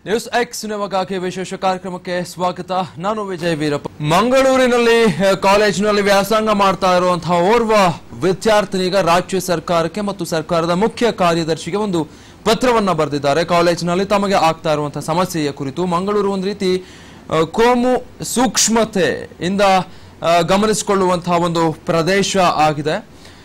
News X ನಿಮಗಾಗಿ ವಿಶೇಷ ಕಾರ್ಯಕ್ರಮಕ್ಕೆ ಸ್ವಾಗತ ನಾನು ವಿಜಯ್ ವೀರಪ್ಪ ಮಂಗಳೂರಿನಲ್ಲಿ ಆ, ಕಾಲೇಜಿನಲ್ಲಿ ವ್ಯಾಸಂಗ ಮಾಡ್ತಾ ಇರುವಂತಹ ಓರ್ವ ವಿದ್ಯಾರ್ಥಿನಿಗ ರಾಜ್ಯ ಸರ್ಕಾರಕ್ಕೆ ಮತ್ತು ಸರ್ಕಾರದ ಮುಖ್ಯ ಕಾರ್ಯದರ್ಶಿಗೆ ಒಂದು ಪತ್ರವನ್ನ ಬರೆದಿದ್ದಾರೆ ಕಾಲೇಜಿನಲ್ಲಿ ತಮಗೆ ಆಗ್ತಾ ಇರುವಂತಹ ಸಮಸ್ಯೆಯ ಕುರಿತು ಮಂಗಳೂರು ಒಂದು ರೀತಿ ಆ, ಕೋಮು ಸೂಕ್ಷ್ಮತೆಯಿಂದ ಆ, ಗಮನಿಸಿಕೊಳ್ಳುವಂತಹ ಒಂದು ಪ್ರದೇಶ ಆಗಿದೆ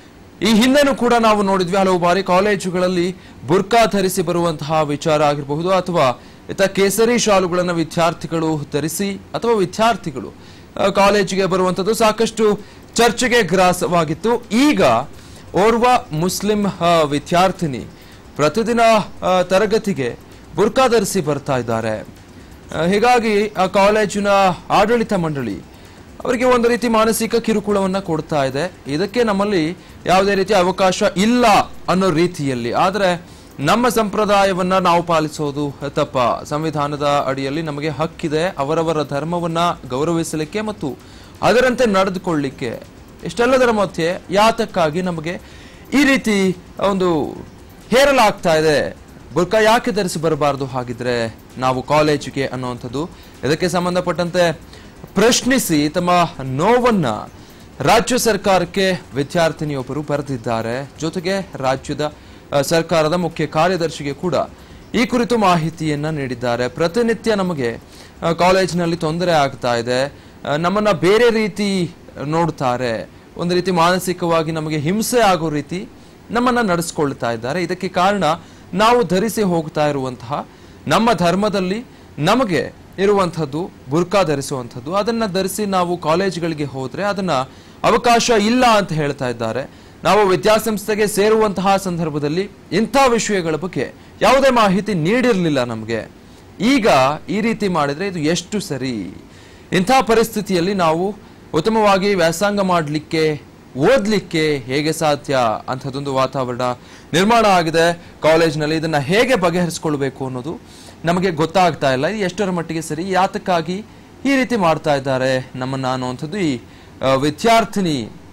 ಈ ಹಿಂದೆನೂ ಕೂಡ ನಾವು ನೋಡಿದ್ವಿ ಹಲವು ಬಾರಿ ಕಾಲೇಜುಗಳಲ್ಲಿ ಬುರ್ಕಾ ಧರಿಸಿ ಬರುವಂತಹ ವಿಚಾರ ಆಗಿರಬಹುದು ಅಥವಾ ಇತ್ತ ಕೇಸರಿ ಶಾಲುಗಳನ್ನು ವಿದ್ಯಾರ್ಥಿಗಳು ಧರಿಸಿ ಅಥವಾ ವಿದ್ಯಾರ್ಥಿಗಳು ಆ, ಕಾಲೇಜಿಗೆ ಬರುವಂಥದ್ದು ಸಾಕಷ್ಟು ಚರ್ಚೆಗೆ ಗ್ರಾಸವಾಗಿತ್ತು ಈಗ ಓರ್ವ ಮುಸ್ಲಿಂ ಆ, ವಿದ್ಯಾರ್ಥಿನಿ ಪ್ರತಿದಿನ ಆ, ತರಗತಿಗೆ ಬುರ್ಕಾ ಧರಿಸಿ ಬರ್ತಾ ಇದ್ದಾರೆ ಆ, ಹೀಗಾಗಿ ಆ ಕಾಲೇಜಿನ ಆಡಳಿತ ಮಂಡಳಿ ಅವರಿಗೆ ಒಂದು ರೀತಿ ಮಾನಸಿಕ ಕಿರುಕುಳವನ್ನ ಕೊಡ್ತಾ ಇದೆ ಇದಕ್ಕೆ ನಮ್ಮಲ್ಲಿ ಯಾವುದೇ ರೀತಿಯ ಅವಕಾಶ ಇಲ್ಲ ಅನ್ನೋ ರೀತಿಯಲ್ಲಿ ಆದರೆ ನಮ್ಮ ಸಂಪ್ರದಾಯವನ್ನ ನಾವು ಪಾಲಿಸೋದು ತಪ್ಪ ಸಂವಿಧಾನದ ಅಡಿಯಲ್ಲಿ ನಮಗೆ ಹಕ್ಕಿದೆ ಅವರವರ ಧರ್ಮವನ್ನ ಗೌರವಿಸಲಿಕ್ಕೆ ಮತ್ತು ಅದರಂತೆ ನಡೆದುಕೊಳ್ಳಿಕ್ಕೆ ಇಷ್ಟೆಲ್ಲದರ ಮಧ್ಯೆ ಯಾತಕ್ಕಾಗಿ ನಮಗೆ ಈ ರೀತಿ ಒಂದು ಹೇರಲಾಗ್ತಾ ಇದೆ ಬುರ್ಕಾ ಯಾಕೆ ಧರಿಸಿ ಬರಬಾರದು ಹಾಗಿದ್ರೆ ನಾವು ಕಾಲೇಜಿಗೆ ಅನ್ನುವಂಥದ್ದು ಇದಕ್ಕೆ ಸಂಬಂಧಪಟ್ಟಂತೆ ಪ್ರಶ್ನಿಸಿ ತಮ್ಮ ನೋವನ್ನ ರಾಜ್ಯ ಸರ್ಕಾರಕ್ಕೆ ವಿದ್ಯಾರ್ಥಿನಿಯೊಬ್ಬರು ಬರೆದಿದ್ದಾರೆ ಜೊತೆಗೆ ರಾಜ್ಯದ ಅ, ಸರ್ಕಾರದ ಮುಖ್ಯ ಕಾರ್ಯದರ್ಶಿಗೆ ಕೂಡ ಈ ಕುರಿತು ಮಾಹಿತಿಯನ್ನ ನೀಡಿದ್ದಾರೆ ಪ್ರತಿನಿತ್ಯ ನಮಗೆ ಅ, ಕಾಲೇಜಿನಲ್ಲಿ ತೊಂದರೆ ಆಗ್ತಾ ಇದೆ ಅ, ನಮ್ಮನ್ನ ಬೇರೆ ರೀತಿ ನೋಡ್ತಾರೆ ಒಂದು ರೀತಿ ಮಾನಸಿಕವಾಗಿ ನಮಗೆ ಹಿಂಸೆ ಆಗೋ ರೀತಿ ನಮ್ಮನ್ನ ನಡೆಸ್ಕೊಳ್ತಾ ಇದ್ದಾರೆ ಇದಕ್ಕೆ ಕಾರಣ ನಾವು ಧರಿಸಿ ಹೋಗ್ತಾ ಇರುವಂತಹ ನಮ್ಮ ಧರ್ಮದಲ್ಲಿ ನಮಗೆ ಇರುವಂಥದ್ದು ಬುರ್ಕಾ ಧರಿಸುವಂಥದ್ದು ಅದನ್ನ ಧರಿಸಿ ನಾವು ಕಾಲೇಜ್ಗಳಿಗೆ ಹೋದ್ರೆ ಅದನ್ನ ಅವಕಾಶ ಇಲ್ಲ ಅಂತ ಹೇಳ್ತಾ ಇದ್ದಾರೆ ನಾವು ವಿದ್ಯಾಸಂಸ್ಥೆಗೆ ಸೇರುವಂತಹ ಸಂದರ್ಭದಲ್ಲಿ ಇಂಥ ವಿಷಯಗಳ ಬಗ್ಗೆ ಯಾವುದೇ ಮಾಹಿತಿ ನೀಡಿರಲಿಲ್ಲ ನಮಗೆ ಈಗ ಈ ರೀತಿ ಮಾಡಿದ್ರೆ ಇದು ಎಷ್ಟು ಸರಿ ಇಂಥ ಪರಿಸ್ಥಿತಿಯಲ್ಲಿ ನಾವು ಉತ್ತಮವಾಗಿ ವ್ಯಾಸಂಗ ಮಾಡಲಿಕ್ಕೆ ಓದ್ಲಿಕ್ಕೆ ಹೇಗೆ ಸಾಧ್ಯ ಅಂಥದ್ದೊಂದು ವಾತಾವರಣ ನಿರ್ಮಾಣ ಆಗಿದೆ ಕಾಲೇಜ್ನಲ್ಲಿ ಇದನ್ನ ಹೇಗೆ ಬಗೆಹರಿಸ್ಕೊಳ್ಬೇಕು ಅನ್ನೋದು ನಮಗೆ ಗೊತ್ತಾಗ್ತಾ ಇಲ್ಲ ಇದು ಎಷ್ಟರ ಮಟ್ಟಿಗೆ ಸರಿ ಯಾತಕ್ಕಾಗಿ ಈ ರೀತಿ ಮಾಡ್ತಾ ಇದ್ದಾರೆ ನಮ್ಮನ್ನ ಅನ್ನುವಂಥದ್ದು ಈ ಆ, ವಿದ್ಯಾರ್ಥಿನಿ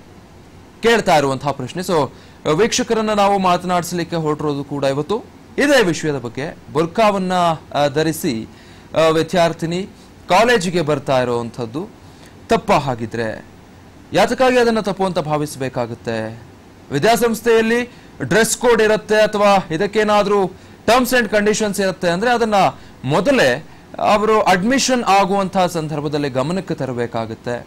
ಕೇಳ್ತಾ ಇರುವಂತಹ ಪ್ರಶ್ನೆ ಸೊ ವೀಕ್ಷಕರನ್ನ ನಾವು ಮಾತನಾಡಿಸಲಿಕ್ಕೆ ಹೊರಟಿರೋದು ಕೂಡ ಇವತ್ತು ಇದೇ ವಿಷಯದ ಬಗ್ಗೆ ಬುರ್ಕಾವನ್ನ ಆ, ಧರಿಸಿ ಆ, ವಿದ್ಯಾರ್ಥಿನಿ ಕಾಲೇಜಿಗೆ ಬರ್ತಾ ಇರುವಂಥದ್ದು ತಪ್ಪ ಹಾಗಿದ್ರೆ ಯಾತಕ್ಕಾಗಿ ಅದನ್ನ ತಪ್ಪು ಅಂತ ಭಾವಿಸಬೇಕಾಗುತ್ತೆ ವಿದ್ಯಾಸಂಸ್ಥೆಯಲ್ಲಿ ಡ್ರೆಸ್ ಕೋಡ್ ಇರುತ್ತೆ ಅಥವಾ ಇದಕ್ಕೇನಾದ್ರೂ ಟರ್ಮ್ಸ್ ಅಂಡ್ ಕಂಡೀಷನ್ಸ್ ಇರುತ್ತೆ ಅಂದ್ರೆ ಅದನ್ನ ಮೊದಲೇ ಅವರು ಅಡ್ಮಿಷನ್ ಆಗುವಂತಹ ಸಂದರ್ಭದಲ್ಲಿ ಗಮನಕ್ಕೆ ತರಬೇಕಾಗುತ್ತೆ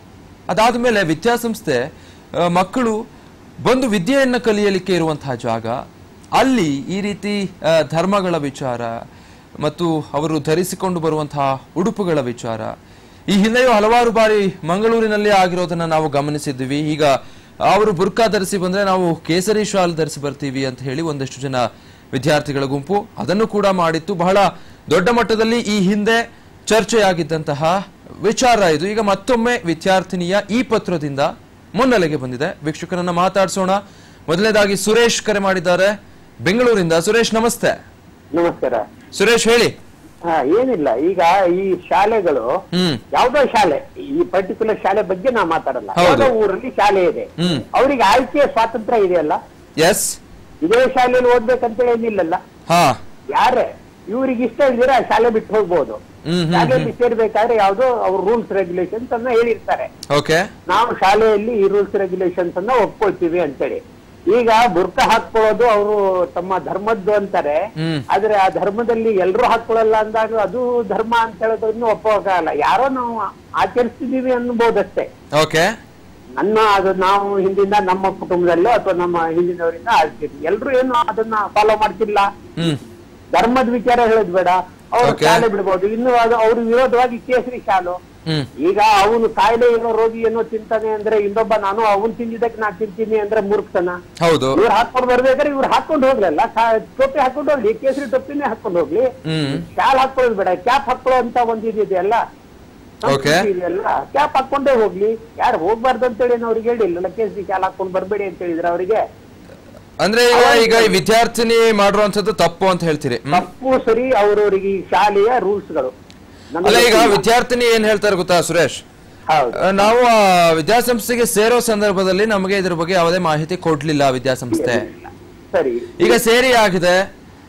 ಅದಾದ ಮೇಲೆ ವಿದ್ಯಾಸಂಸ್ಥೆ ಆ, ಮಕ್ಕಳು ಬಂದು ವಿದ್ಯೆಯನ್ನ ಕಲಿಯಲಿಕ್ಕೆ ಇರುವಂತಹ ಜಾಗ ಅಲ್ಲಿ ಈ ರೀತಿ ಆ, ಧರ್ಮಗಳ ವಿಚಾರ ಮತ್ತು ಅವರು ಧರಿಸಿಕೊಂಡು ಬರುವಂತಹ ಉಡುಪುಗಳ ವಿಚಾರ ಈ ಹಿಂದೆಯೂ ಹಲವಾರು ಬಾರಿ ಮಂಗಳೂರಿನಲ್ಲಿ ಆಗಿರೋದನ್ನ ನಾವು ಗಮನಿಸಿದ್ವಿ ಈಗ ಅವರು ಬುರ್ಕಾ ಧರಿಸಿ ಬಂದ್ರೆ ನಾವು ಕೇಸರಿ ಶಾಲ್ ಧರಿಸಿ ಬರ್ತೀವಿ ಅಂತ ಹೇಳಿ ಒಂದಷ್ಟು ಜನ ವಿದ್ಯಾರ್ಥಿಗಳ ಗುಂಪು ಅದನ್ನು ಕೂಡ ಮಾಡಿತ್ತು ಬಹಳ ದೊಡ್ಡ ಮಟ್ಟದಲ್ಲಿ ಈ ಹಿಂದೆ ಚರ್ಚೆಯಾಗಿದ್ದಂತಹ ವಿಚಾರ ಇದು ಈಗ ಮತ್ತೊಮ್ಮೆ ವಿದ್ಯಾರ್ಥಿನಿಯ ಈ ಪತ್ರದಿಂದ ಮುನ್ನೆಲೆಗೆ ಬಂದಿದೆ ವೀಕ್ಷಕರನ್ನ ಮಾತಾಡಿಸೋಣ ಮೊದಲನೇದಾಗಿ ಸುರೇಶ್ ಕರೆ ಮಾಡಿದ್ದಾರೆ ಬೆಂಗಳೂರಿಂದ ಸುರೇಶ್ ನಮಸ್ತೆ ನಮಸ್ಕಾರ ಸುರೇಶ್ ಹೇಳಿ ಹಾ ಏನಿಲ್ಲ ಈಗ ಈ ಶಾಲೆಗಳು ಹ್ಮ್ ಯಾವ್ದೋ ಶಾಲೆ ಈ ಪರ್ಟಿಕ್ಯುಲರ್ ಶಾಲೆ ಬಗ್ಗೆ ನಾ ಮಾತಾಡಲ್ಲ ಹೌದು. ಯಾವ್ದೋ ಊರಲ್ಲಿ ಶಾಲೆ ಇದೆ ಹ್ಮ್. ಅವರಿಗೆ ಆಯ್ಕೆಯ ಸ್ವಾತಂತ್ರ್ಯ ಇದೆಯಲ್ಲ ಎಸ್ ಇದೇ ಶಾಲೆಯಲ್ಲಿ ಓದ್ಬೇಕಂತ ಏನಿಲ್ಲಲ್ಲ ಹಾ ಯಾರೇ ಇವ್ರಿಗೆ ಇಷ್ಟ ಇಲ್ದಿರ ಆ ಶಾಲೆ ಬಿಟ್ಟು ಹೋಗ್ಬೋದು ಹ್ಮ್ ಹ್ಮ್ ಶಾಲೆಯಲ್ಲಿ ಸೇರ್ಬೇಕಾದ್ರೆ ಯಾವ್ದೋ ಅವ್ರ ರೂಲ್ಸ್ ರೆಗ್ಯುಲೇಷನ್ಸ್ ಅನ್ನ ಹೇಳಿರ್ತಾರೆ ಓಕೆ ನಾವು ಶಾಲೆಯಲ್ಲಿ ಈ ರೂಲ್ಸ್ ರೆಗ್ಯುಲೇಷನ್ಸ್ ಅನ್ನ ಒಪ್ಕೊಳ್ತೀವಿ ಅಂತೇಳಿ ಈಗ ಬುರ್ಕ ಹಾಕೊಳ್ಳೋದು ಅವರು ತಮ್ಮ ಧರ್ಮದ್ದು ಅಂತಾರೆ ಹ್ಮ್ ಆದ್ರೆ ಆ ಧರ್ಮದಲ್ಲಿ ಎಲ್ಲರೂ ಹಾಕೊಳ್ಳಲ್ಲ ಅಂದಾಗ ಅದು ಧರ್ಮ ಅಂತ ಹೇಳೋದನ್ನು ಒಪ್ಪೋಕಾಗಲ್ಲ ಯಾರೋ ನಾವು ಆಚರಿಸ್ತಿದೀವಿ ಅನ್ಬೋದಷ್ಟೇ ಓಕೆ ನನ್ನ ಅದು ನಾವು ಹಿಂದಿಂದ ನಮ್ಮ ಕುಟುಂಬದಲ್ಲೋ ಅಥವಾ ನಮ್ಮ ಹಿಂದಿನವರಿಂದ ಆಡ್ತೀವಿ ಎಲ್ರು ಏನು ಅದನ್ನ ಫಾಲೋ ಮಾಡ್ತಿಲ್ಲ ಹ್ಮ್ ಧರ್ಮದ ವಿಚಾರ ಹೇಳೋದ್ ಬೇಡ ಅವ್ರು Okay. ಶಾಲೆ ಬಿಡ್ಬೋದು ಇನ್ನು ಅದು ಅವ್ರ ವಿರೋಧವಾಗಿ ಕೇಸರಿ ಶಾಲು ಹ್ಮ್ ಈಗ ಅವನು ಕಾಯಿಲೆ ಏನೋ ರೋಗಿ ಏನೋ ತಿಂತಾನೆ ಅಂದ್ರೆ ಇನ್ನೊಬ್ಬ ನಾನು ಅವನ್ ತಿಂದಿದ್ದಕ್ಕೆ ನಾ ತಿಂತೀನಿ ಅಂದ್ರೆ ಮೂರ್ಖತನ ಹೌದು ಇವ್ರು ಹಾಕೊಂಡ್ ಬರ್ಬೇಕಾದ್ರೆ ಇವ್ರು ಹಾಕೊಂಡ್ ಹೋಗ್ಲಲ್ಲ ಕಾ- ಟೋಪಿ ಹಾಕೊಂಡ್ ಹೋಗ್ಲಿ ಕೇಸರಿ ಟೊಪ್ಪಿನೇ ಹಾಕೊಂಡ್ ಹೋಗ್ಲಿ ಹ್ಮ್ ಶಾಲ್ ಹಾಕೊಳ್ಳೋದು ಬೇಡ ಕ್ಯಾಪ್ ಹಾಕೊಳ್ಳೋ ಅಂತ ಒಂದ್ ಇದೆಯಲ್ಲ Okay. ಇದೆಯಲ್ಲ ಕ್ಯಾಪ್ ಹಾಕೊಂಡೇ ಹೋಗ್ಲಿ ಯಾರು ಹೋಗ್ಬಾರ್ದು ಅಂತೇಳಿ ಏನು ಅವ್ರಿಗೆ ಹೇಳಿಲ್ಲ ಕೇಸರಿ ಶಾಲ್ ಹಾಕೊಂಡ್ ಬರ್ಬೇಡಿ ಅಂತ ಹೇಳಿದ್ರೆ ಅವರಿಗೆ ಅಂದ್ರೆ ಈಗ ಈಗ ಈ ವಿದ್ಯಾರ್ಥಿನಿ ಮಾಡಿರುವಂತದ್ದು ತಪ್ಪು ಅಂತ ಹೇಳ್ತೀರಿ ಹ್ಮ್? ತಪ್ಪು ಸರಿ ಅವ್ರವ್ರಿಗೆ ಈ ಶಾಲೆಯ ರೂಲ್ಸ್ ಗಳು ನಮ್ಗೆ ಅಲ್ಲ ಈಗ ಗೊತ್ತಿಲ್ಲ. ವಿದ್ಯಾರ್ಥಿನಿ ಏನ್ ಹೇಳ್ತಾರೆ ಗೊತ್ತಾ ಸುರೇಶ್ ಹೌದು ಆ, ನಾವು ಆ, ವಿದ್ಯಾಸಂಸ್ಥೆಗೆ ಸೇರೋ ಸಂದರ್ಭದಲ್ಲಿ ನಮಗೆ ಇದ್ರ ಬಗ್ಗೆ ಯಾವುದೇ ಮಾಹಿತಿ ಕೊಡ್ಲಿಲ್ಲ ವಿದ್ಯಾಸಂಸ್ಥೆ ಸರಿ ಈಗ ಸೇರಿ ಆಗಿದೆ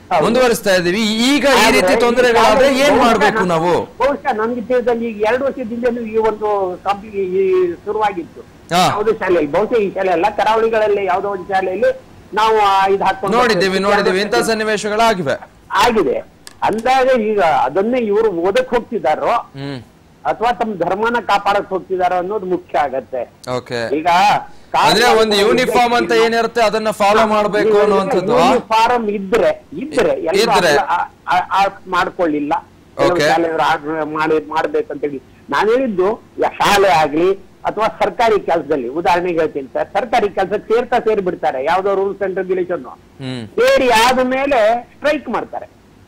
ಹೌದು. ಮುಂದುವರಿಸ್ತಾ ಇದೀವಿ ಈಗ ಈ ರೀತಿ ತೊಂದರೆಗಳಾದ್ರೆ ಏನ್ ಮಾಡ್ಬೇಕು ನಾವು ಬಹುಶಃ ನನ್ಗೆ ತಿಳಿದಲ್ಲಿ ಈಗ ಎರಡು ವರ್ಷದಿಂದಲೂ ಈ ಒಂದು ಕಂಪ್ನಿ ಈ ಶುರುವಾಗಿತ್ತು ಹಾ. ಯಾವುದೇ ಶಾಲೆಯಲ್ಲಿ ಬಹುಶಃ ಈ ಶಾಲೆ ಅಲ್ಲ ಕರಾವಳಿಗಳಲ್ಲಿ ಯಾವುದೋ ಒಂದು ಶಾಲೆಯಲ್ಲಿ ನಾವು ಆ ಇದು ಹಾಕೊಂಡು ನೋಡಿದ್ದೀವಿ ನೋಡಿದ್ದೀವಿ ಇಂಥ ಸನ್ನಿವೇಶಗಳಾಗಿವೆ ಆಗಿದೆ ಅಂದಾಗ ಈಗ ಅದನ್ನೇ ಇವರು ಓದಕ್ ಹೋಗ್ತಿದಾರೋ ಹ್ಮ್ ಅಥವಾ ತಮ್ಮ ಧರ್ಮನ ಕಾಪಾಡಕ್ ಹೋಗ್ತಿದಾರೋ ಅನ್ನೋದು ಮುಖ್ಯ ಆಗತ್ತೆ ಓಕೆ ಈಗ ಅಂದ್ರೆ ಒಂದು ಯೂನಿಫಾರ್ಮ್ ಅಂತ ಏನಿರುತ್ತೆ ಅದನ್ನ ಫಾಲೋ ಮಾಡ್ಬೇಕು ಅನ್ನುವಂಥದ್ದು ಆ? ಯೂನಿಫಾರ್ಮ್ ಇದ್ರೆ ಇದ್ರೆ ಎಲ್ಲರೂ ಇದ್ರೆ. ಆ- ಆ- ಆ- ಮಾಡ್ಕೊಳ್ಳಿಲ್ಲ ಕೆಲವು Okay. ಶಾಲೆಯವರು ಆರ್ಡರ್ ಮಾಡಿ ಮಾಡ್ಬೇಕಂತೇಳಿ ನಾನು ಹೇಳಿದ್ದು ಯಾ- ಶಾಲೆ ಆಗ್ಲಿ ಅಥವಾ ಸರ್ಕಾರಿ ಕೆಲಸದಲ್ಲಿ ಉದಾಹರಣೆಗೆ ಹೇಳ್ತೀನಿ ಸರ್ ಸರ್ಕಾರಿ ಕೆಲಸಕ್ಕೆ ಸೇರ್ತಾ ಸೇರಿ ಬಿಡ್ತಾರೆ ಯಾವ್ದೋ ರೂಲ್ಸ್ ಅಂಡ್ ರೆಗ್ಯುಲೇಷನ್ ಹ್ಮ್ ಸೇರಿ ಆದ ಮೇಲೆ ಸ್ಟ್ರೈಕ್ ಮಾಡ್ತಾರೆ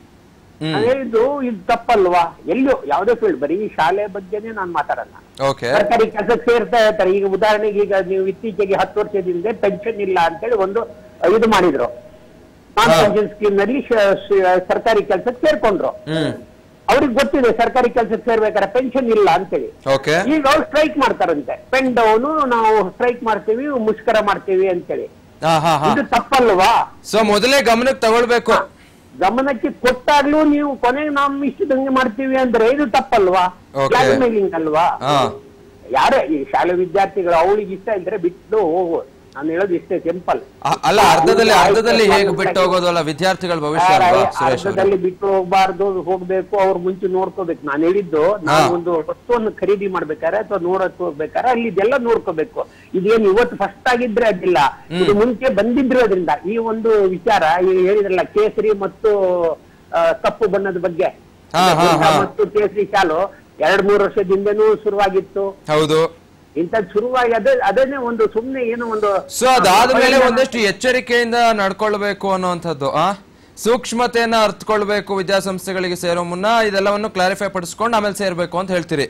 ಹ್ಮ್ ನಾನು ಹೇಳಿದ್ದು ಇದು ತಪ್ಪಲ್ವಾ ಎಲ್ಲೋ ಯಾವ್ದೇ ಫೀಲ್ಡ್ ಬರೀ ಶಾಲೆ ಬಗ್ಗೆನೇ ನಾನು ಮಾತಾಡಲ್ಲ ಓಕೆ ಸರ್ಕಾರಿ ಕೆಲಸಕ್ಕೆ ಸೇರ್ತಾ ಇರ್ತಾರೆ ಈಗ ಉದಾಹರಣೆಗೆ ಈಗ ನೀವು ಇತ್ತೀಚೆಗೆ ಹತ್ತು ವರ್ಷದಿಂದ ಪೆನ್ಷನ್ ಇಲ್ಲ ಅಂತೇಳಿ ಒಂದು ಇದು ಮಾಡಿದ್ರು ನಾನ್ ಹಾ. ಪೆನ್ಷನ್ ಸ್ಕೀಮ್ ನಲ್ಲಿ ಶ- ಶ- ಸರ್ಕಾರಿ ಕೆಲಸಕ್ಕೆ ಸೇರ್ಕೊಂಡ್ರು ಹ್ಮ್ ಅವ್ರಿಗೆ ಗೊತ್ತಿದೆ ಸರ್ಕಾರಿ ಕೆಲಸಕ್ಕೆ ಸೇರ್ಬೇಕಾದ್ರೆ ಪೆನ್ಷನ್ ಇಲ್ಲ ಅಂತೇಳಿ ಓಕೆ ಈಗ ಅವ್ರು ಸ್ಟ್ರೈಕ್ ಮಾಡ್ತಾರಂತೆ ಪೆನ್ ಡೌನು ನಾವು ಸ್ಟ್ರೈಕ್ ಮಾಡ್ತೀವಿ ಮುಷ್ಕರ ಮಾಡ್ತೀವಿ ಅಂತೇಳಿ ಹಾ ಹಾ ಹಾ ಇದು ತಪ್ಪಲ್ವಾ ಸೊ ಮೊದಲೇ ಗಮನಕ್ಕೆ ತಗೊಳ್ಬೇಕು ಗಮನಕ್ಕೆ ಕೊಟ್ಟಾಗ್ಲೂ ನೀವು ಕೊನೆಗೆ ನಾವು ಇಷ್ಟದಂಗೆ ಮಾಡ್ತೀವಿ ಅಂದ್ರೆ ಇದು ತಪ್ಪಲ್ವಾ Okay. ಮೇಲಿಂಗ್ ಅಲ್ವಾ ಹಾ. ಯಾರೇ ಈ ಶಾಲೆ ವಿದ್ಯಾರ್ಥಿಗಳು ಅವಳಿಗೆ ಇಷ್ಟ ಇದ್ರೆ ಬಿಟ್ಟು ಹೋಗು ನಾನು ಹೇಳೋದು ಇಷ್ಟೇ ಸಿಂಪಲ್ ಅ- ಅಲ್ಲ ಅರ್ಧದಲ್ಲಿ ಅರ್ಧದಲ್ಲಿ ಹೇಗೆ ಬಿಟ್ಟು ಹೋಗೋದಲ್ಲ ವಿದ್ಯಾರ್ಥಿಗಳ ಭವಿಷ್ಯ ಅಲ್ವಾ ಸುರೇಶ್ ಅವರೇ ಅರ್ಧದಲ್ಲಿ ಬಿಟ್ಟು ಹೋಗ್ಬಾರ್ದು ಹೋಗ್ಬೇಕು ಅವ್ರು ಮುಂಚೆ ನೋಡ್ಕೋಬೇಕು ನಾನು ಹೇಳಿದ್ದು ನಾವು ಹಾ. ಒಂದು ವಸ್ತುವನ್ನು ಖರೀದಿ ಮಾಡ್ಬೇಕಾದ್ರೆ ಅಥವಾ ನೋಡಕ್ ಹೋಗ್ಬೇಕಾದ್ರೆ ಅಲ್ಲಿ ಇದೆಲ್ಲ ನೋಡ್ಕೋಬೇಕು ಇದೇನು ಇವತ್ತು ಫಸ್ಟ್ ಆಗಿದ್ರೆ ಅದಿಲ್ಲ ಇದು ಮುಂಚೆ ಬಂದಿದ್ರು ಅದರಿಂದ ಈ ಒಂದು ವಿಚಾರ ಈ ಹೇಳಿದ್ರಲ್ಲ ಕೇಸರಿ ಮತ್ತು ಆ, ಕಪ್ಪು ಬಣ್ಣದ ಬಗ್ಗೆ ಹಾ, ಹಾ, ಹಾ. ಮತ್ತು ಕೇಸರಿ ಶಾಲು ಎರಡ್ ಮೂರು ವರ್ಷದಿಂದನೂ ಶುರುವಾಗಿತ್ತು ಹೌದು ಇಂಥದ್ದು ಶುರುವಾಗಿ ಅದೇ ಅದನ್ನೇ ಒಂದು ಸುಮ್ನೆ ಏನೋ ಒಂದು ಸೊ ಅದಾದ್ಮೇಲೆ ಒಂದಷ್ಟು ಎಚ್ಚರಿಕೆಯಿಂದ ನಡ್ಕೊಳ್ಬೇಕು ಅನ್ನುವಂಥದ್ದು ಆ ಸೂಕ್ಷ್ಮತೆಯನ್ನ ಅರ್ಥಕೊಳ್ಬೇಕು ವಿದ್ಯಾಸಂಸ್ಥೆಗಳಿಗೆ ಸೇರೋ ಮುನ್ನ ಇದೆಲ್ಲವನ್ನು ಕ್ಲಾರಿಫೈ ಪಡಿಸ್ಕೊಂಡು ಆಮೇಲೆ ಸೇರ್ಬೇಕು ಅಂತ ಹೇಳ್ತೀರಿ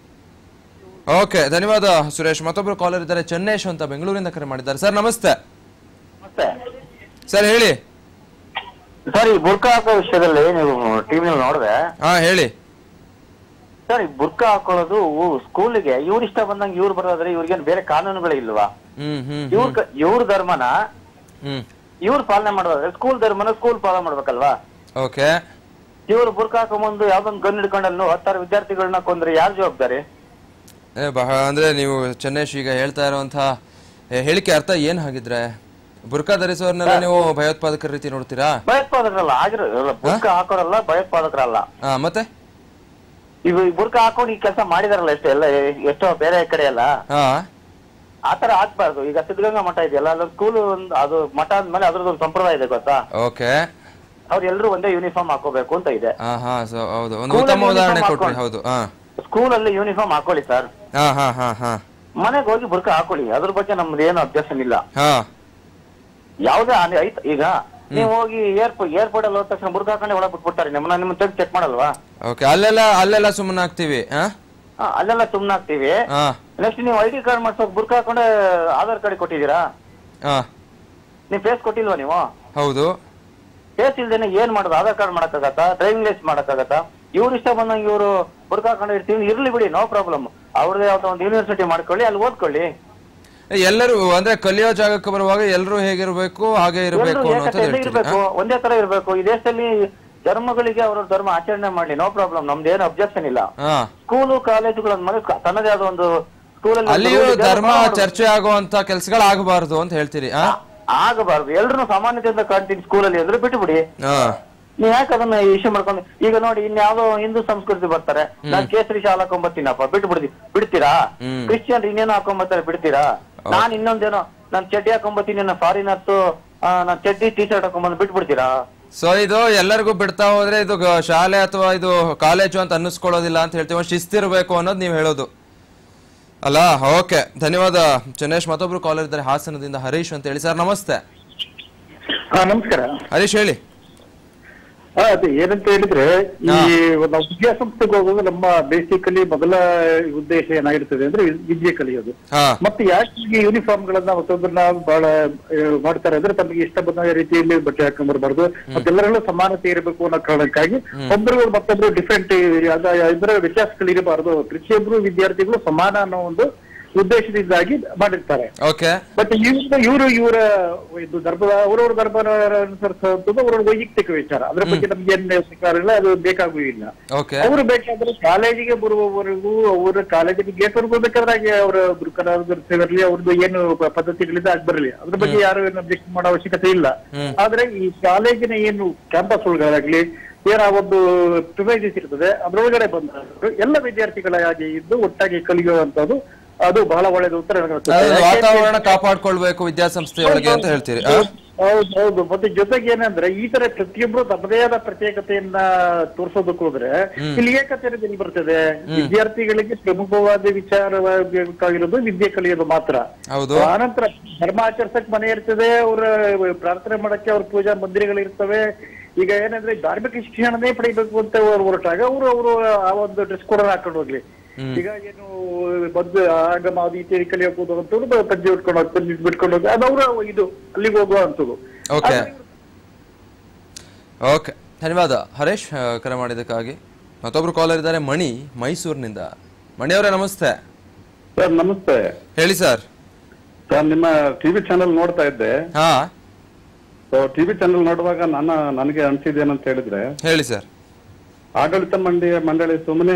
ಓಕೆ ಧನ್ಯವಾದ ಸುರೇಶ್ ಮತ್ತೊಬ್ರು ಕಾಲರ್ ಇದ್ದಾರೆ ಚೆನ್ನೇಶ್ ಅಂತ ಬೆಂಗಳೂರಿಂದ ಕರೆ ಮಾಡಿದ್ದಾರೆ ಸರ್ ನಮಸ್ತೆ ಮತ್ತೆ ಸರ್ ಹೇಳಿ ಸರ್ ಈ ಬುರ್ಕಾ ಹಾಕೋ ವಿಷಯದಲ್ಲಿ ನೀವು ಟಿವಿ ನೋಡಿದೆ ಹಾ ಹೇಳಿ ಸರ್ ಈ ಬುರ್ಕಾ ಹಾಕೊಳ್ಳೋದು ಸ್ಕೂಲಿಗೆ ಇವ್ರ ಇಷ್ಟ ಬಂದಂಗೆ ಇವ್ರು ಬರೋದ್ರೆ ಇವ್ರಿಗೇನು ಬೇರೆ ಕಾನೂನುಗಳೇ ಇಲ್ವಾ ಹ್ಮ್ ಹ್ಮ್ ಇವ್ರ ಇವ್ರ ಧರ್ಮನ ಹ್ಮ್ ಇವ್ರು ಪಾಲನೆ ಮಾಡೋದ್ರೆ ಸ್ಕೂಲ್ ಧರ್ಮನ ಸ್ಕೂಲ್ ಪಾಲನೆ ಮಾಡ್ಬೇಕಲ್ವಾ ಓಕೆ ಇವ್ರು ಬುರ್ಕಾ ಹಾಕೊಂಬಂದು ಯಾವ್ದೊಂದು ಗನ್ ಹಿಡ್ಕೊಂಡಲ್ಲೂ ಹತ್ತಾರು ವಿದ್ಯಾರ್ಥಿಗಳನ್ನ ಕೊಂದ್ರೆ ಯಾರು ಜವಾಬ್ದಾರಿ ಏ ಬಹಳ ಅಂದ್ರೆ ನೀವು ಚೆನ್ನೇಶ್ ಈಗ ಹೇಳ್ತಾ ಇರುವಂತಹ ಏ, ಹೇಳಿಕೆ ಅರ್ಥ ಏನ್ ಹಾಗಿದ್ರೆ ಬುರ್ಕಾ ಧರಿಸೋರ್ನೆಲ್ಲ ನೀವು ಭಯೋತ್ಪಾದಕರ ರೀತಿ ನೋಡ್ತೀರಾ ಭಯೋತ್ಪಾದಕರಲ್ಲ ಆಗಿರೋ ಬುರ್ಕಾ ಹಾಕೋರಲ್ಲ ಭಯೋತ್ಪಾದಕರಲ್ಲ ಹಾ ಮತ್ತೆ ಇವು ಈ ಬುರ್ಕಾ ಹಾಕೊಂಡು ಈ ಕೆಲಸ ಮಾಡಿದಾರಲ್ಲ ಎಷ್ಟು ಎಲ್ಲ ಎಷ್ಟೋ ಬೇರೆ ಕಡೆ ಎಲ್ಲ ಹಾ ಆತರ ಆಗ್ಬಾರ್ದು ಈಗ ಸಿದ್ಧಗಂಗಾ ಮಠ ಇದೆಯಲ್ಲ ಅಲ್ಲೊಂದು ಸ್ಕೂಲ್ ಒಂದು ಅದು ಮಠ ಅಂದ್ಮೇಲೆ ಅದ್ರದ್ದೊಂದು ಸಂಪ್ರದಾಯ ಇದೆ ಗೊತ್ತಾ ಓಕೆ ಅವ್ರು ಎಲ್ರು ಒಂದೇ ಯೂನಿಫಾರ್ಮ್ ಹಾಕೋಬೇಕು ಅಂತ ಇದೆ ಹಾ ಹಾ ಸೊ ಹೌದು ಒಂದು School ಉತ್ತಮ ಅಲ್ಲಿ ಉದಾಹರಣೆ uniform ಕೊಟ್ರಿ ಹಾಕೊಂಡು. ಹೌದು ಹಾ ಸ್ಕೂಲ್ ಅಲ್ಲಿ ಯೂನಿಫಾರ್ಮ್ ಹಾಕೊಳ್ಳಿ ಸರ್ ಹಾ ಹಾ ಹಾ ಹಾ ಮನೆಗೆ ಹೋಗಿ ಬುರ್ಕ ಹಾಕೊಳ್ಳಿ ಅದ್ರ ಬಗ್ಗೆ ನಮ್ದು ಏನು ಅಬ್ಜೆಕ್ಷನ್ ಇಲ್ಲ ಹಾ ಯಾವ್ದೇ ಹಾನಿ ಐತ್ ಈಗ ನೀವು ಹೋಗಿ ಏರ್ಪೋರ್ಟ್ ಏರ್ಪೋರ್ಟ್ ಅಲ್ಲಿ ಹೋದ ತಕ್ಷಣ ಬುರ್ಕ ಹಾಕೊಂಡೆ ಒಳಗೆ ಬಿಟ್ಬಿಡ್ತಾರೆ ನಿಮ್ಮನ್ನ ನಿಮ್ಮ ತೆಗ್ದು ಚೆಕ್ ಮಾಡಲ್ವಾ ಓಕೆ ಅಲ್ಲೆಲ್ಲ ಅಲ್ಲೆಲ್ಲ ಸುಮ್ಮನೆ ಆಗ್ತೀವಿ ಹಾ ಆ, ಅಲ್ಲೆಲ್ಲ ಸುಮ್ನೆ ಆಗ್ತೀವಿ ಹಾ ನೆಕ್ಸ್ಟ್ ನೀವು ಐ ಡಿ ಕಾರ್ಡ್ ಮಾಡ್ಸೋಕ್ ಬುರ್ಕ ಹಾಕೊಂಡೆ ಆಧಾರ್ ಕಾರ್ಡ್ ಕೊಟ್ಟಿದ್ದೀರಾ ಹಾ ನೀವು ಫೇಸ್ ಕೊಟ್ಟಿಲ್ವಾ ನೀವು ಹೌದು ಫೇಸ್ ಇಲ್ದೇನೆ ಏನ್ ಮಾಡೋದು ಆಧಾರ್ ಕಾರ್ಡ್ ಮಾಡಕ್ಕಾಗತ್ತಾ ಡ್ರೈವಿಂಗ್ ಲೈಸೆನ್ಸ್ ಮಾಡಕ್ಕಾಗತ್ತಾ ಇವ್ರು ಇಷ್ಟ ಬಂದಂಗೆ ಇವರು ಬುರ್ಕ ಹಾಕೊಂಡು ಇರ್ತೀವಿ ಇರ್ಲಿ ಬಿಡಿ ನೋ ಪ್ರಾಬ್ಲಮ್ ಅವ್ರದೇ ಯಾವ್ದೋ ಒಂದು ಯೂನಿವರ್ಸಿಟಿ ಮಾಡ್ಕೊಳ್ಳಿ ಅಲ್ಲಿ ಓದ್ಕೊಳ್ಳಿ ಎಲ್ಲರೂ ಅಂದ್ರೆ ಕಲಿಯೋ ಜಾಗಕ್ಕೆ ಬರುವಾಗ ಎಲ್ಲರೂ ಹೇಗಿರ್ಬೇಕು ಹಾಗೆ ಇರಬೇಕು ಎಲ್ರೂ ಅನ್ನೋಂಥದ್ದು ಏಕತೆಯಿಂದ ಹೇಳ್ತೀರಿ ಇರ್ಬೇಕು ಒಂದೇ ತರ ಇರ್ಬೇಕು ಈ ದೇಶದಲ್ಲಿ ಧರ್ಮಗಳಿಗೆ ಅವ್ರ ಧರ್ಮ ಆಚರಣೆ ಮಾಡ್ಲಿ ನೋ ಪ್ರಾಬ್ಲಮ್ ನಮ್ದೇನು ಅಬ್ಜೆಕ್ಷನ್ ಇಲ್ಲ ಹಾ ಸ್ಕೂಲು ಕಾಲೇಜುಗಳ ಮೇಲೆ ತನ್ನದೇ ಆದ ಒಂದು ಸ್ಕೂಲಲ್ಲಿ ಅಲ್ಲಿಯೂ ಧರ್ಮ ಚರ್ಚೆ ಆಗುವಂತ ಕೆಲ್ಸಗಳಾಗಬಾರ್ದು ಅಂತ ಹೇಳ್ತೀರಿ ಹಾ ಆಗಬಾರ್ದು ಎಲ್ರು ಸಾಮಾನ್ಯತೆಯಿಂದ ಕಾಣ್ತೀನಿ ಸ್ಕೂಲಲ್ಲಿ ಅಂದ್ರೆ ಬಿಟ್ಟುಬಿಡಿ ಹಾ ನೀವ್ ಯಾಕೆ ಅದನ್ನ ಇಶ್ಯೂ ಮಾಡ್ಕೊಂಡು ಈಗ ನೋಡಿ ಇನ್ಯಾವುದೋ ಹಿಂದೂ ಸಂಸ್ಕೃತಿ ಬರ್ತಾರೆ ನಾನ್ ಕೇಸರಿ ಶಾಲಾ ಹಾಕೊಂಬತ್ತೀನಪ್ಪ ಬಿಟ್ಟು ಬಿಡ್ದಿ ಬಿಡ್ತೀರಾ ಹ್ಮ್. ಕ್ರಿಶ್ಚಿಯನ್ ಇನ್ನೇನೋ ಹಾಕೊಂಬರ್ತಾರೆ ಬಿಡ್ತೀರಾ ನಾನ್ ಇನ್ನೊಂದೇನೋ ನಾನ್ ಚಡ್ಡಿ ಹಾಕೊಂಬತ್ತೀನಿ ನನ್ನ ಫಾರಿನರ್ಸ್ ನಾನ್ ಚಡ್ಡಿ ಟಿ ಶರ್ಟ್ ಹಾಕೊಂಬಂದು ಬಿಟ್ಟು ಬಿಡ್ತೀರಾ ಸೊ ಇದು ಎಲ್ಲರಿಗೂ ಬಿಡ್ತಾ ಹೋದ್ರೆ ಇದು ಗ- ಶಾಲೆ ಅಥವಾ ಇದು ಕಾಲೇಜು ಅಂತ ಅನ್ನಿಸ್ಕೊಳ್ಳೋದಿಲ್ಲ ಅಂತ ಹೇಳ್ತೀವಿ ಒಂದ್ ಶಿಸ್ತಿರ್ಬೇಕು ಅನ್ನೋದು ನೀವು ಹೇಳೋದು ಅಲ್ಲ ಓಕೆ ಧನ್ಯವಾದ ಚನ್ನೇಶ್ ಮತ್ತೊಬ್ರು ಕಾಲರ್ ಇದ್ದಾರೆ ಹಾಸನದಿಂದ ಹರೀಶ್ ಅಂತ ಹೇಳಿ ಸರ್ ನಮಸ್ತೆ ಹಾ ನಮಸ್ಕಾರ ಹರೀಶ್ ಹೇಳಿ ಹಾ ಅದೇ ಏನಂತ ಹೇಳಿದ್ರೆ ಈ ನಾವು ವಿದ್ಯಾಸಂಸ್ಥೆಗೆ ಹೋಗುವಾಗ ನಮ್ಮ ಬೇಸಿಕಲಿ ಮೊದಲ ಉದ್ದೇಶ ಏನಾಗಿರ್ತದೆ ಅಂದ್ರೆ ವಿದ್ಯೆ ಕಲಿಯೋದು ಹಾ ಮತ್ತೆ ಯಾಕೆ ಈ ಯೂನಿಫಾರ್ಮ್ ಗಳನ್ನ ಮತ್ತೊಬ್ಬರನ್ನ ಬಹಳ ಆ, ಮಾಡ್ತಾರೆ ಅಂದ್ರೆ ತಮಗೆ ಇಷ್ಟ ಬಂದ ರೀತಿಯಲ್ಲಿ ಬಟ್ಟೆ ಹಾಕೊಂಡ್ ಬರಬಾರ್ದು ಮತ್ತೆಲ್ಲರಲ್ಲೂ ಸಮಾನತೆ ಇರಬೇಕು ಅನ್ನೋ ಕಾರಣಕ್ಕಾಗಿ ಒಬ್ಬರು ಮತ್ತೊಬ್ರು ಡಿಫ್ರೆಂಟ್ ಅಂದ್ರೆ ವ್ಯತ್ಯಾಸಗಳು ಇರಬಾರ್ದು ಪ್ರತಿಯೊಬ್ರು ವಿದ್ಯಾರ್ಥಿಗಳು ಸಮಾನ ಅನ್ನೋ ಒಂದು ಉದ್ದೇಶದಿಂದಾಗಿ ಮಾಡಿರ್ತಾರೆ ಓಕೆ ಬಟ್ ಇವ್ರು ಇವರು ಇವರ ಇದು ಧರ್ಮದ ಅವರವ್ರ ಧರ್ಮ ಅನುಸರಿಸುವಂಥದ್ದು ಅವರ ವೈಯಕ್ತಿಕ ವಿಚಾರ ಅದ್ರ ಬಗ್ಗೆ ನಮ್ಗೆ ಏನ್ ಸ್ವೀಕಾರ ಇಲ್ಲ ಅದು ಬೇಕಾಗುವುದಿಲ್ಲ ಓಕೆ ಅವರು ಬೇಕಾದ್ರೆ ಕಾಲೇಜಿಗೆ ಬರುವವರೆಗೂ ಅವರ ಕಾಲೇಜಿಗೆ ಗೇಟ್ ವರ್ಗೂ ಬೇಕಾದ್ರೆ ಹಾಗೆ ಅವರ ಗುರುಕರಾಗಿರಲಿ ಅವ್ರದ್ದು ಏನು ಪ- ಪದ್ಧತಿಗಳಿದೆ ಅದ್ ಬರಲಿ ಅದ್ರ ಬಗ್ಗೆ ಯಾರು ಏನು ಅಬ್ಜೆಕ್ಷನ್ ಮಾಡೋ ಅವಶ್ಯಕತೆ ಇಲ್ಲ ಆದ್ರೆ ಈ ಕಾಲೇಜಿನ ಏನು ಕ್ಯಾಂಪಸ್ ಒಳಗಾಗ್ಲಿ ಏನ ಒಂದು ಪ್ರಿವೈಸಸ್ ಇರ್ತದೆ ಅದ್ರೊಳಗಡೆ ಬಂದ ಎಲ್ಲ ವಿದ್ಯಾರ್ಥಿಗಳಾಗಿ ಇದ್ದು ಒಟ್ಟಾಗಿ ಕಲಿಯುವಂತದ್ದು ಅದು ಬಹಳ ಒಳ್ಳೆಯದು ಅಂತ ನನಗೆ ಅನ್ಸುತ್ತೆ. ಅதாவது ಯಾಕೆ- ವಾತಾವರಣ ಕಾಪಾಡ್ಕೊಳ್ಬೇಕು ವಿದ್ಯಾಸಂಸ್ಥೆಯೊಳಗೆ ಅಂತ ಹೇಳ್ತೀರಿ ಆ? ಹೌದು ಹೌದು ಮತ್ತೆ ಜೊತೆಗೆ ಏನಂದ್ರೆ ಈ ತರ ಪ್ರತಿಯೊಬ್ರು ತಮ್ಮದೇ ಆದ ಪ್ರತ್ಯೇಕತೆಯನ್ನ ತೋರಿಸೋದಕ್ಕೆ ಹೋದ್ರೆ ಇಲ್ಲಿ ಏಕತೆ ಎಲ್ಲಿ ಬರ್ತದೆ ವಿದ್ಯಾರ್ಥಿಗಳಿಗೆ ಪ್ರಮುಖವಾದ ವಿಚಾರವಾಗಿರೋದು ವಿದ್ಯೆ ಕಲಿಯೋದು ಮಾತ್ರ ಹೌದು ಆನಂತರ ಧರ್ಮ ಆಚರಿಸಕ್ ಮನೆ ಇರ್ತದೆ ಅವ್ರ ಪ್ರಾರ್ಥನೆ ಮಾಡಕ್ಕೆ ಅವ್ರ ಪೂಜಾ ಮಂದಿರಗಳು ಇರ್ತವೆ ಈಗ ಏನಂದ್ರೆ ಧಾರ್ಮಿಕ ಶಿಕ್ಷಣನೇ ಪಡಿಬೇಕು ಅಂತ ಅವ್ರು ಹೊರಟಾಗ ಅವರು ಅವರು ಆ ಒಂದು ಡ್ರೆಸ್ ಕೋಡ್ ಹಾಕೊಂಡು ಹೋಗ್ಲಿ ಈಗ ಏನು ಮದ್ದು ಆಗಮ ಅದು ಇತ್ಯಾದಿ ಕಲಿಯಕ್ ಹೋಗುವಂತವ್ರು ಪಂಚೆ ಉಟ್ಕೊಂಡು ಹೋಗಿ ಪಂಚೆ ಬಿಟ್ಕೊಂಡು ಹೋಗಿ ಅದು ಅವರ ಇದು ಅಲ್ಲಿಗೆ ಹೋಗುವಂತದ್ದು ಓಕೆ ಓಕೆ ಧನ್ಯವಾದ ಹರೇಶ್ ಆ, ಕರೆ ಮಾಡಿದ್ದಕ್ಕಾಗಿ ಮತ್ತೊಬ್ರು ಕಾಲರ್ ಇದ್ದಾರೆ ಮಣಿ ಮೈಸೂರಿನಿಂದ ಮಣಿ ಅವರೇ ನಮಸ್ತೆ ಸರ್ ನಮಸ್ತೆ ಹೇಳಿ ಸರ್ ಸರ್ ನಿಮ್ಮ ಟಿವಿ ಚಾನೆಲ್ ನೋಡ್ತಾ ಇದ್ದೆ ಹಾ ಸೊ ಟಿವಿ ಚಾನೆಲ್ ನೋಡುವಾಗ ನನ್ನ ನನಗೆ ಅನ್ಸಿದ್ದೇನಂತ ಹೇಳಿದ್ರೆ ಹೇಳಿ ಸರ್ ಆಡಳಿತ ಮಂಡಳಿ ಮಂಡಳಿ ಸುಮ್ಮನೆ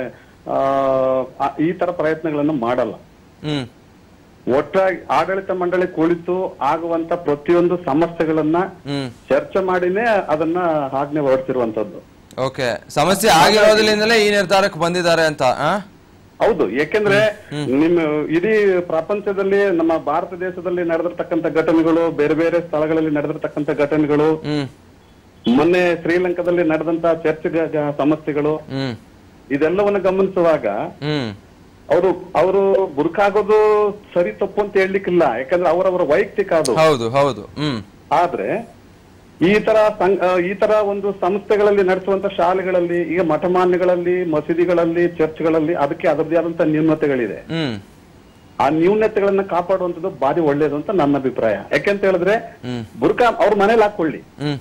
ಈ ತರ ಪ್ರಯತ್ನಗಳನ್ನು ಮಾಡಲ್ಲ ಹ್ಮ್ ಒಟ್ಟಾಗಿ ಆಡಳಿತ ಮಂಡಳಿ ಕುಳಿತು ಆಗುವಂತ ಪ್ರತಿಯೊಂದು ಸಮಸ್ಯೆಗಳನ್ನ ಹ್ಮ್ ಚರ್ಚೆ ಮಾಡಿನೇ ಅದನ್ನ ಆಜ್ಞೆ ಹೊರಡಿಸಿರುವಂತದ್ದು ಓಕೆ ಸಮಸ್ಯೆ ಆಗಿರೋದ್ರಿಂದಲೇ ಈ ನಿರ್ಧಾರಕ್ಕೆ ಬಂದಿದ್ದಾರೆ ಅಂತ ಆ? ಹೌದು ಯಾಕೆಂದ್ರೆ ನಿಮ್ಮ ಇಡೀ ಪ್ರಪಂಚದಲ್ಲಿ ನಮ್ಮ ಭಾರತ ದೇಶದಲ್ಲಿ ನಡೆದಿರ್ತಕ್ಕಂಥ ಘಟನೆಗಳು ಬೇರೆ ಬೇರೆ ಸ್ಥಳಗಳಲ್ಲಿ ನಡೆದಿರ್ತಕ್ಕಂಥ ಘಟನೆಗಳು ಹ್ಮ್ ಮೊನ್ನೆ ಶ್ರೀಲಂಕಾದಲ್ಲಿ ನಡೆದಂತ ಚರ್ಚ್ ಗ- ಗ- ಸಮಸ್ಯೆಗಳು ಹ್ಮ್ ಇದೆಲ್ಲವನ್ನ ಗಮನಿಸುವಾಗ ಹ್ಮ್ ಅವರು ಅವರು ಬುರುಕಾಗೋದು ಸರಿ ತಪ್ಪು ಅಂತ ಹೇಳಲಿಕ್ಕಿಲ್ಲ ಯಾಕಂದ್ರೆ ಅವರವರ ವೈಯಕ್ತಿಕ ಅದು ಹೌದು ಹೌದು ಹ್ಮ್ ಆದ್ರೆ ಈ ತರ ಸಂ- ಆ, ಈ ತರ ಒಂದು ಸಂಸ್ಥೆಗಳಲ್ಲಿ ನಡೆಸುವಂತ ಶಾಲೆಗಳಲ್ಲಿ ಈಗ ಮಠಮಾನ್ಯಗಳಲ್ಲಿ ಮಸೀದಿಗಳಲ್ಲಿ ಚರ್ಚ್ಗಳಲ್ಲಿ ಅದಕ್ಕೆ ಅದರದೇ ಆದಂತ ನ್ಯೂನತೆಗಳಿದೆ ಹ್ಮ್ ಆ ನ್ಯೂನತೆಗಳನ್ನ ಕಾಪಾಡುವಂತದ್ದು ಬಾರಿ ಒಳ್ಳೇದು ಅಂತ ನನ್ನ ಅಭಿಪ್ರಾಯ ಯಾಕೆಂತ ಹೇಳಿದ್ರೆ ಹ್ಮ್. ಬುರ್ಕಾ ಅವ್ರ ಮನೇಲಿ ಹಾಕೊಳ್ಳಿ ಹ್ಮ್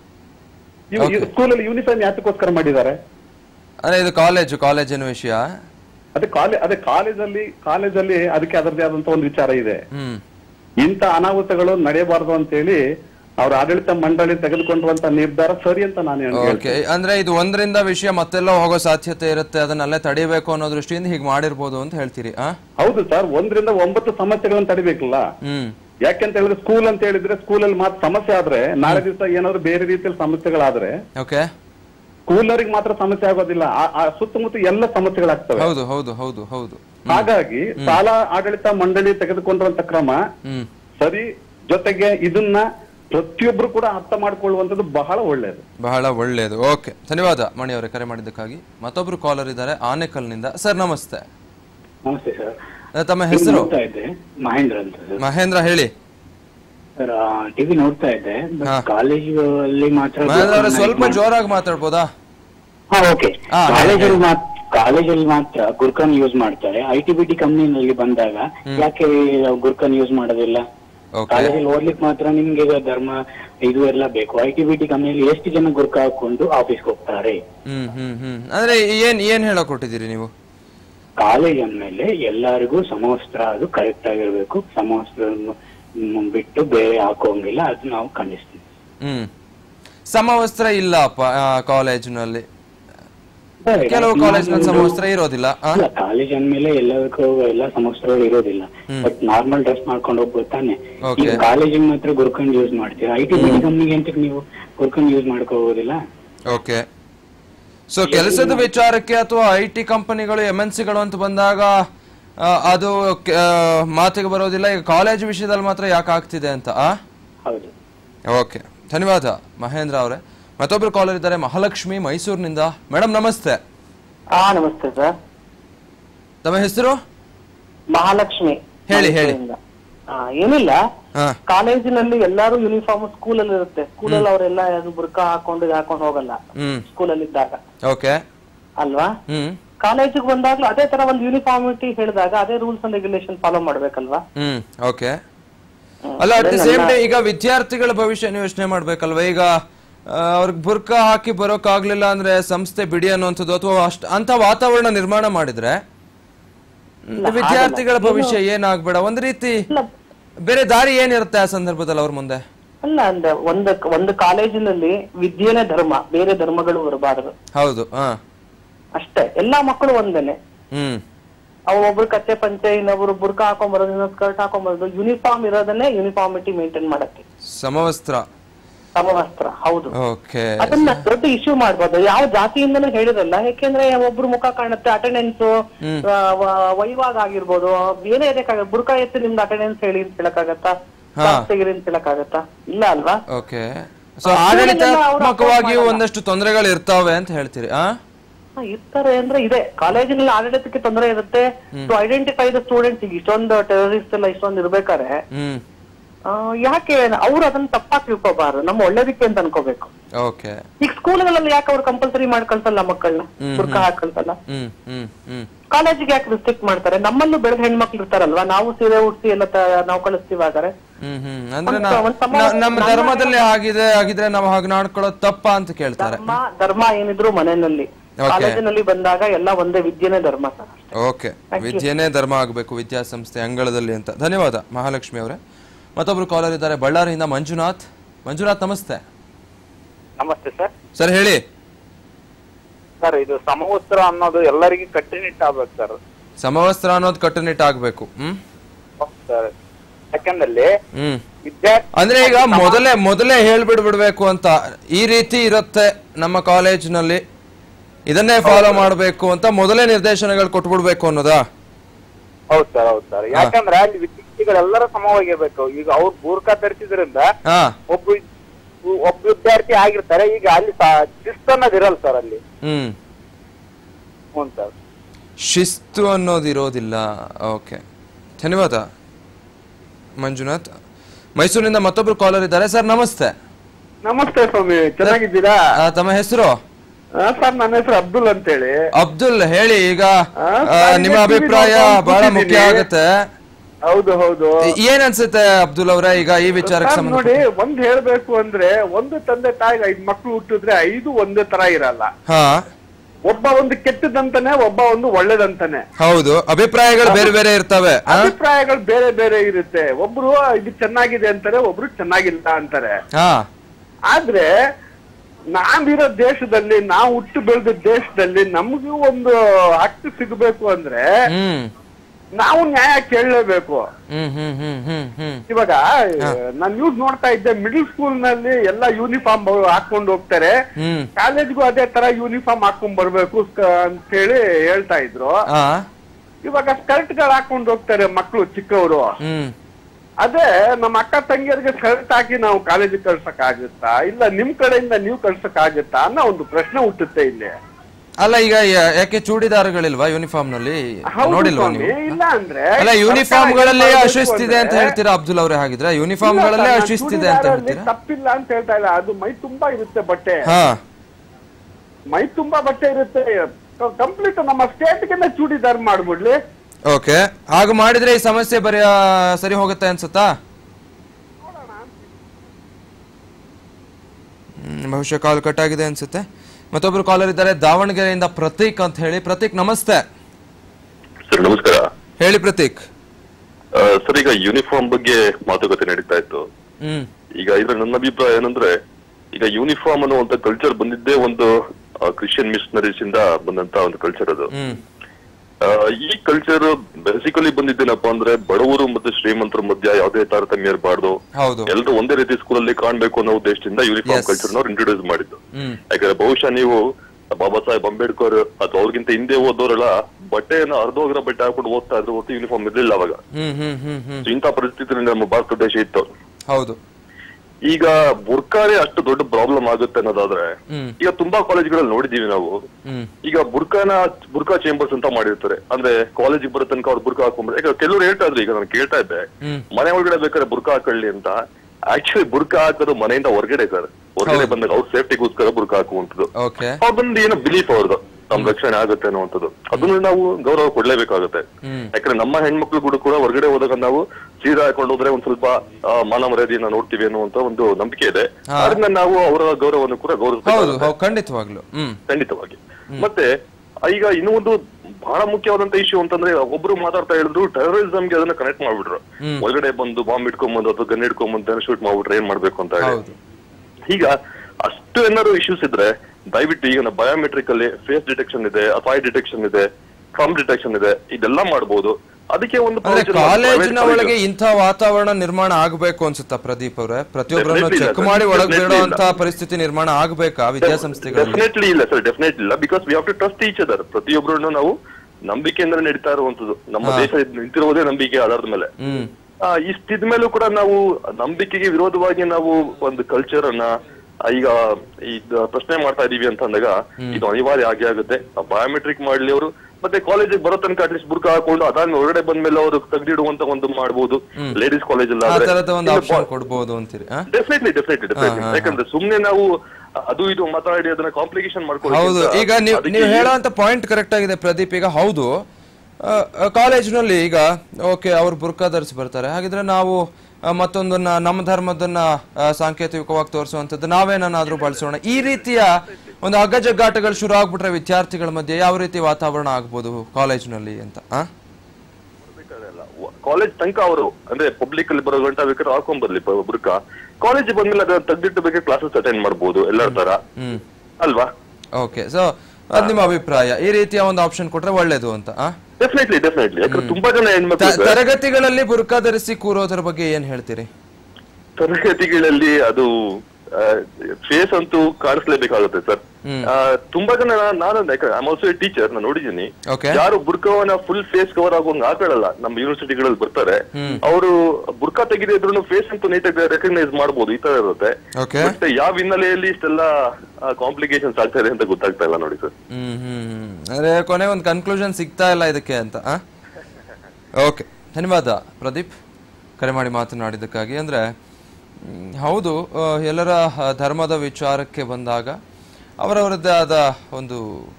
ಇವ್- ಸ್ಕೂಲಲ್ಲಿ ಯೂನಿಫಾರ್ಮ್ ಯಾತಕ್ಕೋಸ್ಕರ ಮಾಡಿದ್ದಾರೆ ಅಂದ್ರೆ ಇದು ಕಾಲೇಜು ಕಾಲೇಜಿನ ವಿಷಯ ಅದೇ ಕಾಲೇ ಅದೇ ಕಾಲೇಜಲ್ಲಿ ಕಾಲೇಜಲ್ಲಿ ಅದಕ್ಕೆ ಅದರದೇ ಆದಂತ ಒಂದು ವಿಚಾರ ಇದೆ ಹ್ಮ್ ಇಂಥ ಅನಾಹುತಗಳು ನಡೆಯಬಾರದು ಅಂತೇಳಿ ಅವ್ರ ಆಡಳಿತ ಮಂಡಳಿ ತೆಗೆದುಕೊಂಡಿರುವಂತ ನಿರ್ಧಾರ ಸರಿ ಅಂತ ನಾನು ಹೇಳ್ತೀನಿ ಓಕೆ ಅಂದ್ರೆ ಇದು ಒಂದರಿಂದ ವಿಷಯ ಮತ್ತೆಲ್ಲ ಹೋಗೋ ಸಾಧ್ಯತೆ ಇರುತ್ತೆ ಅದನ್ನಲ್ಲೇ ತಡಿಬೇಕು ಅನ್ನೋ ದೃಷ್ಟಿಯಿಂದ ಹೀಗೆ ಮಾಡಿರ್ಬೋದು ಅಂತ ಹೇಳ್ತೀರಿ ಆ ಹೌದು ಸರ್ ಒಂದರಿಂದ ಒಂಬತ್ತು ಸಮಸ್ಯೆಗಳನ್ನ ತಡಿಬೇಕಲ್ಲ ಹ್ಮ್ ಯಾಕೆಂತ ಹೇಳಿದ್ರೆ ಸ್ಕೂಲ್ ಅಂತ ಹೇಳಿದ್ರೆ ಸ್ಕೂಲಲ್ಲಿ ಮಾತ್ರ ಸಮಸ್ಯೆ ಆದ್ರೆ ನಾಳೆ ದಿವಸ ಏನಾದ್ರು ಬೇರೆ ರೀತಿಯಲ್ಲಿ ಸಮಸ್ಯೆಗಳಾದ್ರೆ ಓಕೆ ಸ್ಕೂಲರಿಗೆ ಮಾತ್ರ ಸಮಸ್ಯೆ ಆಗೋದಿಲ್ಲ ಆ- ಆ ಸುತ್ತಮುತ್ತ ಎಲ್ಲ ಸಮಸ್ಯೆಗಳಾಗ್ತವೆ ಹೌದು ಹೌದು ಹೌದು ಹೌದು ಹಾಗಾಗಿ ಶಾಲಾ ಆಡಳಿತ ಮಂಡಳಿ ತೆಗೆದುಕೊಂಡಿರುವಂತ ಕ್ರಮ ಹ್ಮ್ ಸರಿ ಜೊತೆಗೆ ಇದನ್ನ ಪ್ರತಿಯೊಬ್ರು ಕೂಡ ಅರ್ಥ ಮಾಡ್ಕೊಳ್ಳುವಂತದ್ದು ಬಹಳ ಒಳ್ಳೇದು ಬಹಳ ಒಳ್ಳೆಯದು ಓಕೆ ಧನ್ಯವಾದ ಮಣಿ ಅವರೇ ಕರೆ ಮಾಡಿದ್ದಕ್ಕಾಗಿ ಮತ್ತೊಬ್ರು ಕಾಲರ್ ಇದ್ದಾರೆ ಆನೆಕಲ್ನಿಂದ ಸರ್ ನಮಸ್ತೆ ನಮಸ್ತೆ ಸರ್ ಅಹ್, ತಮ್ಮ ಹೆಸರು ನೋಡ್ತಾ ಇದ್ದೆ ಮಹೇಂದ್ರ ಅಂತ ಸರ್ ಮಹೇಂದ್ರ ಹೇಳಿ ಸರ್ ಟಿವಿ ನೋಡ್ತಾ ಇದ್ದೆ ಹಾ. ಕಾಲೇಜಲ್ಲಿ ಮಾತ್ರ ಮಹೇಂದ್ರ ಅವರೇ ಸ್ವಲ್ಪ ಜೋರಾಗಿ ಮಾತಾಡ್ಬೋದಾ ಹಾ ಓಕೆ ಹಾ, ಹೇಳಿ, ಕಾಲೇಜಲ್ಲಿ ಮಾತ್ರ ಕಾಲೇಜಲ್ಲಿ ಮಾತ್ರ ಗುರ್ಕನ್ ಯೂಸ್ ಮಾಡ್ತಾರೆ ಐ ಟಿ ಬಿ ಟಿ ಕಂಪ್ನಿನಲ್ಲಿ ಬಂದಾಗ ಯಾಕೆ ಗುರ್ಕನ್ ಯೂಸ್ ಮಾಡೋದಿಲ್ಲ ಓಕೆ ಕಾಲೇಜಲ್ಲಿ ಓದ್ಲಿಕ್ಕೆ ಮಾತ್ರ ನಿಮ್ಗೆ ಈಗ ಧರ್ಮ ಇದು ಎಲ್ಲ ಬೇಕು ಐ ಟಿ ಬಿ ಟಿ ಕಂಪ್ನಿಯಲ್ಲಿ ಎಷ್ಟು ಜನ ಗುರ್ಕ ಹಾಕೊಂಡು ಆಫೀಸ್ಗೆ ಹೋಗ್ತಾರೆ ಹ್ಮ್ ಹ್ಮ್ ಹ್ಮ್ ಅಂದ್ರೆ ಏನ್ ಏನ್ ಹೇಳಕ್ ಕೊಟ್ಟಿದ್ದೀರಿ ನೀವು ಕಾಲೇಜ್ ಅಂದ್ಮೇಲೆ ಎಲ್ಲರಿಗೂ ಸಮವಸ್ತ್ರ ಅದು ಕರೆಕ್ಟ್ ಆಗಿರ್ಬೇಕು ಸಮವಸ್ತ್ರ ಬಿಟ್ಟು ಬೇರೆ ಹಾಕೋಂಗಿಲ್ಲ ಅದು ನಾವು ಖಂಡಿಸ್ತೀವಿ ಹ್ಮ್ ಸಮವಸ್ತ್ರ ಇಲ್ಲ ಕಾಲೇಜಿನಲ್ಲಿ ಕೆಲವು ಕಾಲೇಜ್ನಲ್ಲಿ ಸಮವಸ್ತ್ರ ಇರೋದಿಲ್ಲ ಆ? ಅಲ್ಲ ಕಾಲೇಜ್ ಅಂದ್ಮೇಲೆ ಎಲ್ಲದಕ್ಕೂ ಎಲ್ಲ ಸಮವಸ್ತ್ರಗಳು ಇರೋದಿಲ್ಲ ಬಟ್ ನಾರ್ಮಲ್ ಡ್ರೆಸ್ ಮಾಡ್ಕೊಂಡು ಹೋಗ್ಬೋದು ತಾನೆ Okay. ಈಗ ಕಾಲೇಜಿಗೆ ಮಾತ್ರ ಗುರ್ಕಂಡ್ ಯೂಸ್ ಮಾಡ್ತೀರಾ ಐ ಟಿ ಬಿ ಕಂಪ್ನಿಗೆ ಅಂತ ನೀವು ಗುರ್ಕಂಡ್ ಯೂಸ್ ಮಾಡ್ಕೋಬೋದಿಲ್ಲ ಓಕೆ ಸೊ ಕೆಲಸದ ವಿಚಾರಕ್ಕೆ ಅಥವಾ ಐ ಟಿ ಕಂಪನಿಗಳು ಎಮ್ ಎನ್ ಸಿಗಳು ಅಂತ ಬಂದಾಗ ಆ, ಅದು ಕೆ- ಆ, ಮಾತಿಗೆ ಬರೋದಿಲ್ಲ ಈಗ ಕಾಲೇಜ್ ವಿಷಯದಲ್ಲಿ ಮಾತ್ರ ಯಾಕೆ ಆಗ್ತಿದೆ ಅಂತ ಆ ಹೌದು ಓಕೆ ಧನ್ಯವಾದ ಮಹೇಂದ್ರ ಅವರೇ ಮತ್ತೊಬ್ರು ಕಾಲರ್ ಇದ್ದಾರೆ ಮಹಾಲಕ್ಷ್ಮಿ ಮೈಸೂರಿನಿಂದ ಮೇಡಮ್ ನಮಸ್ತೆ ಹಾ ನಮಸ್ತೆ ಸರ್ ತಮ್ಮ ಹೆಸರು ಮಹಾಲಕ್ಷ್ಮಿ ಹೇಳಿ, ಹೇಳಿ. ಮೈಸೂರಿಂದ. ಆ, ಏನಿಲ್ಲ ಹಾ ಕಾಲೇಜಿನಲ್ಲಿ ಎಲ್ಲಾರು ಯೂನಿಫಾರ್ಮ್ ಸ್ಕೂಲಲ್ಲಿ ಇರುತ್ತೆ ಸ್ಕೂಲಲ್ಲಿ ಅವರೆಲ್ಲ ಅದು ಬುರ್ಕ ಹಾಕೊಂಡು ಇದ್ ಹಾಕೊಂಡು ಹೋಗಲ್ಲ ಹ್ಮ್ ಸ್ಕೂಲಲ್ಲಿ ಇದ್ದಾಗ ಓಕೆ ಅಲ್ವಾ ಹ್ಮ್ ಕಾಲೇಜಿಗೆ ಬಂದಾಗ್ಲೂ ಅದೇ ತರ ಒಂದು ಯೂನಿಫಾರ್ಮಿಟಿ ಹೇಳಿದಾಗ ಅದೇ ರೂಲ್ಸ್ ಅಂಡ್ ರೆಗ್ಯುಲೇಷನ್ ಫಾಲೋ ಮಾಡ್ಬೇಕಲ್ವಾ ಹ್ಮ್ ಓಕೆ ಅಲ್ಲ ಅಟ್ ದಿ ಸೇಮ್ ಡೇ ಈಗ ವಿದ್ಯಾರ್ಥಿಗಳ ಭವಿಷ್ಯ ಯೋಚನೆ ಮಾಡ್ಬೇಕಲ್ವಾ ಈಗ ಆ, ಅವ್ರಿಗೆ ಬುರ್ಕ ಹಾಕಿ ಬರೋಕ್ಕಾಗ್ಲಿಲ್ಲ ಅಂದ್ರೆ ಸಂಸ್ಥೆ ಬಿಡಿ ಅನ್ನುವಂಥದ್ದು ಅಥವಾ ಅಷ್ಟ ಅಂತ ವಾತಾವರಣ ನಿರ್ಮಾಣ ಮಾಡಿದ್ರೆ ವಿದ್ಯಾರ್ಥಿಗಳ ಭವಿಷ್ಯ ಏನಾಗ್ಬೇಡ ಒಂದ್ ರೀತಿ ಬೇರೆ ದಾರಿ ಏನಿರುತ್ತೆ ಆ ಸಂದರ್ಭದಲ್ಲಿ ಅವ್ರ ಮುಂದೆ ಅಲ್ಲ ಅಂದ್ರೆ ಒಂದು ಒಂದು ಕಾಲೇಜಿನಲ್ಲಿ ವಿದ್ಯೆನೇ ಧರ್ಮ ಬೇರೆ ಧರ್ಮಗಳು ಬರಬಾರದು ಹೌದು ಹಾ ಅಷ್ಟೇ ಎಲ್ಲಾ ಮಕ್ಕಳು ಒಂದೇನೆ ಹ್ಮ್ ಅವ ಒಬ್ರು ಕಚ್ಚೆ ಪಂಚೆ ಇನ್ನೊಬ್ರು ಬುರ್ಕ ಹಾಕೊಂಡ್ ಬರೋದು ಇನ್ನೊಂದು ಸ್ಕರ್ಟ್ ಹಾಕೊಂಡ್ ಬರೋದು ಯೂನಿಫಾರ್ಮ್ ಇರೋದನ್ನೇ ಯೂನಿಫಾರ್ಮಿಟಿ ಮೇಂಟೈನ್ ಮಾಡಕ್ಕೆ ಸಮವಸ್ತ್ರ ಸಮವಸ್ತ್ರ ಹೌದು ಓಕೆ ಅದನ್ನ ದೊಡ್ಡ ಇಶ್ಯೂ ಮಾಡ್ಬೋದು ಯಾವ ಜಾತಿಯಿಂದನೂ ಹೇಳಿರಲ್ಲ ಯಾಕೆಂದ್ರೆ ಒಬ್ರು ಮುಖ ಕಾಣುತ್ತೆ ಅಟೆಂಡೆನ್ಸ್ ವೈವಾಗ ಆಗಿರ್ಬೋದು ಏನೇ ಇದಕ್ಕಾಗ ಬುರ್ಕ ಎತ್ತು ನಿಮ್ದು ಅಟೆಂಡೆನ್ಸ್ ಹೇಳಿ ಅಂತ ಹೇಳಕ್ಕಾಗತ್ತಾ ಕ್ಲಾಸ್ ತೆಗೀರಿ ಅಂತ ಹೇಳಕ್ಕಾಗತ್ತಾ ಇಲ್ಲ ಅಲ್ವಾ ಓಕೆ ಸೊ ಆಡಳಿತಾತ್ಮಕವಾಗಿಯೂ ಒಂದಷ್ಟು ತೊಂದರೆಗಳು ಇರ್ತಾವೆ ಅಂತ ಹೇಳ್ತೀರಿ ಆ ಹ, ಇರ್ತಾರೆ ಅಂದ್ರೆ ಇದೆ ಕಾಲೇಜಿನಲ್ಲಿ ಆಡಳಿತಕ್ಕೆ ತೊಂದರೆ ಇರುತ್ತೆ ಟು ಐಡೆಂಟಿಫೈ ದ ಸ್ಟೂಡೆಂಟ್ಸ್ ಈಗ ಇಷ್ಟೊಂದು ಟೆರರಿಸ್ಟ್ ಎಲ್ಲ ಇಷ್ಟೊಂದು ಇರ್ಬೇಕಾರೆ ಹ್ಮ್ ಆ, ಯಾಕೆ ಅವ್ರು ಅದನ್ನ ತಪ್ಪಾಗಿ ತಿಳ್ಕೊಬಾರ್ದು ನಮ್ಮ ಒಳ್ಳೇದಕ್ಕೆ ಅಂತ ಅನ್ಕೋಬೇಕು ಓಕೆ ಈಗ ಸ್ಕೂಲ್ಗಳಲ್ಲಿ ಯಾಕೆ ಅವ್ರು ಕಂಪಲ್ಸರಿ ಮಾಡಿ ಕಳ್ಸಲ್ಲ ಮಕ್ಕಳನ್ನ ಬುರ್ಕ ಹಾಕಿ ಕಳ್ಸಲ್ಲ ಹ್ಮ್ ಹ್ಮ್ ಹ್ಮ್ ಕಾಲೇಜಿಗೆ ಯಾಕೆ ರಿಸ್ಟ್ರಿಕ್ಟ್ ಮಾಡ್ತಾರೆ ನಮ್ಮಲ್ಲೂ ಬೆಳೆದ ಹೆಣ್ಮಕ್ಳು ಇರ್ತಾರಲ್ವಾ ನಾವು ಸೀರೆ ಉಡ್ಸಿ ಎಲ್ಲ ತ- ನಾವು ಕಳಿಸ್ತೀವಿ ಹಾಗಾದ್ರೆ ಹ್ಮ್ ಹ್ಮ್ ಅಂದ್ರೆ ಒಂದ್- ನಾ- ಒಂದ್ ಸಮ- ನಾ- ನಮ್ಮ ಧರ್ಮದಲ್ಲಿ ಆಗಿದೆ ಆಗಿದ್ರೆ ನಾವು ಹಾಗೆ ನಾಡ್ಕೊಳ್ಳೋದು ತಪ್ಪ ಅಂತ ಕೇಳ್ತಾರೆ ಧರ್ಮ ಧರ್ಮ ಏನಿದ್ರು ಮನೆಯಲ್ಲಿ Okay. ಕಾಲೇಜಿನಲ್ಲಿ ಬಂದಾಗ ಎಲ್ಲ ಒಂದೇ ವಿದ್ಯೆನೇ ಧರ್ಮ ಸರ್ ಓಕೆ ವಿದ್ಯೆನೇ ಧರ್ಮ ಆಗಬೇಕು ವಿದ್ಯಾಸಂಸ್ಥೆ ಅಂಗಳದಲ್ಲಿ ಅಂತ ಧನ್ಯವಾದ ಮಹಾಲಕ್ಷ್ಮಿ ಅವರೇ ಮತ್ತೊಬ್ರು ಕಾಲರ್ ಇದ್ದಾರೆ ಬಳ್ಳಾರಿಯಿಂದ ಮಂಜುನಾಥ್ ಮಂಜುನಾಥ್ ನಮಸ್ತೆ ನಮಸ್ತೆ ಸರ್ ಸರ್ ಹೇಳಿ ಸರ್ ಇದು ಸಮವಸ್ತ್ರ ಅನ್ನೋದು ಎಲ್ಲರಿಗೂ ಕಟ್ಟುನಿಟ್ಟಾಗ್ಬೇಕು ಸರ್ ಸಮವಸ್ತ್ರ ಅನ್ನೋದು ಕಟ್ಟುನಿಟ್ಟಾಗಬೇಕು ಹ್ಮ್ ಸರ್ ಯಾಕಂದಲ್ಲಿ ಹ್ಮ್ ವಿದ್ಯಾರ್ಥಿ ಅಂದ್ರೆ ಈಗ ಮೊದಲೇ ಮೊದಲೇ ಹೇಳ್ಬಿಡ್ಬಿಡ್ಬೇಕು ಅಂತ ಈ ರೀತಿ ಇರುತ್ತೆ ನಮ್ಮ ಕಾಲೇಜಿನಲ್ಲಿ ಇದನ್ನೇ ಫಾಲೋ ಮಾಡಬೇಕು ಅಂತ ಮೊದಲೇ ನಿರ್ದೇಶನಗಳು ಕೊಟ್ಬಿಡ್ಬೇಕು ಅನ್ನೋದಾ ಹೌದು ಸರ್ ಹೌದು ಸರ್ ಯಾಕಂದ್ರೆ ಅಲ್ಲಿ ವಿದ್ಯಾರ್ಥಿಗಳೆಲ್ಲರೂ ಸಮವಾಗಿರ್ಬೇಕು ಈಗ ಅವ್ರು ಬೂರ್ಕ ಧರಿಸಿದ್ರಿಂದ ಹಾ ಒಬ್ಬ ಒಬ್ಬ ವಿದ್ಯಾರ್ಥಿ ಆಗಿರ್ತಾರೆ ಈಗ ಅಲ್ಲಿ ಸ- ಶಿಸ್ತು ಅನ್ನೋದು ಇರಲ್ಲ ಸರ್ ಅಲ್ಲಿ ಹ್ಮ್ ಹ್ಞೂ ಸರ್ ಶಿಸ್ತು ಅನ್ನೋದು ಇರೋದಿಲ್ಲ ಓಕೆ ಧನ್ಯವಾದ ಮಂಜುನಾಥ್ ಮೈಸೂರಿನಿಂದ ಮತ್ತೊಬ್ರು ಕಾಲರ್ ಇದ್ದಾರೆ ಸರ್ ನಮಸ್ತೆ ನಮಸ್ತೆ ಸ್ವಾಮಿ ಚೆನ್ನಾಗಿದ್ದೀರಾ ಆ, ತಮ್ಮ ಹೆಸರು ಆ, ಸರ್ ನನ್ನ ಹೆಸರು ಅಬ್ದುಲ್ ಅಂತೇಳಿ ಅಬ್ದುಲ್ ಹೇಳಿ ಈಗ ಆ, ಆ, ಸರ್, ನಿಮ್ಮ ಈಗ ಅಭಿಪ್ರಾಯ TV ನೋಡ್ಕೊಂಡು ಬಹಳ ಮುಖ್ಯ ಕೂತಿದ್ದೀನಿ. ಆಗುತ್ತೆ ಹೌದು ಹೌದು ಏನ್ ಅನ್ಸುತ್ತೆ ಅಬ್ದುಲ್ ಅವರೇ ಈಗ ಈ ವಿಚಾರಕ್ಕೆ ಸರ್, ಸಂಬಂಧ ನೋಡಿ ಒಂದ್ ಹೇಳ್ಬೇಕು ಅಂದ್ರೆ ಒಂದು ತಂದೆ ತಾಯಿಗೆ ಐದ್ ಮಕ್ಳು ಹುಟ್ಟಿದ್ರೆ ಐದು ಒಂದೇ ತರ ಇರಲ್ಲ ಹಾ ಒಬ್ಬ ಒಂದು ಕೆಟ್ಟದಂತಾನೆ ಒಬ್ಬ ಒಂದು ಒಳ್ಳೇದಂತಾನೆ ಹೌದು ಅಭಿಪ್ರಾಯಗಳು ಬೇರೆ ಬೇರೆ ಇರ್ತವೆ ಆ? ಅಭಿಪ್ರಾಯಗಳು ಬೇರೆ ಬೇರೆ ಇರುತ್ತೆ ಒಬ್ರು ಇದು ಚೆನ್ನಾಗಿದೆ ಅಂತಾರೆ ಒಬ್ರು ಚೆನ್ನಾಗಿಲ್ಲ ಅಂತಾರೆ ಹಾ ಆದ್ರೆ ನಾವಿರೋ ದೇಶದಲ್ಲಿ ನಾವು ಹುಟ್ಟು ಬೆಳೆದ ದೇಶದಲ್ಲಿ ನಮಗೂ ಒಂದು ಹಕ್ಕು ಸಿಗಬೇಕು ಅಂದ್ರೆ ಹ್ಮ್ ನಾವು ನ್ಯಾಯ ಕೇಳಲೇಬೇಕು ಹ್ಮ್ ಹ್ಮ್ ಹ್ಮ್ ಹ್ಮ್ ಹ್ಮ್ ಇವಾಗ ನಾನ್ ನ್ಯೂಸ್ ನೋಡ್ತಾ ಇದ್ದೆ ಮಿಡಲ್ ಸ್ಕೂಲ್ ನಲ್ಲಿ ಎಲ್ಲ ಯೂನಿಫಾರ್ಮ್ ಹಾಕೊಂಡು ಹೋಗ್ತಾರೆ ಹ್ಮ್ ಕಾಲೇಜ್ಗೂ ಅದೇ ತರ ಯೂನಿಫಾರ್ಮ್ ಹಾಕೊಂಡ್ ಬರ್ಬೇಕು ಅಂತ ಹೇಳಿ ಹೇಳ್ತಾ ಇದ್ರು ಆ ಇವಾಗ ಸ್ಕರ್ಟ್ ಗಳು ಹಾಕೊಂಡು ಹೋಗ್ತಾರೆ ಮಕ್ಕಳು ಚಿಕ್ಕವರು ಹ್ಮ್ ಅದೇ ನಮ್ಮ ಅಕ್ಕ ತಂಗಿಯರಿಗೆ ಸ್ಕರ್ಟ್ ಹಾಕಿ ನಾವು ಕಾಲೇಜಿಗೆ ಕಳ್ಸಕ್ ಆಗುತ್ತಾ ಇಲ್ಲ ನಿಮ್ ಕಡೆಯಿಂದ ನೀವು ಕಳ್ಸಕ್ ಆಗುತ್ತಾ ಅನ್ನೋ ಒಂದು ಪ್ರಶ್ನೆ ಹುಟ್ಟುತ್ತೆ ಇಲ್ಲಿ ಅಲ್ಲ ಈಗ ಯಾ- ಯಾಕೆ ಚೂಡಿದಾರಗಳಿಲ್ವಾ ಯೂನಿಫಾರ್ಮ್ ನಲ್ಲಿ ಹೌದು ನೋಡಿಲ್ವಾ ಸ್ವಾಮಿ, ನೀವು ಇಲ್ಲ ಅಂದ್ರೆ ಅಲ್ಲ ಯೂನಿಫಾರ್ಮ್ ಗಳಲ್ಲಿ ಸರ್ಕಾರ ಏನ್ ಅಶಿಸ್ತಿದೆ ಅಂತ ಮಾಡ್ಬೇಕು ಹೇಳ್ತೀರಾ ಅಬ್ದುಲ್ ಅವರೇ ಹಾಗಿದ್ರೆ ಯೂನಿಫಾರ್ಮ್ ಇಲ್ಲ ಗಳಲ್ಲೇ ಸರ್, ನಾನ್ ಅಶಿಸ್ತಿದೆ ಅಂತ ಚೂಡಿದಾರಲ್ಲಿ ಹೇಳ್ತೀರಾ ತಪ್ಪಿಲ್ಲ ಅಂತ ಹೇಳ್ತಾ ಇಲ್ಲ ಅದು ಮೈ ತುಂಬಾ ಇರುತ್ತೆ ಬಟ್ಟೆ ಹಾ ಮೈ ತುಂಬಾ ಬಟ್ಟೆ ಇರುತ್ತೆ ಕಂಪ್ಲೀಟ್ ನಮ್ಮ ಸ್ಟೇಟ್ಗೆನೆ ಚೂಡಿದಾರ್ ಮಾಡ್ಬಿಡ್ಲಿ ಓಕೆ ಹಾಗೆ ಮಾಡಿದ್ರೆ ಈ ಸಮಸ್ಯೆ ಬರೀ ಆ, ಸರಿ ಹೋಗುತ್ತೆ ಅನ್ಸುತ್ತಾ ಹ್ಮ್, ಬಹುಶಃ ಕಾಲ್ ಕಟ್ ಆಗಿದೆ ಅನ್ಸುತ್ತೆ ಮತ್ತೊಬ್ರು ಕಾಲರ್ ಇದ್ದಾರೆ ದಾವಣಗೆರೆಯಿಂದ ಪ್ರತೀಕ್ ಅಂತ ಹೇಳಿ ಪ್ರತೀಕ್ ನಮಸ್ತೆ ಸರ್ ನಮಸ್ಕಾರ ಹೇಳಿ ಪ್ರತೀಕ್ ಆ, ಸರ್ ಈಗ ಯೂನಿಫಾರ್ಮ್ ಬಗ್ಗೆ ಮಾತುಕತೆ ನಡೀತಾ ಇತ್ತು ಹ್ಮ್ ಈಗ ಇದ್ರ ನನ್ನ ಅಭಿಪ್ರಾಯ ಏನಂದ್ರೆ ಈಗ ಯೂನಿಫಾರ್ಮ್ ಅನ್ನುವಂತ ಕಲ್ಚರ್ ಬಂದಿದ್ದೇ ಒಂದು ಕ್ರಿಶ್ಚಿಯನ್ ಮಿಷನರೀಸ್ ಇಂದ ಬಂದಂತ ಒಂದು ಕಲ್ಚರ್ ಅದು ಹ್ಮ್ ಆ, ಈ ಕಲ್ಚರ್ ಬೇಸಿಕಲಿ ಬಂದಿದ್ದೇನಪ್ಪ ಅಂದ್ರೆ ಬಡವರು ಮತ್ತು ಶ್ರೀಮಂತರ ಮಧ್ಯ ಯಾವುದೇ ತಾರತಮ್ಯ ಇರಬಾರ್ದು ಹೌದು ಎಲ್ಲರೂ ಒಂದೇ ರೀತಿ ಸ್ಕೂಲಲ್ಲಿ ಕಾಣ್ಬೇಕು ಅನ್ನೋ ಉದ್ದೇಶದಿಂದ ಯೂನಿಫಾರ್ಮ್ Yes. ಕಲ್ಚರ್ ಅವ್ರು ಇಂಟ್ರೊಡ್ಯೂಸ್ ಮಾಡಿದ್ದು ಹ್ಮ್ ಯಾಕಂದ್ರೆ ಬಹುಶಃ ನೀವು ಬಾಬಾ ಸಾಹೇಬ್ ಅಂಬೇಡ್ಕರ್ ಅಥವಾ ಅವ್ರಿಗಿಂತ ಹಿಂದೆ ಓದೋರೆಲ್ಲ ಬಟ್ಟೆಯನ್ನು ಅರ್ಧೋಗಿರೋ ಬಟ್ಟೆ ಹಾಕೊಂಡು ಓದ್ತಾ ಇದ್ರು ಹೊತ್ತು ಯೂನಿಫಾರ್ಮ್ ಇರ್ಲಿಲ್ಲ ಅವಾಗ ಹ್ಮ್ ಹ್ಮ್ ಹ್ಮ್ ಹ್ಮ್ So ಇಂಥ ಪರಿಸ್ಥಿತಿ ನಮ್ಮ ಭಾರತ ದೇಶ ಇತ್ತು ಹೌದು ಈಗ ಬುರ್ಕಾನೇ ಅಷ್ಟು ದೊಡ್ಡ ಪ್ರಾಬ್ಲಮ್ ಆಗುತ್ತೆ ಅನ್ನೋದಾದ್ರೆ ಹ್ಮ್ ಈಗ ತುಂಬಾ ಕಾಲೇಜ್ಗಳಲ್ಲಿ ನೋಡಿದೀವಿ ನಾವು ಹ್ಮ್ ಈಗ ಬುರ್ಕಾನ ಬುರ್ಕಾ ಚೇಂಬರ್ಸ್ ಅಂತ ಮಾಡಿರ್ತಾರೆ ಅಂದ್ರೆ ಕಾಲೇಜಿಗೆ ಬರೋ ತನಕ ಅವ್ರು ಬುರ್ಕಾ ಹಾಕೊಂಡ್ರೆ ಈಗ ಕೆಲವರು ಹೇಳ್ತಾ ಇದ್ರು ಈಗ ನಾನು ಕೇಳ್ತಾ ಇದ್ದೆ ಹ್ಮ್ ಮನೆ ಒಳಗಡೆ ಬೇಕಾದ್ರೆ ಬುರ್ಕಾ ಹಾಕೊಳ್ಳಿ ಅಂತ ಆಕ್ಚುಲಿ ಬುರ್ಕಾ ಹಾಕೋದು ಮನೆಯಿಂದ ಹೊರಗಡೆ ಸರ್ ಹೊರಗಡೆ ಹೌದು. ಬಂದಾಗ ಅವ್ರ ಸೇಫ್ಟಿಗೋಸ್ಕರ ಬುರ್ಕಾ ಹಾಕುವಂಥದ್ದು ಓಕೆ ಅದೊಂದು ಏನೋ ಬಿಲೀಫ್ ಅವ್ರದ್ದು ನಮ್ ರಕ್ಷಣೆ ಆಗುತ್ತೆ ಅನ್ನುವಂಥದ್ದು ಅದನ್ನು ನಾವು ಗೌರವ ಕೊಡ್ಲೇಬೇಕಾಗುತ್ತೆ ಹ್ಮ್ ಯಾಕಂದ್ರೆ ನಮ್ಮ ಹೆಣ್ಮಕ್ಳು ಕೂಡ ಕೂಡ ಹೊರಗಡೆ ಹೋದಾಗ ನಾವು ಸೀದಾ ಹಾಕೊಂಡು ಹೋದ್ರೆ ಒಂದ್ ಸ್ವಲ್ಪ ಆ, ಮಾನ ಮರ್ಯಾದೆಯನ್ನ ನೋಡ್ತೀವಿ ಅನ್ನುವಂತ ಒಂದು ನಂಬಿಕೆ ಇದೆ ಹಾ. ಅದನ್ನ ನಾವು ಅವರ ಗೌರವವನ್ನು ಕೂಡ ಹೌದು ಗೌರವಿಸಬೇಕು ಹೌದು ಖಂಡಿತವಾಗ್ಲು ಹ್ಮ್ ಖಂಡಿತವಾಗಿ ಮತ್ತೆ ಆ, ಈಗ ಇನ್ನೂ ಒಂದು ಬಹಳ ಮುಖ್ಯವಾದಂತ ಇಶ್ಯೂ ಅಂತಂದ್ರೆ ಒಬ್ರು ಮಾತಾಡ್ತಾ ಹೇಳಿದ್ರು ಟೆರರಿಸಮ್ಗೆ ಅದನ್ನ ಕನೆಕ್ಟ್ ಮಾಡ್ಬಿಟ್ರು ಒಳಗಡೆ ಬಂದು ಬಾಂಬ್ ಇಟ್ಕೊಂಡ್ಬಂದು ಅಥವಾ ಗನ್ ಇಟ್ಕೊಂಡ್ಬಂದು ಶೂಟ್ ಮಾಡ್ಬಿಟ್ರೆ ಏನ್ ಮಾಡ್ಬೇಕು ಅಂತ ಹೇಳಿ ಹೌದು ಈಗ ಅಷ್ಟು ಏನಾದ್ರು ಇಶ್ಯೂಸ್ ಇದ್ರೆ ದಯವಿಟ್ಟು ಈಗ ಬಯೋಮೆಟ್ರಿಕ್ ಅಲ್ಲಿ ಫೇಸ್ ಡಿಟೆಕ್ಷನ್ ಇದೆ ಅಥವಾ ಐ ಡಿಟೆಕ್ಷನ್ ಇದೆ ಫ್ರಮ್ ಡಿಟೆಕ್ಷನ್ ಇದೆ ಇದೆಲ್ಲ ಮಾಡ್ಬೋದು ಅದಕ್ಕೆ ಒಂದು ಅಂದ್ರೆ provision ಮಾಡಿ ಕಾಲೇಜಿನ private ಒಳಗೆ college- ಇಂಥ ವಾತಾವರಣ ನಿರ್ಮಾಣ ಆಗ್ಬೇಕು ಅನ್ಸುತ್ತಾ ಪ್ರದೀಪ್ ಅವರೇ ಪ್ರತಿಯೊಬ್ಬರನ್ನು Definitely ಇಲ್ಲ ಚೆಕ್ sir. ಮಾಡಿ ಒಳಗ್ Definitely ಬಿಡುವಂತ ಇಲ್ಲ. ಪರಿಸ್ಥಿತಿ ನಿರ್ಮಾಣ ಆಗ್ಬೇಕಾ ವಿದ್ಯಾಸಂಸ್ಥೆಗಳಲ್ಲಿ ಡೆಫಿನೆಟ್ಲಿ ಇಲ್ಲ ಸರ್ ಡೆಫಿನೆಟ್ಲಿ ಇಲ್ಲ because we have to trust each other ಪ್ರತಿಯೊಬ್ಬರನ್ನು ನಾವು ನಂಬಿಕೆಯಿಂದ ನಡೀತಾ ಇರುವಂತದ್ದು ನಮ್ಮ ಹಾ. ದೇಶ ನಿಂತಿರುವುದೇ ನಂಬಿಕೆ ಆಧಾರದ ಮೇಲೆ ಹ್ಮ್ ಆ, ಇಷ್ಟಿದ ಮೇಲೂ ಕೂಡ ನಾವು ನಂಬಿಕೆಗೆ ವಿರೋಧವಾಗಿ ನಾವು ಒಂದು ಕಲ್ಚರ್ ಅನ್ನ ಆ, ಈಗ ಇದು ಪ್ರಶ್ನೆ ಮಾಡ್ತಾ ಇದೀವಿ ಅಂತ ಅಂದಾಗ ಇದು ಅನಿವಾರ್ಯ ಆಗೇ ಆಗುತ್ತೆ ಬಯೋಮೆಟ್ರಿಕ್ ಮಾಡ್ಲಿ ಅವರು ಮತ್ತೆ ಕಾಲೇಜಿಗೆ ಬರೋ ತನಕ ಅಟ್ಲೀಸ್ಟ್ ಬುರ್ಕ ಹಾಕೊಂಡು ಅದಾದ್ಮೇಲೆ ಹೊರಗಡೆ ಬಂದ್ಮೇಲೆ ಅವರು ತೆಗ್ದಿಡುವಂತ ಒಂದು ಮಾಡ್ಬೋದು ಲೇಡೀಸ್ ಕಾಲೇಜ್ ಆ ತರದ ಒಂದು ಆಪ್ಷನ್ ಕೊಡ್ಬೋದು ಅಂತೀರಿ ಆ? ಡೆಫಿನೆಟ್ಲಿ ಡೆಫಿನೆಟ್ಲಿ ಡೆಫಿನೆಟ್ಲಿ ಹಾ, ಹಾ, ಯಾಕಂದ್ರೆ ಸುಮ್ನೆ ನಾವು ಅದು ಇದು ಮಾತಾಡಿ ಅದನ್ನ ಕಾಂಪ್ಲಿಕೇಶನ್ ಹೌದು ಈಗ ನೀವು ನೀವು ಹೇಳೋಂತ ಪಾಯಿಂಟ್ ಕರೆಕ್ಟ್ ಆಗಿದೆ ಪ್ರದೀಪ್ ಈಗ ಹೌದು ಆ, ಆ, ಕಾಲೇಜಿನಲ್ಲಿ ಈಗ ಓಕೆ ಅವ್ರು ಬುರ್ಕಾ ಧರಿಸಿ ಬರ್ತಾರೆ ಹಾಗಿದ್ರೆ ನಾವು ಆ, ಮತ್ತೊಂದನ್ನ ನಮ್ಮ ಧರ್ಮದನ್ನ ಆ, ಸಾಂಕೇತಿಕವಾಗಿ ತೋರಿಸುವಂಥದ್ದು ನಾವೇನಾದ್ರೂ ಬಳಸೋಣ ಈ ರೀತಿಯ ಒಂದು ಅಗ್ಗಜಗ್ಗಾಟಗಳು ಶುರು ಆಗ್ಬಿಟ್ರೆ ವಿದ್ಯಾರ್ಥಿಗಳ ಮಧ್ಯೆ ಯಾವ ರೀತಿ ವಾತಾವರಣ ಆಗ್ಬೋದು ಕಾಲೇಜಿನಲ್ಲಿ ಅಂತ ಆ? ಕಾಲೇಜ್ ತನಕ ಅವರು ಅಂದ್ರೆ ಪಬ್ಲಿಕ್ ಅಲ್ಲಿ ಬರೋ ಗಂಟ ಬೇಕಾದ್ರೆ ಹಾಕೊಂಡ್ ಬರ್ಲಿ ಬುರ್ಕ ಕಾಲೇಜ್ ಬಂದ್ಮೇಲೆ ಅದನ್ನ ತೆಗ್ದಿಟ್ಟು ಬೇಕಾದ್ರೆ ಕ್ಲಾಸಸ್ ಅಟೆಂಡ್ ಮಾಡ್ಬೋದು ಎಲ್ಲರ ತರ ಹ್ಮ್ ಅಲ್ವಾ ಓಕೆ ಸೊ ಅದ್ ನಿಮ್ಮ ಅಭಿಪ್ರಾಯ ಈ ರೀತಿಯ ಒಂದು ಆಪ್ಷನ್ ಕೊಟ್ರೆ ಒಳ್ಳೇದು ಅಂತ ಆ? ಡೆಫಿನೆಟ್ಲಿ ಡೆಫಿನೆಟ್ಲಿ ಯಾಕಂದ್ರೆ ತುಂಬಾ ಜನ ಹೆಣ್ಮಕ್ಳು ತ- ಇದ್ದಾರೆ. ತರಗತಿಗಳಲ್ಲಿ ಬುರ್ಕಾ ಧರಿಸಿ ಕೂರೋದ್ರ ಬಗ್ಗೆ ಏನ್ ಹೇಳ್ತೀರಿ ತರಗತಿಗಳಲ್ಲಿ ಅದು ಫೇಸ್ ಅಂತೂ ಕಾಣಿಸ್ಲೇಬೇಕಾಗುತ್ತೆ ಸರ್ ಹ್ಮ್. ತುಂಬಾ ಜನ ನಾನು ಐ ಆಲ್ಸೋ ಎ ಟೀಚರ್ ನಾನು ನೋಡಿದ್ದೀನಿ Okay. ಯಾರು ಬುರ್ಕವನ್ನ ಫುಲ್ ಫೇಸ್ ಕವರ್ ಆಗೋಂಗ್ ಹಾಕೊಳ್ಳಲ್ಲ ನಮ್ಮ ಯೂನಿವರ್ಸಿಟಿಗಳಲ್ಲಿ ಬರ್ತಾರೆ ಹ್ಮ್. ಅವರು ಬುರ್ಕಾ ತೆಗೆದೇ ಇದ್ರು ಫೇಸ್ ಅಂತೂ ನೀಟಾಗಿ ರೆಕಗ್ನೈಸ್ ಮಾಡ್ಬೋದು ಈ ತರ ಇರುತ್ತೆ Okay. ಬಟ್ ಯಾವ ಹಿನ್ನೆಲೆಯಲ್ಲಿ ಇಷ್ಟೆಲ್ಲ ಕಾಂಪ್ಲಿಕೇಶನ್ಸ್ ಆಗ್ತಾ ಇದೆ ಅಂತ ಗೊತ್ತಾಗ್ತಾ ಇಲ್ಲ ನೋಡಿ ಸರ್ ಹ್ಮ್ ಹ್ಮ್ ಹ್ಮ್. ಅಂದ್ರೆ ಕೊನೆ ಒಂದು ಕನ್ಕ್ಲೂಷನ್ ಸಿಗ್ತಾ ಇಲ್ಲ ಇದಕ್ಕೆ ಅಂತ ಓಕೆ ಧನ್ಯವಾದ ಪ್ರದೀಪ್ ಕರೆ ಮಾಡಿ ಮಾತನಾಡಿದ್ದಕ್ಕಾಗಿ ಅಂದ್ರೆ ಮ್, ಹೌದು ಆ, ಎಲ್ಲರ ಆ, ಧರ್ಮದ ವಿಚಾರಕ್ಕೆ ಬಂದಾಗ ಅವರವರದ್ದೇ ಆದ ಒಂದು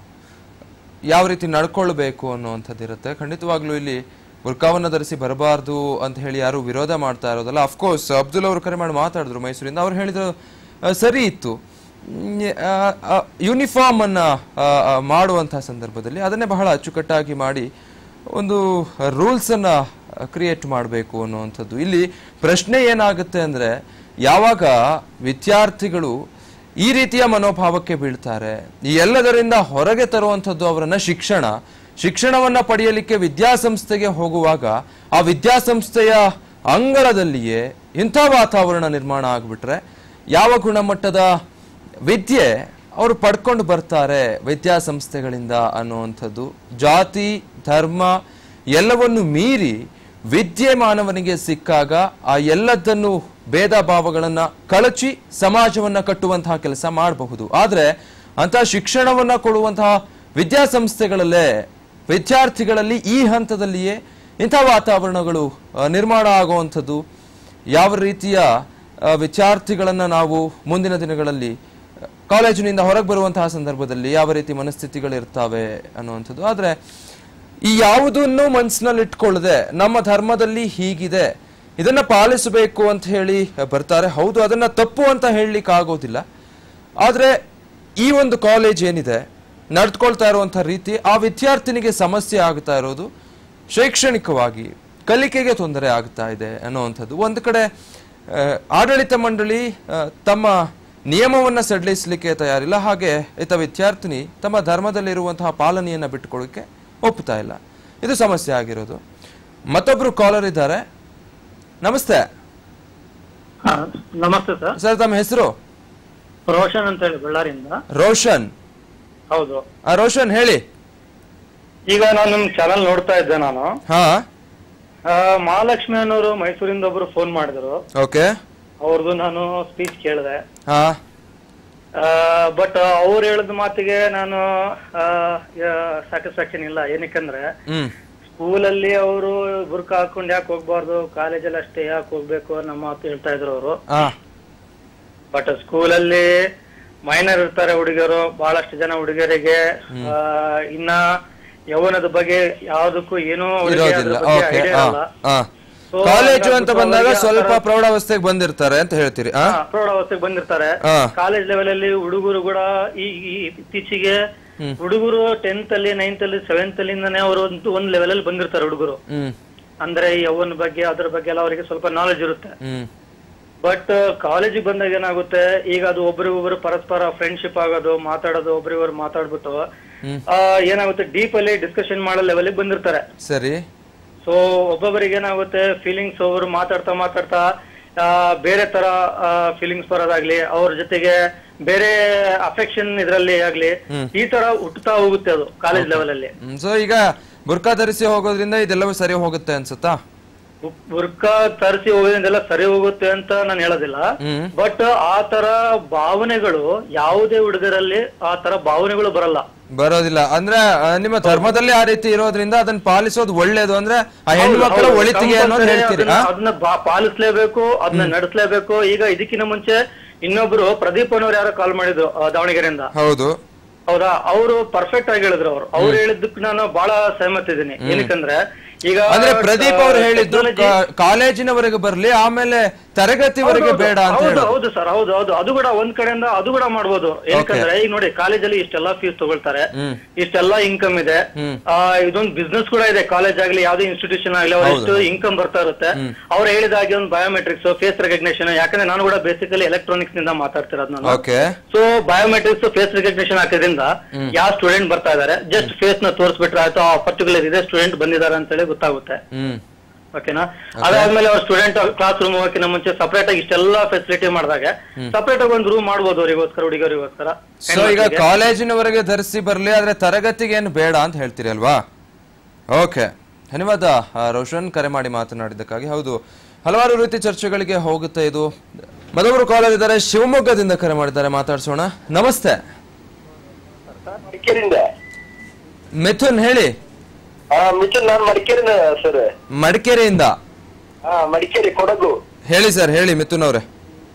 ಯಾವ ರೀತಿ ನಡ್ಕೊಳ್ಬೇಕು ಅನ್ನುವಂಥದ್ದು ಇರುತ್ತೆ ಖಂಡಿತವಾಗ್ಲೂ ಇಲ್ಲಿ ಬುರ್ಕಾವನ್ನು ಧರಿಸಿ ಬರಬಾರ್ದು ಅಂತ ಹೇಳಿ ಯಾರು ವಿರೋಧ ಮಾಡ್ತಾ ಇರೋದಲ್ಲ ಅಫ್ಕೋರ್ಸ್ ಅಬ್ದುಲ್ ಅವರು ಕರೆ ಮಾಡಿ ಮಾತಾಡಿದ್ರು ಮೈಸೂರಿಂದ ಅವ್ರು ಹೇಳಿದ್ರು ಆ, ಸರಿ ಇತ್ತು ಯೂನಿಫಾರ್ಮ್ ಅನ್ನ ಆ, ಆ, ಮಾಡುವಂತಹ ಸಂದರ್ಭದಲ್ಲಿ ಅದನ್ನೇ ಬಹಳ ಅಚ್ಚುಕಟ್ಟಾಗಿ ಮಾಡಿ ಒಂದು ರೂಲ್ಸ್ ಅನ್ನ ಕ್ರಿಯೇಟ್ ಮಾಡಬೇಕು ಅನ್ನುವಂಥದ್ದು ಇಲ್ಲಿ ಪ್ರಶ್ನೆ ಏನಾಗುತ್ತೆ ಅಂದ್ರೆ ಯಾವಾಗ ವಿದ್ಯಾರ್ಥಿಗಳು ಈ ರೀತಿಯ ಮನೋಭಾವಕ್ಕೆ ಬೀಳ್ತಾರೆ ಈ ಎಲ್ಲದರಿಂದ ಹೊರಗೆ ತರುವಂಥದ್ದು ಅವರನ್ನ ಶಿಕ್ಷಣ ಶಿಕ್ಷಣವನ್ನ ಪಡೆಯಲಿಕ್ಕೆ ವಿದ್ಯಾಸಂಸ್ಥೆಗೆ ಹೋಗುವಾಗ ಆ ವಿದ್ಯಾಸಂಸ್ಥೆಯ ಅಂಗಳದಲ್ಲಿಯೇ ಇಂಥ ವಾತಾವರಣ ನಿರ್ಮಾಣ ಆಗ್ಬಿಟ್ರೆ ಯಾವ ಗುಣಮಟ್ಟದ ವಿದ್ಯೆ ಅವರು ಪಡ್ಕೊಂಡು ಬರ್ತಾರೆ ವಿದ್ಯಾಸಂಸ್ಥೆಗಳಿಂದ ಅನ್ನುವಂಥದ್ದು ಜಾತಿ ಧರ್ಮ ಎಲ್ಲವನ್ನು ಮೀರಿ ವಿದ್ಯೆ ಮಾನವನಿಗೆ ಸಿಕ್ಕಾಗ ಆ ಎಲ್ಲದನ್ನು ಭೇದ ಭಾವಗಳನ್ನ ಕಳಚಿ ಸಮಾಜವನ್ನ ಕಟ್ಟುವಂತಹ ಕೆಲಸ ಮಾಡಬಹುದು ಆದ್ರೆ ಅಂತ ಶಿಕ್ಷಣವನ್ನ ಕೊಡುವಂತಹ ವಿದ್ಯಾಸಂಸ್ಥೆಗಳಲ್ಲೇ ವಿದ್ಯಾರ್ಥಿಗಳಲ್ಲಿ ಈ ಹಂತದಲ್ಲಿಯೇ ಇಂಥ ವಾತಾವರಣಗಳು ಆ, ನಿರ್ಮಾಣ ಆಗುವಂಥದ್ದು ಯಾವ ರೀತಿಯ ಆ, ವಿದ್ಯಾರ್ಥಿಗಳನ್ನ ನಾವು ಮುಂದಿನ ದಿನಗಳಲ್ಲಿ ಆ, ಕಾಲೇಜಿನಿಂದ ಹೊರಗೆ ಬರುವಂತಹ ಸಂದರ್ಭದಲ್ಲಿ ಯಾವ ರೀತಿ ಮನಸ್ಥಿತಿಗಳಿರ್ತಾವೆ ಅನ್ನುವಂಥದ್ದು ಆದ್ರೆ ಈ ಯಾವುದನ್ನು ಮನಸ್ಸಿನಲ್ಲಿ ಇಟ್ಕೊಳ್ಳದೆ ನಮ್ಮ ಧರ್ಮದಲ್ಲಿ ಹೀಗಿದೆ ಇದನ್ನ ಪಾಲಿಸಬೇಕು ಅಂತ ಹೇಳಿ ಬರ್ತಾರೆ ಹೌದು ಅದನ್ನ ತಪ್ಪು ಅಂತ ಹೇಳಲಿಕ್ಕೆ ಆಗೋದಿಲ್ಲ ಆದ್ರೆ ಈ ಒಂದು ಕಾಲೇಜ್ ಏನಿದೆ ನಡೆದುಕೊಳ್ತಾ ಇರುವಂತಹ ರೀತಿ ಆ ವಿದ್ಯಾರ್ಥಿನಿಗೆ ಸಮಸ್ಯೆ ಆಗ್ತಾ ಇರೋದು ಶೈಕ್ಷಣಿಕವಾಗಿ ಕಲಿಕೆಗೆ ತೊಂದರೆ ಆಗ್ತಾ ಇದೆ ಅನ್ನುವಂಥದ್ದು ಒಂದು ಕಡೆ ಆ, ಆಡಳಿತ ಮಂಡಳಿ ಆ, ತಮ್ಮ ನಿಯಮವನ್ನ ಸಡಿಲಿಸಲಿಕ್ಕೆ ತಯಾರಿಲ್ಲ ಹಾಗೆ ಈತ ವಿದ್ಯಾರ್ಥಿನಿ ತಮ್ಮ ಧರ್ಮದಲ್ಲಿರುವಂತಹ ಪಾಲನೆಯನ್ನ ಬಿಟ್ಟುಕೊಳ್ಳಿಕ್ಕೆ ಒಪ್ಪುತ್ತಾ ಇಲ್ಲ ಇದು ಸಮಸ್ಯೆ ಆಗಿರೋದು ಮತ್ತೊಬ್ರು ಕಾಲರ್ ಇದ್ದಾರೆ ನಮಸ್ತೆ ಹಾ, ನಮಸ್ತೆ ಸರ್ ಸರ್ ತಮ್ಮ ಹೆಸರು ರೋಷನ್ ಅಂತ ಹೇಳಿ ಬಳ್ಳಾರಿಯಿಂದ ರೋಷನ್ ಹೌದು ಆ, ರೋಷನ್ ಹೇಳಿ ಈಗ ನಾನು ನಿಮ್ ಚಾನಲ್ ನೋಡ್ತಾ ಇದ್ದೆ ನಾನು ಹಾ ಆ, ಮಹಾಲಕ್ಷ್ಮಿ ಅನ್ನೋರು ಮೈಸೂರಿಂದ ಒಬ್ರು ಫೋನ್ ಮಾಡಿದ್ರು ಓಕೆ ಅವ್ರದ್ದು ನಾನು ಸ್ಪೀಚ್ ಕೇಳಿದೆ ಹಾ ಬಟ್ ಅವ್ರು ಹೇಳಿದ ಮಾತಿಗೆ ನಾನು ಸ್ಯಾಟಿಸ್ಫ್ಯಾಕ್ಷನ್ ಇಲ್ಲ ಏನಕ್ಕಂದ್ರೆ ಹ್ಮ್ ಸ್ಕೂಲಲ್ಲಿ ಅವರು ಬುರ್ಕ ಹಾಕೊಂಡು ಯಾಕೆ ಹೋಗ್ಬಾರ್ದು ಕಾಲೇಜಲ್ಲಿ ಅಷ್ಟೇ ಯಾಕೆ ಹೋಗ್ಬೇಕು ಅನ್ನೋ ಮಾತು ಹೇಳ್ತಾ ಇದ್ರು ಅವರು ಹಾ ಬಟ್ ಸ್ಕೂಲಲ್ಲಿ ಮೈನರ್ ಇರ್ತಾರೆ ಹುಡುಗರು ಬಹಳಷ್ಟು ಜನ ಹುಡುಗರಿಗೆ ಆ, ಇನ್ನ ಯೌವನದ ಬಗ್ಗೆ ಯಾವ್ದಕ್ಕೂ ಏನೂ ಅವ್ರಿಗೆ ಇರೋದಿಲ್ಲ ಅದ್ರ ಬಗ್ಗೆ ಓಕೆ idea ಹಾ ಇರಲ್ಲ. ಹಾ So, ಕಾಲೇಜು ಅಂತ ಹಂಗಾಗ್ಬಿಟ್ಟು ಬಂದಾಗ ಅವ್ರಿಗೆ ಆ ಸ್ವಲ್ಪ ಥರ- ಪ್ರೌಢಾವಸ್ಥೆಗೆ ಬಂದಿರ್ತಾರೆ ಅಂತ ಹೇಳ್ತೀರಿ ಆ ಹಾ, ಪ್ರೌಢಾವಸ್ಥೆಗೆ ಬಂದಿರ್ತಾರೆ ಹಾ. ಕಾಲೇಜ್ ಲೆವೆಲ್ ಅಲ್ಲಿ ಹುಡುಗರು ಕೂಡ ಈ ಈ ಇತ್ತೀಚೆಗೆ ಹುಡುಗರು ಟೆಂತ್ ಅಲ್ಲಿ ನೈನ್ತ್ ಅಲ್ಲಿ ಸೆವೆಂತ್ ಅಲ್ಲಿಂದಾನೇ ಅವರು ಒಂದು ಒಂದ್ ಲೆವೆಲ್ ಅಲ್ಲಿ ಬಂದಿರ್ತಾರೆ ಹುಡುಗರು ಹ್ಮ್ ಅಂದ್ರೆ ಈ ಯೌವನ ಬಗ್ಗೆ ಅದ್ರ ಬಗ್ಗೆ ಎಲ್ಲ ಅವರಿಗೆ ಸ್ವಲ್ಪ ನಾಲೆಜ್ ಇರುತ್ತೆ ಹ್ಮ್ ಬಟ್ ಕಾಲೇಜಿಗೆ ಬಂದಾಗ ಏನಾಗುತ್ತೆ ಈಗ ಅದು ಒಬ್ರಿಗೊಬ್ರು ಪರಸ್ಪರ ಫ್ರೆಂಡ್ಶಿಪ್ ಆಗೋದು ಮಾತಾಡೋದು ಒಬ್ರಿಗೊಬ್ರು ಮಾತಾಡ್ಬಿಟ್ಟು ಆ, ಏನಾಗುತ್ತೆ ಡೀಪ್ ಅಲ್ಲಿ ಡಿಸ್ಕಷನ್ ಮಾಡೋ ಲೆವೆಲ್ ಬಂದಿರ್ತಾರೆ ಸರಿ ಸೊ ಒಬ್ಬೊಬ್ಬರಿಗೆ ಏನಾಗುತ್ತೆ ಫೀಲಿಂಗ್ಸ್ ಅವರು ಮಾತಾಡ್ತಾ ಮಾತಾಡ್ತಾ ಆ, ಬೇರೆ ತರ ಫೀಲಿಂಗ್ಸ್ ಬರೋದಾಗ್ಲಿ ಅವ್ರ ಜೊತೆಗೆ ಬೇರೆ ಅಫೆಕ್ಷನ್ ಇದ್ರಲ್ಲಿ ಆಗ್ಲಿ ಈ ತರ ಹುಟ್ಟುತ್ತಾ ಹೋಗುತ್ತೆ ಅದು ಕಾಲೇಜ್ ಲೆವೆಲ್ ಅಲ್ಲಿ ಸೊ ಈಗ ಬುರ್ಕಾ ಧರಿಸಿ ಹೋಗೋದ್ರಿಂದ ಇದೆಲ್ಲವೂ ಸರಿ ಹೋಗುತ್ತೆ ಅನ್ಸುತ್ತಾ ಬುರ್ಕ ತರಿಸಿ ಹೋಗೋದ್ರಿಂದೆಲ್ಲ ಸರಿ ಹೋಗುತ್ತೆ ಅಂತ ನಾನು ಹೇಳೋದಿಲ್ಲ ಹ್ಮ್ ಬಟ್ ಆ ತರ ಭಾವನೆಗಳು ಯಾವುದೇ ಹುಡುಗರಲ್ಲಿ ಆ ತರ ಭಾವನೆಗಳು ಬರಲ್ಲ ಬರೋದಿಲ್ಲ ಅಂದ್ರೆ ಆ, ನಿಮ್ಮ ಧರ್ಮದಲ್ಲಿ ಆ ರೀತಿ ಇರೋದ್ರಿಂದ ಅದನ್ನ ಪಾಲಿಸೋದು ಒಳ್ಳೇದು ಅಂದ್ರೆ ಆ ಹೆಣ್ಮಕ್ಳ ಹೌದು, ಒಳಿತಿಗೆ ಅನ್ನೋದು compulsory ಹೇಳ್ತೀರಿ ಅದನ್ನ- ಆ? ಅದನ್ನ ಬಾ- ಪಾಲಿಸ್ಲೇಬೇಕು ಅದನ್ನ ನಡೆಸಲೇಬೇಕು ಈಗ ಇದಕ್ಕಿಂತ ಮುಂಚೆ ಇನ್ನೊಬ್ರು ಪ್ರದೀಪ್ ಅನ್ನೋರು ಯಾರೋ ಕಾಲ್ ಮಾಡಿದ್ರು ಆ, ದಾವಣಗೆರೆಯಿಂದ ಹೌದು ಹೌದಾ ಅವರು ಪರ್ಫೆಕ್ಟ್ ಆಗಿ ಹೇಳಿದ್ರು ಅವರು ಅವ್ರು ಹೇಳಿದ್ದಕ್ಕೆ ನಾನು ಬಹಳ ಸಹಮತ ಇದ್ದೀನಿ ಏನಕ್ಕಂದ್ರೆ ಈಗ ಅಂದ್ರೆ ಪ್ರದೀಪ್ ಅವ್ರು ಆ, ಹೇಳಿದ್ದು technology- ಕಾ- ಕಾಲೇಜಿನವರೆಗೆ ಬರ್ಲಿ ಆಮೇಲೆ ತರಗತಿವರೆಗೆ ಹೌದು, ಬೇಡ ಅಂತ ಹೌದು ಹೇಳೋದು ಹೌದು ಸರ್ ಹೌದು ಹೌದು ಅದು ಕೂಡ ಒಂದ್ ಕಡೆಯಿಂದ ಅದು ಕೂಡ ಮಾಡ್ಬೋದು ಯಾಕಂದ್ರೆ ಈಗ ನೋಡಿ ಕಾಲೇಜಲ್ಲಿ ಇಷ್ಟೆಲ್ಲ ಫೀಸ್ ತಗೊಳ್ತಾರೆ ಹ್ಮ್. ಇಷ್ಟೆಲ್ಲ ಇನ್ಕಮ್ ಇದೆ ಹ್ಮ್. ಆ, ಇದೊಂದು ಬಿಸ್ನೆಸ್ ಕೂಡ ಇದೆ ಕಾಲೇಜ್ ಆಗ್ಲಿ ಯಾವ್ದೇ ಇನ್ಸ್ಟಿಟ್ಯೂಷನ್ ಆಗ್ಲಿ ಅವ್ರ ಹೌದು. ಎಷ್ಟು ಇನ್ಕಮ್ ಬರ್ತಾ ಇರುತ್ತೆ ಅವ್ರು ಹೇಳಿದ ಹಾಗೆ ಒಂದು ಬಯೋಮೆಟ್ರಿಕ್ಸ್ ಫೇಸ್ ರೆಕಗ್ನೇಷನ್ ಯಾಕಂದ್ರೆ ನಾನು ಕೂಡ ಬೇಸಿಕಲಿ ಎಲೆಕ್ಟ್ರಾನಿಕ್ಸ್ ನಿಂದ ಮಾತಾಡ್ತಿರೋದು ನಾನು okay so biometrics face recognition ಹಾಕೋದ್ರಿಂದ ಯಾವ ಸ್ಟೂಡೆಂಟ್ ಬರ್ತಾ ಇದಾರೆ ಜಸ್ಟ್ ಫೇಸ್ ನ ತೋರಿಸ್ಬಿಟ್ರೆ ಆಯ್ತು ಆ ಪರ್ಟಿಕ್ಯುಲರ್ ಇದೆ ಸ್ಟೂಡೆಂಟ್ ಬಂದಿದ್ದಾರೆ ಅಂತ ಹೇಳಿ ಗೊತ್ತಾಗುತ್ತೆ ಹ್ಮ್ ಓಕೆನಾ ಅದಾದ್ಮೇಲೆ ಅವ್ರ ಸ್ಟೂಡೆಂಟ್ ಕ್ಲಾಸ್ ರೂಮ್ ಹೋಗಕ್ಕಿಂತ ಮುಂಚೆ ಸಪರೇಟ್ ಆಗಿ ಇಷ್ಟೆಲ್ಲ ಫೆಸಿಲಿಟಿ ಮಾಡಿದಾಗ ಸಪರೇಟ್ ಆಗಿ ಒಂದು ರೂಮ್ ಮಾಡ್ಬೋದು ಅವರಿಗೋಸ್ಕರ ಹುಡುಗರಿಗೋಸ್ಕರ ಸೊ ಈಗ ಕಾಲೇಜಿನವರೆಗೆ ಧರಿಸಿ ಬರ್ಲಿ ಆದ್ರೆ ತರಗತಿಗೆ ಏನು ಬೇಡ ಅಂತ ಹೇಳ್ತೀರಿ ಅಲ್ವಾ ಓಕೆ ಧನ್ಯವಾದ ಆ, ರೋಷನ್ ಕರೆ ಮಾಡಿ ಮಾತನಾಡಿದ್ದಕ್ಕಾಗಿ ಹೌದು ಹಲವಾರು ರೀತಿ ಚರ್ಚೆಗಳಿಗೆ ಹೋಗುತ್ತೆ ಇದು ಮತ್ತೊಬ್ಬರು ಕಾಲರ್ ಇದ್ದಾರೆ ಶಿವಮೊಗ್ಗದಿಂದ ಕರೆ ಮಾಡಿದ್ದಾರೆ ಮಾತಾಡ್ಸೋಣ ನಮಸ್ತೆ ಮಡಿಕೇರಿಯಿಂದ ಮಿಥುನ್ ಹೇಳಿ ಹಾ ಮಿಥುನ್ ನಾನು ಮಡಿಕೇರಿನ ಸರ್ ಮಡಿಕೇರಿಯಿಂದ ಹಾ ಮಡಿಕೇರಿ ಕೊಡಗು ಹೇಳಿ ಸರ್ ಹೇಳಿ ಮಿಥುನ್ ಅವರೇ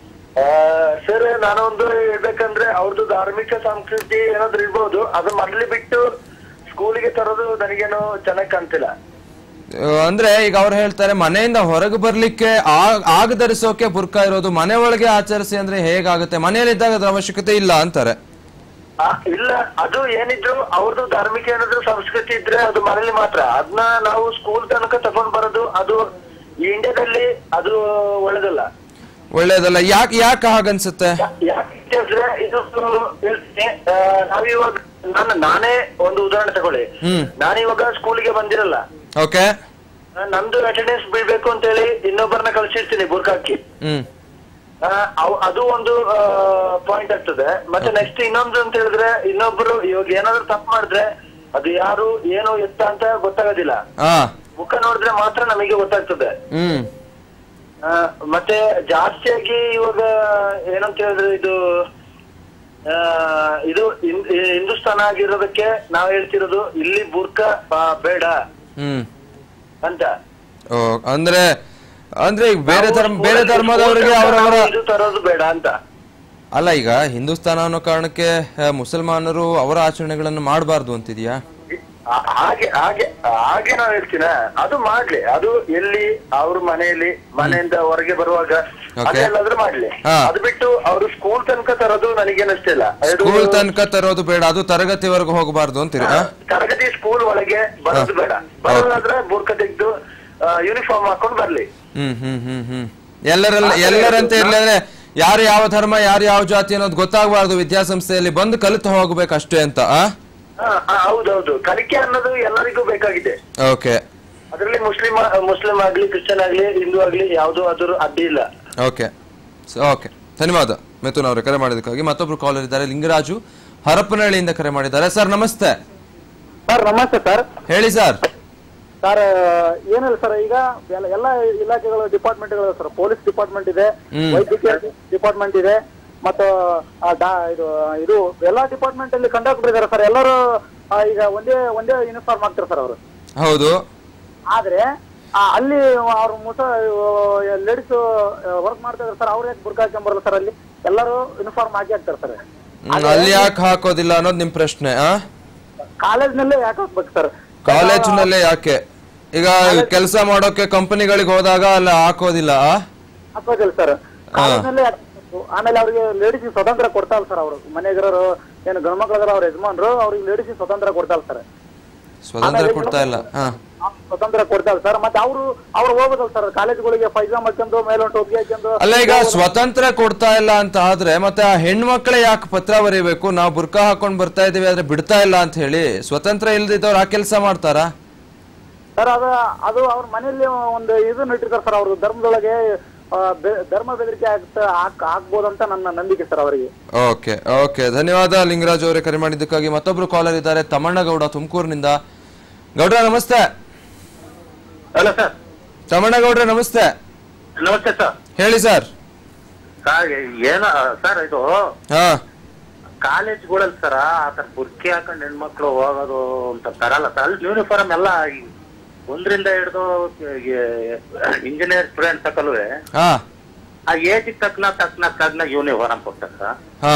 ಸರ್ ನಾನೊಂದು ಹೇಳ್ಬೇಕಂದ್ರೆ ಅವ್ರದ್ದು ಧಾರ್ಮಿಕ ಸಂಸ್ಕೃತಿ ಏನಾದ್ರು ಇರ್ಬೋದು ಅದು ಮರಳಿ ಬಿಟ್ಟು ಸ್ಕೂಲಿಗೆ ತರೋದು ನನಗೇನು ಚೆನ್ನಾಗ್ ಕಾಣ್ತಿಲ್ಲ ಆ, ಅಂದ್ರೆ ಈಗ ಅವ್ರು ಹೇಳ್ತಾರೆ ಮನೆಯಿಂದ ಹೊರಗೆ ಬರ್ಲಿಕ್ಕೆ ಆ- ಆಗ ಧರಿಸೋಕೆ ಬುರ್ಕಾ ಇರೋದು ಮನೆ ಒಳಗೆ ಆಚರಿಸಿ ಅಂದ್ರೆ ಹೇಗಾಗುತ್ತೆ ಮನೆಯಲ್ಲಿದ್ದಾಗ ಅದ್ರ ಅವಶ್ಯಕತೆ ಇಲ್ಲ ಅಂತಾರೆ ಆ, ಇಲ್ಲ ಅದು ಏನಿದ್ರು ಅವ್ರದ್ದು ಧಾರ್ಮಿಕ ಏನಾದ್ರು ಸಂಸ್ಕೃತಿ ಇದ್ರೆ ಅದು ಮನೇಲಿ ಮಾತ್ರ ಅದನ್ನ ನಾವು ಸ್ಕೂಲ್ ತನಕ ತಗೊಂಡ್ ಬರೋದು ಅದು ಈ ಇಂಡಿಯಾದಲ್ಲಿ ಅದು ಒಳ್ಳೇದಲ್ಲ ಒಳ್ಳೇದಲ್ಲ ಯಾಕೆ ಯಾಕೆ ಹಾಗನ್ಸುತ್ತೆ ಯಾಕೆ ಅಂದ್ರೆ ಇದು ಹೇಳ್ತೀನಿ, ಆ, ನಾವಿವಾಗ ನಾನು ನಾನೇ ಒಂದು ಉದಾಹರಣೆ ತಗೊಳ್ಳಿ ಹ್ಮ್ ನಾನಿವಾಗ ಸ್ಕೂಲಿಗೆ ಬಂದಿರಲ್ಲ ಓಕೆ ಆ, ನಂದು ಅಟೆಂಡೆನ್ಸ್ ಬೀಳ್ಬೇಕು ಅಂತ ಹೇಳಿ ಇನ್ನೊಬ್ಬರನ್ನ ಕಳ್ಸಿರ್ತೀನಿ ಬುರ್ಕಾಕಿ ಹ್ಮ್ ಆ, ಅವ್- ಅದು ಒಂದು ಪಾಯಿಂಟ್ ಆಗ್ತದೆ ಮತ್ತೆ ನೆಕ್ಸ್ಟ್ ಇನ್ನೊಂದು ಅಂತ ಹೇಳಿದ್ರೆ ಇನ್ನೊಬ್ರು ಇವಾಗ ಏನಾದ್ರು ತಪ್ಪು ಮಾಡಿದ್ರೆ ಅದು ಯಾರು ಏನು ಎತ್ತ ಅಂತ ಗೊತ್ತಾಗೋದಿಲ್ಲ ಹಾ ಮುಖ ನೋಡಿದ್ರೆ ಮಾತ್ರ ನಮಗೆ ಗೊತ್ತಾಗ್ತದೆ ಹ್ಮ್ ಆ, ಮತ್ತೆ ಜಾಸ್ತಿಯಾಗಿ ಇವಾಗ ಏನಂತ ಹೇಳಿದ್ರೆ ಇದು ಆ, ಇದು ಹಿಂ- ಹಿಂದೂಸ್ತಾನ ಆಗಿರೋದಕ್ಕೆ ನಾವ್ ಹೇಳ್ತಿರೋದು ಇಲ್ಲಿ ಬುರ್ಕ ಆ, ಬೇಡ ಹ್ಮ್ ಅಂತ ಓ ಅಂದ್ರೆ ಅಂದ್ರೆ ಈಗ ಬೇರೆ ಧರ್ಮ ಬೇರೆ ಧರ್ಮದವರಿಗೆ ಅವರವರ ನಾವು ಇದು ತರೋದು ಬೇಡ ಅಂತ ಅಲ್ಲ ಈಗ ಹಿಂದೂಸ್ತಾನ ಅನ್ನೋ ಕಾರಣಕ್ಕೆ ಆ, ಮುಸಲ್ಮಾನರು ಅವರ ಆಚರಣೆಗಳನ್ನು ಮಾಡಬಾರ್ದು ಅಂತಿದ್ಯಾ ಆ- ಹಾಗೆ ಹಾಗೆ ಹಾಗೆ ನಾವ್ ಹೇಳ್ತೀನ ಅದು ಮಾಡ್ಲಿ ಅದು ಎಲ್ಲಿ ಅವ್ರ ಮನೆಯಲ್ಲಿ ಮನೆಯಿಂದ ಹೊರಗೆ ಬರುವಾಗ Okay. ಅದೆಲ್ಲಾದ್ರೂ ಮಾಡ್ಲಿ ಹಾ. ಅದು ಬಿಟ್ಟು ಅವ್ರು ಸ್ಕೂಲ್ ತನಕ ತರೋದು ನನಗೇನಷ್ಟಿಲ್ಲ ಅದು ಸ್ಕೂಲ್ ತನಕ ತರೋದು ಬೇಡ ಅದು ತರಗತಿವರೆಗೂ ಹೋಗಬಾರ್ದು ಅಂತೀರಿ ಆ? ತರಗತಿ ಸ್ಕೂಲ್ ಒಳಗೆ ಬರೋದು ಬೇಡ ಬರೋದಾದ್ರೆ ಬುರ್ಕ ತೆಗೆದು ಯೂನಿಫಾರ್ಮ್ ಹಾಕೊಂಡ್ ಬರ್ಲಿ ಹ್ಮ್ ಹ್ಮ್ ಹ್ಮ್ ಹ್ಮ್ ಎಲ್ಲರೆಲ್ಲ ಎಲ್ಲರಂತೆ ಇರ್ಲಿ ಅಂದ್ರೆ ಯಾರು ಯಾವ ಧರ್ಮ ಯಾರು ಯಾವ ಜಾತಿ ಅನ್ನೋದು ಗೊತ್ತಾಗಬಾರ್ದು ವಿದ್ಯಾಸಂಸ್ಥೆಯಲ್ಲಿ ಬಂದು ಕಲಿತು ಹೋಗ್ಬೇಕು ಅಷ್ಟೇ ಅಂತ ಆ ಹಾ, ಹಾ, ಹೌದೌದು ಕಲಿಕೆ ಅನ್ನೋದು ಎಲ್ಲರಿಗೂ ಬೇಕಾಗಿದೆ ಓಕೆ ಅದರಲ್ಲಿ ಮುಸ್ಲಿಂ ಮುಸ್ಲಿಂ ಆಗ್ಲಿ ಕ್ರಿಶ್ಚಿಯನ್ ಆಗ್ಲಿ ಹಿಂದೂ ಆಗ್ಲಿ ಯಾವ್ದು ಅದ್ರ ಅಡ್ಡಿ ಇಲ್ಲ ಓಕೆ ಓಕೆ ಧನ್ಯವಾದ ಮಿಥುನ್ ಅವರೇ ಕರೆ ಮಾಡಿದ್ದಕ್ಕಾಗಿ ಮತ್ತೊಬ್ರು ಕಾಲರ್ ಇದ್ದಾರೆ ಲಿಂಗರಾಜು ಹರಪನಹಳ್ಳಿಯಿಂದ ಕರೆ ಮಾಡಿದ್ದಾರೆ ಸರ್ ನಮಸ್ತೆ ಸರ್ ನಮಸ್ತೆ ಸರ್ ಹೇಳಿ ಸರ್ ಸರ್ ಏನಿಲ್ಲ ಸರ್ ಈಗ ಎಲ್ಲ ಎಲ್ಲ ಇಲಾಖೆಗಳು ಡಿಪಾರ್ಟ್ಮೆಂಟ್ಗಳು ಸರ್ ಪೊಲೀಸ್ ಡಿಪಾರ್ಟ್ಮೆಂಟ್ ಇದೆ ಹ್ಮ್. ವೈದ್ಯಕೀಯ ಡಿಪಾರ್ಟ್ಮೆಂಟ್ ಇದೆ ಮತ್ತು ಆ, ಡಾ- ಇದು ಇದು ಎಲ್ಲಾ ಡಿಪಾರ್ಟ್ಮೆಂಟ್ ಅಲ್ಲಿ ಕಂಡಕ್ಟರ್ ಇದಾರೆ ಸರ್ ಎಲ್ಲರೂ ಆ, ಈಗ ಒಂದೇ ಒಂದೇ ಯೂನಿಫಾರ್ಮ್ ಹಾಕ್ತಾರೆ ಸರ್ ಅವರು ಹೌದು ಆದ್ರೆ ಆ, ಅಲ್ಲಿ ಅವ್ರ ಮುಸ ಲೇಡೀಸ್ ವರ್ಕ್ ಮಾಡ್ತಾ ಇದಾರೆ ಸರ್ ಅವ್ರು ಯಾಕೆ ಬುರ್ಕ ಹಾಕೊಂಬರಲ್ಲ ಸರ್ ಅಲ್ಲಿ ಎಲ್ಲರೂ ಯೂನಿಫಾರ್ಮ್ ಹಾಕಿ ಹಾಕ್ತಾರೆ ಸರ್ ಹ್ಮ್, ಅಲ್ಲಿ ಯಾಕೆ ಹಾಕೋದಿಲ್ಲ ಅನ್ನೋದು ನಿಮ್ ಪ್ರಶ್ನೆ ಆ ಕಾಲೇಜ್ನಲ್ಲೇ ಯಾಕೆ ಹಾಕ್ಬೇಕು ಸರ್ ಕಾಲೇಜಿನಲ್ಲೇ ಯಾಕೆ ಈಗ ಕೆಲಸ ಮಾಡೋಕೆ ಕಂಪನಿಗಳಿಗೆ ಹೋದಾಗ ಅಲ್ಲಿ ಹಾಕೋದಿಲ್ಲ ಆ? ಹಾಕೋದಿಲ್ಲ ಸರ್ ಕಾಲೇಜ್ನಲ್ಲೇ ಯಾಕೆ ಹಾಕ್ಬೇಕು? ಮಾಡ್ಬೇಕು ಆಮೇಲೆ ಅವ್ರಿಗೆ ಲೇಡೀಸ್ ಸ್ವತಂತ್ರ ಕೊಡ್ತಾ ಇಲ್ಲ ಸರ್ ಅವರು ಮನೆಗಿರೋರು ಏನು ಗಂಡ್ಮಕ್ಳದಾರ ಅವ್ರ ಯಜಮಾನ್ರು ಅವ್ರಿಗೆ ಲೇಡೀಸ್ ಸ್ವತಂತ್ರ ಕೊಡ್ತಾ ಇಲ್ಲ ಸರ್ ಸ್ವತಂತ್ರ ಕೊಡ್ತಾ ಇಲ್ಲ ಹಾ ಸ್ವತಂತ್ರ ಕೊಡ್ತಾ ಇಲ್ಲ ಸರ್ ಮತ್ತೆ ಅವರು ಅವ್ರು ಹೋಗೋದಲ್ಲ ಸರ್ ಕಾಲೇಜ್ಗಳಿಗೆ ಪೈಜಾಮ್ ಹಾಕೊಂಡು ಮೇಲೊಂಟು ಒಪ್ಪಿಗೆ ಹಾಕೊಂಡು ಅಲ್ಲ ಈಗ ಸ್ವತಂತ್ರ ಕೊಡ್ತಾ ಇಲ್ಲ ಅಂತ ಆದ್ರೆ ಮತ್ತೆ ಆ ಹೆಣ್ಮಕ್ಳೇ ಯಾಕೆ ಪತ್ರ ಬರೀಬೇಕು ನಾವು ಬುರ್ಕಾ ಹಾಕೊಂಡ್ ಬರ್ತಾ ಇದೀವಿ ಆದ್ರೆ ಬಿಡ್ತಾ ಇಲ್ಲ ಅಂತ ಹೇಳಿ ಸ್ವತಂತ್ರ ಇಲ್ದಿದ್ದವ್ರು ಆ ಕೆಲಸ ಮಾಡ್ತಾರಾ ಸರ್ ಅದು ಅದು ಅವ್ರ ಮನೆಯಲ್ಲಿ ಒಂದು ಇದನ್ನ ಇಟ್ಟಿರ್ತಾರೆ ಸರ್ ಅವ್ರ ಧರ್ಮದೊಳಗೆ ಆ, ಬೆ- ಧರ್ಮ ಬೆದರಿಕೆ ಆಗ್ತಾ ಹಾಕ್ ಆಗ್ಬೋದಂತ ನನ್ನ ನಂಬಿಕೆ ಸರ್ ಅವರಿಗೆ ಓಕೆ ಓಕೆ ಧನ್ಯವಾದ ಲಿಂಗರಾಜ್ ಅವರೇ ಕರೆ ಮಾಡಿದ್ದಕ್ಕಾಗಿ ಮತ್ತೊಬ್ರು ಕಾಲರ್ ಇದ್ದಾರೆ ತಮ್ಮಣ್ಣಗೌಡ ತುಮಕೂರಿನಿಂದ ಗೌಡ್ರ ನಮಸ್ತೆ ಹಲೋ ಸರ್ ತಮ್ಮಣ್ಣಗೌಡ್ರೆ ನಮಸ್ತೆ ನಮಸ್ತೆ ಸರ್ ಹೇಳಿ ಸರ್ ಸರ್ ಏನ ಸರ್ ಇದು ಹಾ ಕಾಲೇಜ್ಗಳಲ್ಲಿ ಸರ ಆತರ ಬುರ್ಕಿ ಹಾಕೊಂಡು ಹೆಣ್ಮಕ್ಳು ಹೋಗೋದು ಅಂತ ತರಲ್ಲ ಸರ್ ಅಲ್ಲಿ ಯೂನಿಫಾರ್ಮ್ ಎಲ್ಲ ಈ ಒಂದರಿಂದ ಹಿಡಿದು ಇಂಜಿನಿಯರ್ ಸ್ಟೂಡೆಂಟ್ ತಕಲ್ವೇ ಹಾ ಆ ಏಜ್ ತಕ್ಕನ ತಕ್ಕನ ತಕ್ಕನ ಯೂನಿಫಾರ್ಮ್ ಕೊಡ್ತಾರೆ ಸರ್ ಹಾ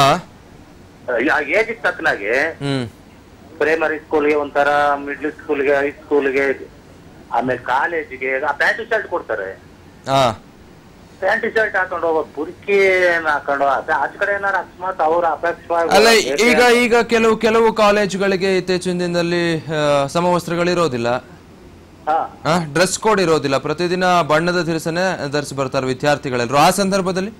ಆ ಏಜ್ ತಕ್ಕನಾಗೆ ಹ್ಮ್ ಪ್ರೈಮರಿ ಸ್ಕೂಲ್ಗೆ ಒಂಥರ ಮಿಡ್ಲ್ ಸ್ಕೂಲ್ಗೆ ಹೈ ಸ್ಕೂಲ್ಗೆ ಆಮೇಲೆ ಕಾಲೇಜಿಗೆ ಆ ಪ್ಯಾಂಟ್ ಶರ್ಟ್ ಕೊಡ್ತಾರೆ ಹಾ ಪ್ಯಾಂಟ್ ಶರ್ಟ್ ಹಾಕೊಂಡು ಹೋಗೋ ಬುರ್ಕಿ ಹಾಕೊಂಡು ಅದ ಆಚ ಕಡೆ ಏನಾರ ಅಕಸ್ಮಾತ್ ಅವ್ರ ಅಪೇಕ್ಷವಾಗಿ ಅಲ್ಲ ಈಗ ಈಗ ಕೆಲವು ಕೆಲವು ಕಾಲೇಜುಗಳಿಗೆ ಇತ್ತೀಚಿನ ದಿನದಲ್ಲಿ ಆ, ಸಮವಸ್ತ್ರಗಳಿರೋದಿಲ್ಲ ಹಾ ಡ್ರೆಸ್ ಕೋಡ್ ಇರೋದಿಲ್ಲ ಪ್ರತಿದಿನ ಬಣ್ಣದ ತಿರುಸನೆ ಧರಿಸಿ ಬರ್ತಾರೆ ವಿದ್ಯಾರ್ಥಿಗಳೆಲ್ಲರೂ ಆ ಸಂದರ್ಭದಲ್ಲಿ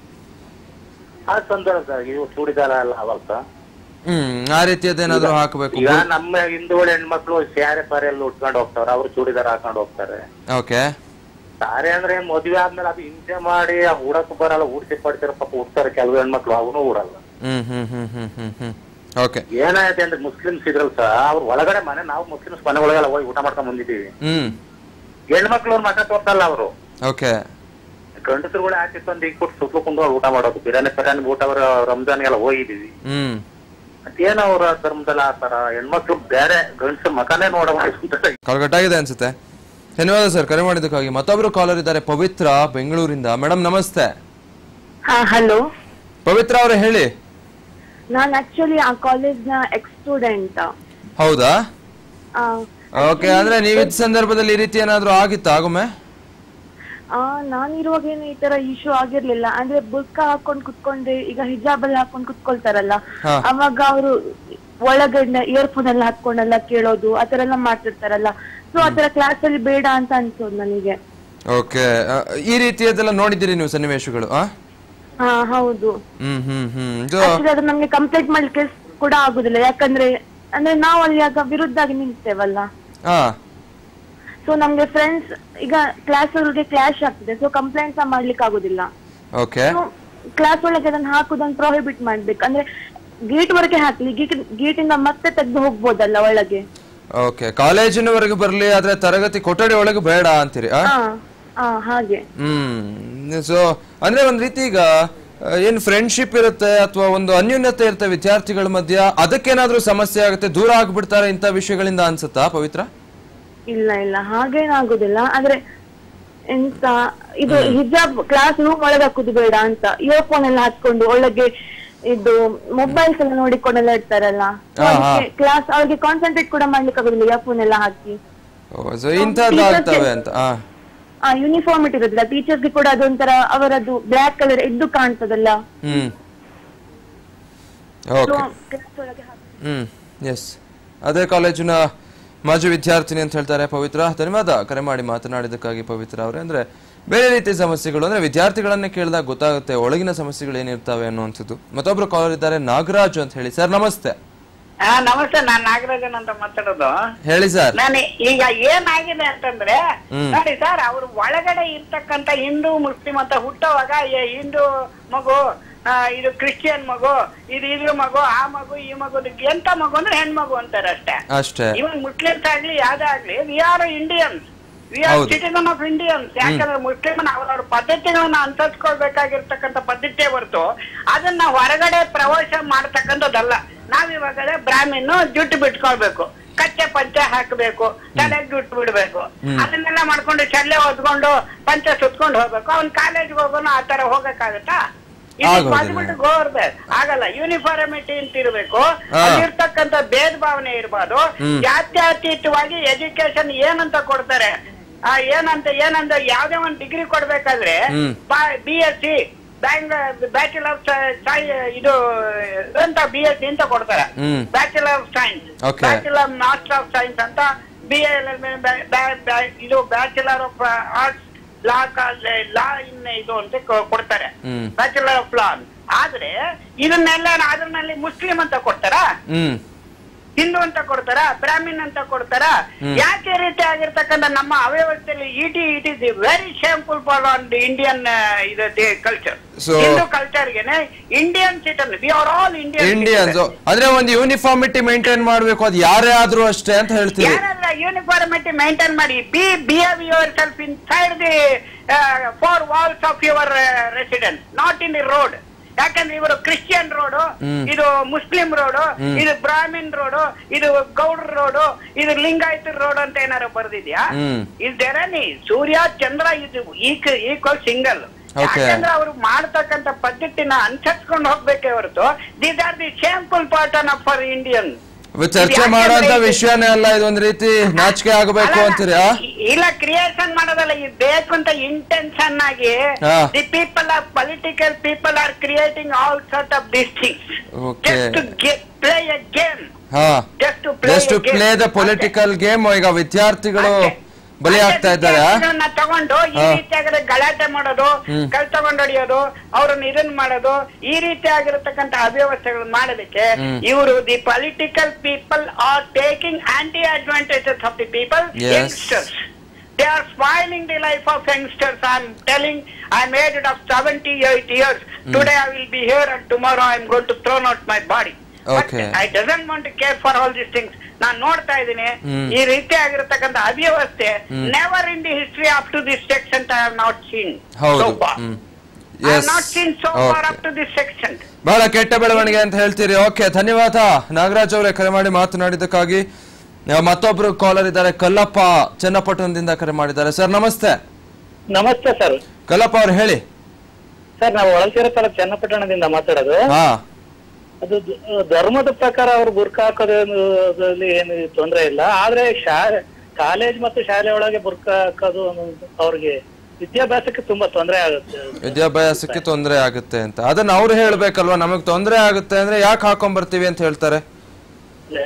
ಆ ಸಂದರ್ಭದಾಗ ಇವು ಚೂಡಿದಾರ ಎಲ್ಲ ಅವಲ್ ಸರ್ ಹ್ಮ್ ಆ ರೀತಿಯದ್ದೇನಾದ್ರೂ ಹಾಕಬೇಕು ಈಗ ನಮ್ಮ ಹಿಂದೂಗಳ ಹೆಣ್ಮಕ್ಳು ಸ್ಯಾರೆ ಪಾರೆ ಎಲ್ಲ ಉಟ್ಕೊಂಡು ಹೋಗ್ತಾರೆ ಅವ್ರು ಚೂಡಿದಾರ ಹಾಕೊಂಡು ಹೋಗ್ತಾರೆ ಓಕೆ ಸಾರೆ ಅಂದ್ರೆ ಮದ್ವೆ ಆದ್ಮೇಲೆ ಅದು ಹಿಂಸೆ ಮಾಡಿ ಆ ಉಡಕ್ ಬರಲ್ಲ ಊಡ್ಸಿ ಪಡ್ತಿರೋ ಪಾಪ ಉಡ್ತಾರೆ ಕೆಲವು ಹೆಣ್ಮಕ್ಳು ಅವನು ಉಡಲ್ಲ ಹ್ಮ್ ಹ್ಮ್ ಹ್ಮ್ ಹ್ಮ್ ಹ್ಮ್ ಹ್ಮ್ ಓಕೆ ಏನಾಯ್ತು ಅಂದ್ರೆ ಮುಸ್ಲಿಮ್ಸ್ ಇದ್ರಲ್ಲ ಸರ್ ಅವ್ರ ಒಳಗಡೆ ಮನೆ ನಾವು ಮುಸ್ಲಿಮ್ಸ್ ಮನೆ ಒಳಗೆಲ್ಲ ಹೋಗಿ ಊಟ ಮಾಡ್ಕೊಂಡ್ ಬಂದಿದ್ದೀವಿ ಹ್ಮ್ ಹೆಣ್ಮಕ್ಳು ಅವ್ರ ಮಠ ತೋರ್ಸಲ್ಲ ಅವರು ಓಕೆ ಗಂಡಸರುಗಳು ಆಚೆ ತಂದು ಈಗ ಕೊಟ್ಟು ಸುತ್ತಲು ಕುಂದು ಊಟ ಮಾಡೋದು ಬಿರಿಯಾನಿ ಬಿರಿಯಾನಿ ಊಟ ಅವ್ರ ರಂಜಾನ್ಗೆಲ್ಲ ಹೋಗಿದೀವಿ ಹ್ಮ್ ಮತ್ತೇನೋ ಅವ್ರ ಧರ್ಮದಲ್ಲಿ ಆತರ ಹೆಣ್ಮಕ್ಳು ಬೇರೆ ಗಂಡಸರ ಮಕನೇ ನೋಡಬಹುದು ಕಾಲ್ಗಟ್ಟಾಗಿದೆ ಅನ್ಸುತ್ತೆ ಧನ್ಯವಾದ ಸರ್ ಕರೆ ಮಾಡಿದ್ದಕ್ಕಾಗಿ ಮತ್ತೊಬ್ರು ಕಾಲರ್ ಇದ್ದಾರೆ ಪವಿತ್ರ ಬೆಂಗಳೂರಿಂದ ಮೇಡಮ್ ನಮಸ್ತೆ ಹಾ ಹಲೋ ಪವಿತ್ರ ಅವರೇ ಹೇಳಿ ನಾನ್ ಆಕ್ಚುಲಿ ಆ ಕಾಲೇಜ್ ನ ಎಕ್ಸ್ ಸ್ಟೂಡೆಂಟ್ ಹೌದಾ ಓಕೆ ಅಂದ್ರೆ ನೀವಿದ್ದ ಸಂದರ್ಭದಲ್ಲಿ ಈ ರೀತಿ ಏನಾದ್ರೂ ಆಗಿತ್ತಾ ಆಗೊಮ್ಮೆ ನಾನಿರುವಾಗ ಏನು ಈ ತರ ಇಶ್ಯೂ ಆಗಿರ್ಲಿಲ್ಲ ಅಂದ್ರೆ ಬುರ್ಕಾ ಹಾಕೊಂಡ್ ಕುತ್ಕೊಂಡ್ರೆ ಈಗ ಹಿಜಾಬ್ ಎಲ್ಲ ಹಾಕೊಂಡ್ ಕುತ್ಕೊಳ್ತಾರಲ್ಲ ಹಾ. ಅವಾಗ ಅವರು ಒಳಗಡೆ ಇಯರ್ಫೋನ್ ಎಲ್ಲ ಹಾಕೊಂಡೆಲ್ಲ ಕೇಳೋದು ಆತರ ಎಲ್ಲ ಮಾಡ್ತಿರ್ತಾರಲ್ಲ ಸೊ ಆತರ ಕ್ಲಾಸ್ ಅಲ್ಲಿ ಬೇಡ ಅಂತ ಅನ್ಸೋದು ನನಗೆ ಓಕೆ ಈ ರೀತಿಯದೆಲ್ಲ ನೋಡಿದ್ದೀರಿ ನೀವು ಸನ್ನಿವೇಶಗಳು ಆ ಹಾ ಹೌದು ಹ್ಮ್ ಹ್ಮ್ ಹ್ಮ್ ಇದು ಆಕ್ಚುಲಿ ಅದು ನಮ್ಗೆ ಕಂಪ್ಲೇಂಟ್ ಮಾಡ್ಲಿಕ್ಕೆ ಕೂಡ ಆಗುದಿಲ್ಲ ಯಾಕಂದ್ರೆ ಅಂದ್ರೆ ನಾವು ಅಲ್ಲಿ ಆಗ ವಿರುದ್ಧಾಗಿ ನಿಲ್ತೇವಲ್ಲ ಹಾ ಸೊ ನಮ್ಗೆ ಫ್ರೆಂಡ್ಸ್ ಈಗ ಕ್ಲಾಸ್ ಒಳಗೆ ಕ್ಲಾಶ್ ಆಗ್ತದೆ ಸೊ ಕಂಪ್ಲೇಂಟ್ ಸಹ ಮಾಡ್ಲಿಕ್ಕೆ ಆಗುದಿಲ್ಲ ಓಕೆ ಕ್ಲಾಸ್ ಒಳಗೆ ಅದನ್ನ ಹಾಕುದನ್ನ ಪ್ರೊಹಿಬಿಟ್ ಮಾಡ್ಬೇಕು ಅಂದ್ರೆ ಗೇಟ್ ವರೆಗೆ ಹಾಕ್ಲಿ ಗೇಟ್ ಇಂದ ಮತ್ತೆ ತೆಗೆದು ಹೋಗ್ಬೋದಲ್ಲ ಒಳಗೆ ಓಕೆ ಕಾಲೇಜಿನವರೆಗೆ ಬರ್ಲಿ ಆದ್ರೆ ತರಗತಿ ಕೊಠಡಿ ಒಳಗೆ ಬೇಡ ಅಂತೀರಿ ಆ ಹಾ ಹಾ ಹಾಗೆ ಹ್ಮ್ ಸೊ ಅಂದ್ರೆ ಒಂದ್ ರೀತಿ ಈಗ ಆ, ಏನ್ ಫ್ರೆಂಡ್ಶಿಪ್ ಇರುತ್ತೆ ಅಥವಾ ಒಂದು ಅನ್ಯೂನ್ಯತೆ ಇರುತ್ತೆ ವಿದ್ಯಾರ್ಥಿಗಳ ಮಧ್ಯ ಅದಕ್ಕೇನಾದ್ರೂ ಸಮಸ್ಯೆ ಆಗುತ್ತೆ ದೂರ ಆಗ್ಬಿಡ್ತಾರೆ ಇಂಥ ವಿಷಯಗಳಿಂದ ಅನ್ಸುತ್ತಾ ಪವಿತ್ರ ಇಲ್ಲ ಇಲ್ಲ ಹಾಗೇನಾಗುದಿಲ್ಲ ಆದ್ರೆ ಎಂತ ಇದು ಹಿಜಾಬ್ ಕ್ಲಾಸ್ ರೂಮ್ ಒಳಗೆ ಹಾಕುದು ಬೇಡ ಅಂತ ಇಯರ್ಫೋನ್ ಎಲ್ಲ ಹಾಕೊಂಡು ಒಳಗೆ ಇದು ಮೊಬೈಲ್ಸ್ ಎಲ್ಲ ನೋಡಿಕೊಂಡೆಲ್ಲ ಇರ್ತಾರಲ್ಲ ಹಾ, ಹಾ. ಕ್ಲಾಸ್ ಅವ್ರಿಗೆ ಕಾನ್ಸಂಟ್ರೇಟ್ ಕೂಡ ಮಾಡ್ಲಿಕ್ಕೆ ಆಗುದಿಲ್ಲ ಇಯರ್ಫೋನ್ ಎಲ್ಲ ಹಾಕಿ ಸೊ ಇಂಥದ್ದು ಆಗ್ತವೆ ಅಂತ ಆ ಆ ಯೂನಿಫಾರ್ಮಿಟಿ ಇರೋದಿಲ್ಲ ಟೀಚರ್ಸ್ಗೆ ಕೂಡ ಅದೊಂಥರ ಅವರದ್ದು ಬ್ಲಾಕ್ ಕಲರ್ ಎದ್ದು ಕಾಣ್ತದಲ್ಲ ಹ್ಮ್ So, ಓಕೆ class ಒಳಗೆ ಹಾಕಿ- ಹ್ಮ್ ಎಸ್ ಅದೇ ಕಾಲೇಜಿನ ಮಾಜಿ ವಿದ್ಯಾರ್ಥಿನಿ ಅಂತ ಹೇಳ್ತಾರೆ ಪವಿತ್ರ ಧನ್ಯವಾದ ಕರೆ ಮಾಡಿ ಮಾತನಾಡಿದ್ದಕ್ಕಾಗಿ ಪವಿತ್ರ ಅವರೇ ಅಂದ್ರೆ ಬೇರೆ ರೀತಿಯ ಸಮಸ್ಯೆಗಳು ಅಂದ್ರೆ ವಿದ್ಯಾರ್ಥಿಗಳನ್ನೇ ಕೇಳಿದಾಗ ಗೊತ್ತಾಗುತ್ತೆ ಒಳಗಿನ ಸಮಸ್ಯೆಗಳು ಏನಿರ್ತವೆ ಅನ್ನುವಂಥದ್ದು ಮತ್ತೊಬ್ರು ಕಾಲರ್ ಇದ್ದಾರೆ ನಾಗರಾಜ್ ಅಂತ ಹೇಳಿ ಸರ್ ನಮಸ್ತೆ ಹಾ ನಮಸ್ತೆ ನಾನ್ ನಾಗರಾಜನ್ ಅಂತ ಮಾತಾಡೋದು ಹೇಳಿ ಸರ್ ನಾನು ಈಗ ಏನಾಗಿದೆ ಅಂತಂದ್ರೆ ಹ್ಮ್. ನೋಡಿ ಸರ್ ಅವ್ರು ಒಳಗಡೆ ಇರ್ತಕ್ಕಂತ ಹಿಂದೂ ಮುಸ್ಲಿಂ ಅಂತ ಹುಟ್ಟೋವಾಗ ಏ ಹಿಂದೂ ಮಗು ಆ, ಇದು ಕ್ರಿಶ್ಚಿಯನ್ ಮಗು ಇದು ಇದ್ರ ಮಗು ಆ ಮಗು ಈ ಮಗು ಎಂತ ಮಗು ಅಂದ್ರೆ ಹೆಣ್ಮಗು ಅಂತಾರೆ ಅಷ್ಟೇ ಅಷ್ಟೇ ಇವನ್ ಮುಸ್ಲಿಮ್ಸ್ ಆಗ್ಲಿ ಯಾವ್ದೇ ಆಗ್ಲಿ we are Indians we are ಹೌದು. ಸಿಟಿಸನ್ ಆಫ್ ಇಂಡಿಯನ್ಸ್ ಯಾಕಂದ್ರೆ ಮುಸ್ಲಿಮ್ ಅವ್ರವ್ರ ಪದ್ಧತಿಗಳನ್ನ ಅನುಸರಿಸ್ಕೊಳ್ಬೇಕಾಗಿರ್ತಕ್ಕಂಥ ಪದ್ಧತಿ ಹೊರತು ಅದನ್ನ ಹೊರಗಡೆ ಪ್ರವೇಶ ಮಾಡ್ತಕ್ಕಂಥದ್ದಲ್ಲ ನಾವಿವಾಗಲೇ ಬ್ರಾಹ್ಮಿನ್ ಜುಟ್ಟು ಬಿಟ್ಕೊಳ್ಬೇಕು ಕಚ್ಚೆ ಪಂಚೆ ಹಾಕಬೇಕು ತಲೆಗೆ ಜುಟ್ಟು ಬಿಡ್ಬೇಕು ಹ್ಮ್. ಅದನ್ನೆಲ್ಲ ಮಾಡ್ಕೊಂಡು ಚಲ್ಲೆ ಹೊತ್ಕೊಂಡು ಪಂಚೆ ಸುತ್ಕೊಂಡು ಹೋಗ್ಬೇಕು ಅವ್ನ್ ಕಾಲೇಜ್ಗೆ ಹೋಗೋನು ಆ ತರ ಹೋಗಕ್ಕಾಗತ್ತಾ ಆಗೋದಿಲ್ಲ. ಪಾಸಿಬಿಲಿಟಿ ಗೋರ್ದೆ ಆಗಲ್ಲ ಯೂನಿಫಾರ್ಮಿಟಿ ಅಂತ ಇರ್ಬೇಕು ಹಾ. ಅಲ್ಲಿರ್ತಕ್ಕಂಥ ಭೇದ ಭಾವನೆ ಇರ್ಬಾರ್ದು ಹ್ಮ್. ಜಾತ್ಯತೀತವಾಗಿ ಎಜುಕೇಶನ್ ಏನಂತ ಕೊಡ್ತಾರೆ ಆ ಏನಂತ ಏನಂತ ಯಾವ್ದೇ ಒಂದ್ ಡಿಗ್ರಿ ಕೊಡ್ಬೇಕಾದ್ರೆ hmm. B S C bachelor ಇದು ಅಂತ ಬಿ ಎಸ್ ಅಂತ ಕೊಡ್ತಾರೆ hmm bachelor of science Okay. Bachelor master of science ಅಂತ ಬಿ ಎ ಇದು bachelor of arts law law in ಇದು ಅಂತ ಕೊ- ಕೊಡ್ತಾರೆ ಹ್ಮ್ ಬ್ಯಾಚುಲರ್ ಆಫ್ ಲಾ ಆದ್ರೆ ಇದನ್ನೆಲ್ಲ ಅದ್ರಲ್ಲಿ ಮುಸ್ಲಿಂ ಅಂತ ಕೊಡ್ತಾರಾ ಹ್ಮ್ ಹಿಂದೂ ಅಂತ ಕೊಡ್ತಾರ ಬ್ರಾಹ್ಮಿನ್ ಅಂತ ಕೊಡ್ತಾರ ಹ್ಮ್. ಯಾಕೆ ಈ ರೀತಿ ಆಗಿರ್ತಕ್ಕಂಥ ನಮ್ಮ ಅವ್ಯವಸ್ಥೆಯಲ್ಲಿ it it is very shameful for an Indian ಇದು ಕಲ್ಚರ್ So- ಹಿಂದೂ ಕಲ್ಚರ್ಗೆನೆ Indian citizen we are all Indian Indians ಅಂದ್ರೆ ಒಂದು ಯೂನಿಫಾರ್ಮಿಟಿ ಮೇಂಟೈನ್ ಮಾಡ್ಬೇಕು ಅದು ಯಾರೇ ಆದ್ರೂ ಅಷ್ಟೇ ಅಂತ ಹೇಳ್ತೀವಿ ಯಾರೆಲ್ಲ ಯೂನಿಫಾರ್ಮಿಟಿ ಮೇಂಟೈನ್ ಮಾಡಿ be behave yourself inside the four walls of your residence not in the road ಯಾಕಂದ್ರೆ ಇವರು ಕ್ರಿಶ್ಚಿಯನ್ ರೋಡು ಹ್ಮ್. ಇದು ಮುಸ್ಲಿಂ ರೋಡು ಹ್ಮ್. ಇದು ಬ್ರಾಹ್ಮಿನ್ ರೋಡು ಇದು ಗೌಡ್ರ ರೋಡು ಇದು ಲಿಂಗಾಯತ ರೋಡ್ ಅಂತ ಏನಾರು ಬರ್ದಿದ್ಯಾ hmm is there any Surya Chandra ಇದು ಈಕ್ವಲ್ ಸಿಂಗಲ್ Okay. ಯಾಕಂದ್ರೆ ಅವರು ಮಾಡ್ತಕ್ಕಂತ ಪದ್ಧತಿನ ಅನುಸರಿಸ್ಕೊಂಡು ಹೋಗ್ಬೇಕೇ ಹೊರತು these are the shameful pattern of for Indian ಇವು ಚರ್ಚೆ ಮಾಡುವಂತ ವಿಷಯನೇ ಅಲ್ಲ ಇದೊಂದ್ ರೀತಿ ನಾಚಿಕೆ ಆಗಬೇಕು ಅಂತೀರಿ ಆ? ಇಲ್ಲ ಕ್ರಿಯೇಷನ್ ಮಾಡೋದಲ್ಲ ಇದು ಬೇಕು ಅಂತ ಇಂಟೆನ್ಷನ್ ಆಗಿ ಹಾ. The people are political people are creating all sort of this things okay play a game ಹಾ just to play just to play the political game ಈಗ ವಿದ್ಯಾರ್ಥಿಗಳು ಬಲಿ ಆಗ್ತಾ ಇದ್ದಾರೆ ಆ? ವಿದ್ಯಾರ್ಥಿಗಳನ್ನ ತಗೊಂಡು ಈ ಹಾ. ರೀತಿಯಾಗಿ ಗಲಾಟೆ ಮಾಡೋದು ಹ್ಮ್. ಕಲ್ ತಗೊಂಡು ಹೊಡಿಯೋದು ಅವ್ರನ್ನ ಇದನ್ ಮಾಡೋದು ಈ ರೀತಿ ಆಗಿರತಕ್ಕಂತ ಅವ್ಯವಸ್ಥೆಗಳು ಮಾಡೋದಕ್ಕೆ ಹ್ಮ್. ಇವರು the political people are taking anti advantages of the people Yes. Youngsters They are spoiling the life of youngsters. I'm telling, I'm aged of 78 years. Today I will be here and tomorrow I'm going to throw out my body. Okay. I doesn't want to care for all these things. ನಾನ್ ನೋಡ್ತಾ ಇದ್ದೀನಿ hmm. ಈ ರೀತಿ ಆಗಿರತಕ್ಕಂತ ಅವ್ಯವಸ್ಥೆ hmm. Never in the history up to this section I have not seen ಹೌದು hmm I is not seen so far Okay. Up to this section ಬಹಳ ಕೆಟ್ಟ ಬೆಳವಣಿಗೆ ಅಂತ ಹೇಳ್ತೀರಿ ಓಕೆ ಧನ್ಯವಾದ ನಾಗರಾಜ್ ಅವರೇ ಕರೆ ಮಾಡಿ ಮಾತನಾಡಿದ್ದಕ್ಕಾಗಿ ಆ, ಮತ್ತೊಬ್ರು ಕಾಲರ್ ಇದ್ದಾರೆ ಕಲ್ಲಪ್ಪ ಚನ್ನಪಟ್ಟಣದಿಂದ ಕರೆ ಮಾಡಿದ್ದಾರೆ ಸರ್ ನಮಸ್ತೆ ನಮಸ್ತೆ ಸರ್ ಕಲ್ಲಪ್ಪ ಅವ್ರು ಹೇಳಿ ಸರ್ ನಾವು ಒಳಸಿರೋ ತಾಲೂಕು ಚನ್ನಪಟ್ಟಣದಿಂದ ಮಾತಾಡೋದು ಹಾ ಅದು ದ- ಧರ್ಮದ ಪ್ರಕಾರ ಅವ್ರು ಬುರ್ಕ ಹಾಕೋದ್ರಲ್ಲಿ ಏನು ತೊಂದರೆ ಇಲ್ಲ ಆದ್ರೆ ಶಾಲೆ ಕಾಲೇಜ್ ಮತ್ತು ಶಾಲೆ ಒಳಗೆ ಬುರ್ಕ ಹಾಕೋದು ಅನ್ನೋದು ಅವ್ರಿಗೆ ವಿದ್ಯಾಭ್ಯಾಸಕ್ಕೆ ತುಂಬಾ ತೊಂದರೆ ಆಗುತ್ತೆ ವಿದ್ಯಾಭ್ಯಾಸಕ್ಕೆ ತೊಂದರೆ ಆಗುತ್ತೆ ಅಂತ ಅದನ್ನ ಅವ್ರು ಹೇಳ್ಬೇಕಲ್ವಾ ನಮಗ್ ತೊಂದರೆ ಆಗುತ್ತೆ ಅಂದ್ರೆ ಯಾಕೆ ಹಾಕೊಂಡ್ ಬರ್ತೀವಿ ಅಂತ ಹೇಳ್ತಾರೆ ಅಲ್ಲೇ.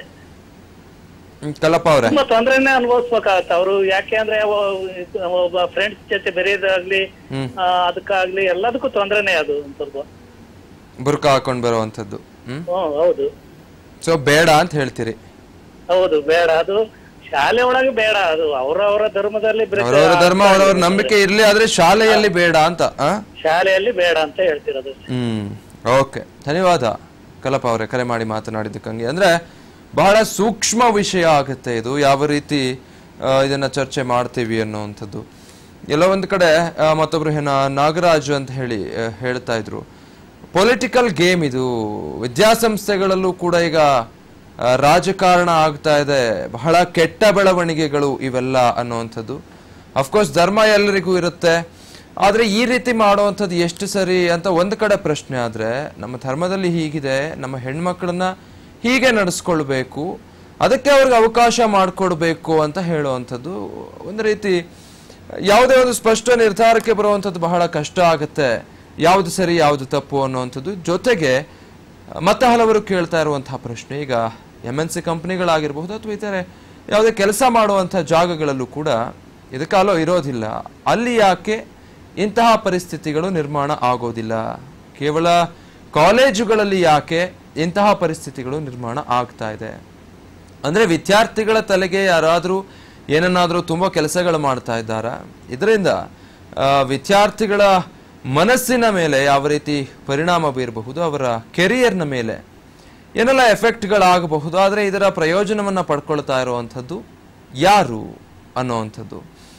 ಹ್ಮ್, ಕಲ್ಲಪ್ಪ ಅವ್ರೆ ತುಂಬಾ ತೊಂದರೆನೇ ಅನುಭವಿಸ್ಬೇಕಾಗತ್ತೆ ಅವರು ಯಾಕೆ ಅಂದ್ರೆ ಒ- ಒಬ್ಬ ಫ್ರೆಂಡ್ಸ್ ಜೊತೆ ಬೆರೆಯೋದಾಗ್ಲಿ ಹ್ಮ್ ಆ, ಅದಕ್ಕಾಗ್ಲಿ ಎಲ್ಲದಕ್ಕೂ ತೊಂದರೆನೇ ಅದು ಒಂದ್ ಸ್ವಲ್ಪ ಬುರ್ಕ ಹಾಕೊಂಡ್ ಬರುವಂತದ್ದು ಹ್ಮ್ ಹ್ಮ್ ಹೌದು ಸೊ ಬೇಡ ಅಂತ ಹೇಳ್ತೀರಿ ಹೌದು ಬೇಡ ಅದು ಶಾಲೆ ಒಳಗೆ ಬೇಡ ಅದು ಅವರವರ ಧರ್ಮದಲ್ಲಿ ಬೆರೆತು ಅವರವರ ಧರ್ಮ ಅವರವರ ನಂಬಿಕೆ ಇರ್ಲಿ ಆದ್ರೆ ಶಾಲೆಯಲ್ಲಿ ಬೇಡ ಅಂತ ಆ ಶಾಲೆಯಲ್ಲಿ ಬೇಡ ಅಂತ ಹೇಳ್ತಿರೋದು ಹ್ಮ್ ಓಕೆ ಧನ್ಯವಾದ ಕಲಪ ಅವರೇ ಕರೆ ಮಾಡಿ ಮಾತನಾಡಿದ್ದಕ್ಕಂಗೆ ಅಂದ್ರೆ ಬಹಳ ಸೂಕ್ಷ್ಮ ವಿಷಯ ಆಗುತ್ತೆ ಇದು ಯಾವ ರೀತಿ ಆ, ಇದನ್ನ ಚರ್ಚೆ ಮಾಡ್ತೀವಿ ಅನ್ನುವಂಥದ್ದು ಎಲ್ಲ ಒಂದು ಕಡೆ ಆ, ಮತ್ತೊಬ್ರು ಏನ ನಾಗರಾಜ್ ಅಂತ ಹೇಳಿ ಆ, ಹೇಳ್ತಾ ಇದ್ರು ಪೊಲಿಟಿಕಲ್ ಗೇಮ್ ಇದು ವಿದ್ಯಾಸಂಸ್ಥೆಗಳಲ್ಲೂ ಕೂಡ ಈಗ ಆ, ರಾಜಕಾರಣ ಆಗ್ತಾ ಇದೆ ಬಹಳ ಕೆಟ್ಟ ಬೆಳವಣಿಗೆಗಳು ಇವೆಲ್ಲ ಅನ್ನುವಂಥದ್ದು ಅಫ್ಕೋರ್ಸ್ ಧರ್ಮ ಎಲ್ಲರಿಗೂ ಇರುತ್ತೆ ಆದ್ರೆ ಈ ರೀತಿ ಮಾಡುವಂಥದ್ದು ಎಷ್ಟು ಸರಿ ಅಂತ ಒಂದು ಕಡೆ ಪ್ರಶ್ನೆ ಆದ್ರೆ ನಮ್ಮ ಧರ್ಮದಲ್ಲಿ ಹೀಗಿದೆ ನಮ್ಮ ಹೆಣ್ಮಕ್ಳನ್ನ ಹೀಗೆ ನಡೆಸ್ಕೊಳ್ಬೇಕು ಅದಕ್ಕೆ ಅವ್ರಿಗೆ ಅವಕಾಶ ಮಾಡಿಕೊಡ್ಬೇಕು ಅಂತ ಹೇಳುವಂಥದ್ದು ಒಂದು ರೀತಿ ಯಾವುದೇ ಒಂದು ಸ್ಪಷ್ಟ ನಿರ್ಧಾರಕ್ಕೆ ಬರುವಂಥದ್ದು ಬಹಳ ಕಷ್ಟ ಆಗುತ್ತೆ ಯಾವುದು ಸರಿ ಯಾವುದು ತಪ್ಪು ಅನ್ನುವಂಥದ್ದು ಜೊತೆಗೆ ಮತ್ತೆ ಹಲವರು ಕೇಳ್ತಾ ಇರುವಂತಹ ಪ್ರಶ್ನೆ ಈಗ ಎಮ್ ಎನ್ ಸಿ ಕಂಪ್ನಿಗಳಾಗಿರ್ಬಹುದು ಅಥವಾ ಇತರೆ ಯಾವುದೇ ಕೆಲಸ ಮಾಡುವಂತಹ ಜಾಗಗಳಲ್ಲೂ ಕೂಡ ಇದಕ್ಕಾಲೋ ಇರೋದಿಲ್ಲ ಅಲ್ಲಿ ಯಾಕೆ ಇಂತಹ ಪರಿಸ್ಥಿತಿಗಳು ನಿರ್ಮಾಣ ಆಗೋದಿಲ್ಲ ಕೇವಲ ಕಾಲೇಜುಗಳಲ್ಲಿ ಯಾಕೆ ಇಂತಹ ಪರಿಸ್ಥಿತಿಗಳು ನಿರ್ಮಾಣ ಆಗ್ತಾ ಇದೆ ಅಂದ್ರೆ ವಿದ್ಯಾರ್ಥಿಗಳ ತಲೆಗೆ ಯಾರಾದರೂ ಏನನ್ನಾದರೂ ತುಂಬ ಕೆಲಸಗಳು ಮಾಡ್ತಾ ಇದ್ದಾರಾ ಇದರಿಂದ ಆ, ವಿದ್ಯಾರ್ಥಿಗಳ ಮನಸ್ಸಿನ ಮೇಲೆ ಯಾವ ರೀತಿ ಪರಿಣಾಮ ಬೀರಬಹುದು ಅವರ ಕೆರಿಯರ್ನ ಮೇಲೆ ಏನೆಲ್ಲ ಎಫೆಕ್ಟ್ಗಳಾಗಬಹುದು ಆದರೆ ಇದರ ಪ್ರಯೋಜನವನ್ನ ಪಡ್ಕೊಳ್ತಾ ಇರುವಂಥದ್ದು ಯಾರು ಅನ್ನೋವಂಥದ್ದು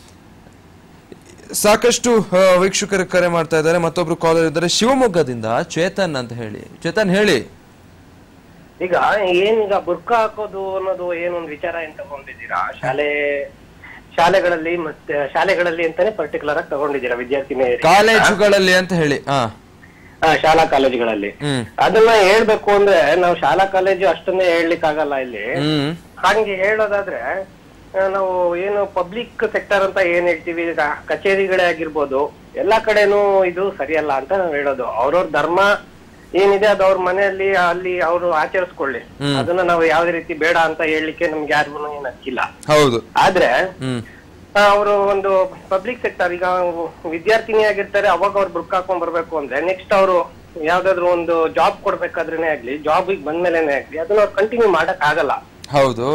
ಸಾಕಷ್ಟು ಆ, ವೀಕ್ಷಕರು ಕರೆ ಮಾಡ್ತಾ ಇದ್ದಾರೆ ಮತ್ತೊಬ್ರು ಕಾಲರ್ ಇದ್ದಾರೆ ಶಿವಮೊಗ್ಗದಿಂದ ಚೇತನ್ ಅಂತ ಹೇಳಿ ಚೇತನ್ ಹೇಳಿ ಈಗ ಏನೀಗ ಬುರ್ಕ ಹಾಕೋದು ಅನ್ನೋದು ಏನೊಂದು ವಿಚಾರ ಏನ್ ತಗೊಂಡಿದ್ದೀರಾ ಶಾಲೆ ಶಾಲೆಗಳಲ್ಲಿ ಮತ್ತೆ ಶಾಲೆಗಳಲ್ಲಿ ಅಂತಾನೆ ಪರ್ಟಿಕ್ಯುಲರ್ ಆಗಿ ತಗೊಂಡಿದ್ದೀರಾ ವಿದ್ಯಾರ್ಥಿನಿ ಕಾಲೇಜುಗಳಲ್ಲಿ ಅಂತ ಹೇಳಿ ಹಾ ಶಾಲಾ ಕಾಲೇಜುಗಳಲ್ಲಿ ಹ್ಮ್ ಅದನ್ನ ಹೇಳ್ಬೇಕು ಅಂದ್ರೆ ನಾವು ಶಾಲಾ ಕಾಲೇಜು ಅಷ್ಟನ್ನೇ ಹೇಳ್ಲಿಕ್ಕೆ ಆಗಲ್ಲ ಇಲ್ಲಿ ಹ್ಮ್ ಹಂಗೆ ಹೇಳೋದಾದ್ರೆ ಆ, ನಾವು ಏನು ಪಬ್ಲಿಕ್ ಸೆಕ್ಟರ್ ಅಂತ ಏನ್ ಹೇಳ್ತೀವಿ ಈಗ ಕಚೇರಿಗಳೇ ಆಗಿರ್ಬೋದು ಎಲ್ಲಾ ಕಡೆನೂ ಇದು ಸರಿಯಲ್ಲ ಅಂತ ನಾವು ಹೇಳೋದು ಅವ್ರವ್ರ ಧರ್ಮ ಏನಿದೆ ಅದು ಅವ್ರ ಮನೆಯಲ್ಲಿ ಅಲ್ಲಿ ಅವರು ಆಚರಿಸ್ಕೊಳ್ಳಿ ಹ್ಮ್. ಅದನ್ನ ನಾವು ಯಾವ್ದೇ ರೀತಿ ಬೇಡ ಅಂತ ಹೇಳಲಿಕ್ಕೆ ನಮ್ಗೆ ಯಾರಿಗೂ ಏನ್ ಹಕ್ಕಿಲ್ಲ ಹೌದು ಆದ್ರೆ ಹ್ಮ್ ಅವರು ಒಂದು ಪಬ್ಲಿಕ್ ಸೆಕ್ಟರ್ ಈಗ ವಿದ್ಯಾರ್ಥಿನಿ ಆಗಿರ್ತಾರೆ ಅವಾಗ ಅವ್ರು ಬುಕ್ ಹಾಕೊಂಡ್ ಬರ್ಬೇಕು ಅಂದ್ರೆ ನೆಕ್ಸ್ಟ್ ಅವರು ಯಾವ್ದಾದ್ರು ಒಂದು ಜಾಬ್ ಕೊಡ್ಬೇಕಾದ್ರೇನೆ ಆಗ್ಲಿ ಜಾಬ್ ಬಂದ್ಮೇಲೆನೆ ಆಗ್ಲಿ ಅದನ್ನ ಅವ್ರು ಕಂಟಿನ್ಯೂ ಮಾಡಕ್ ಆಗಲ್ಲ ಹೌದು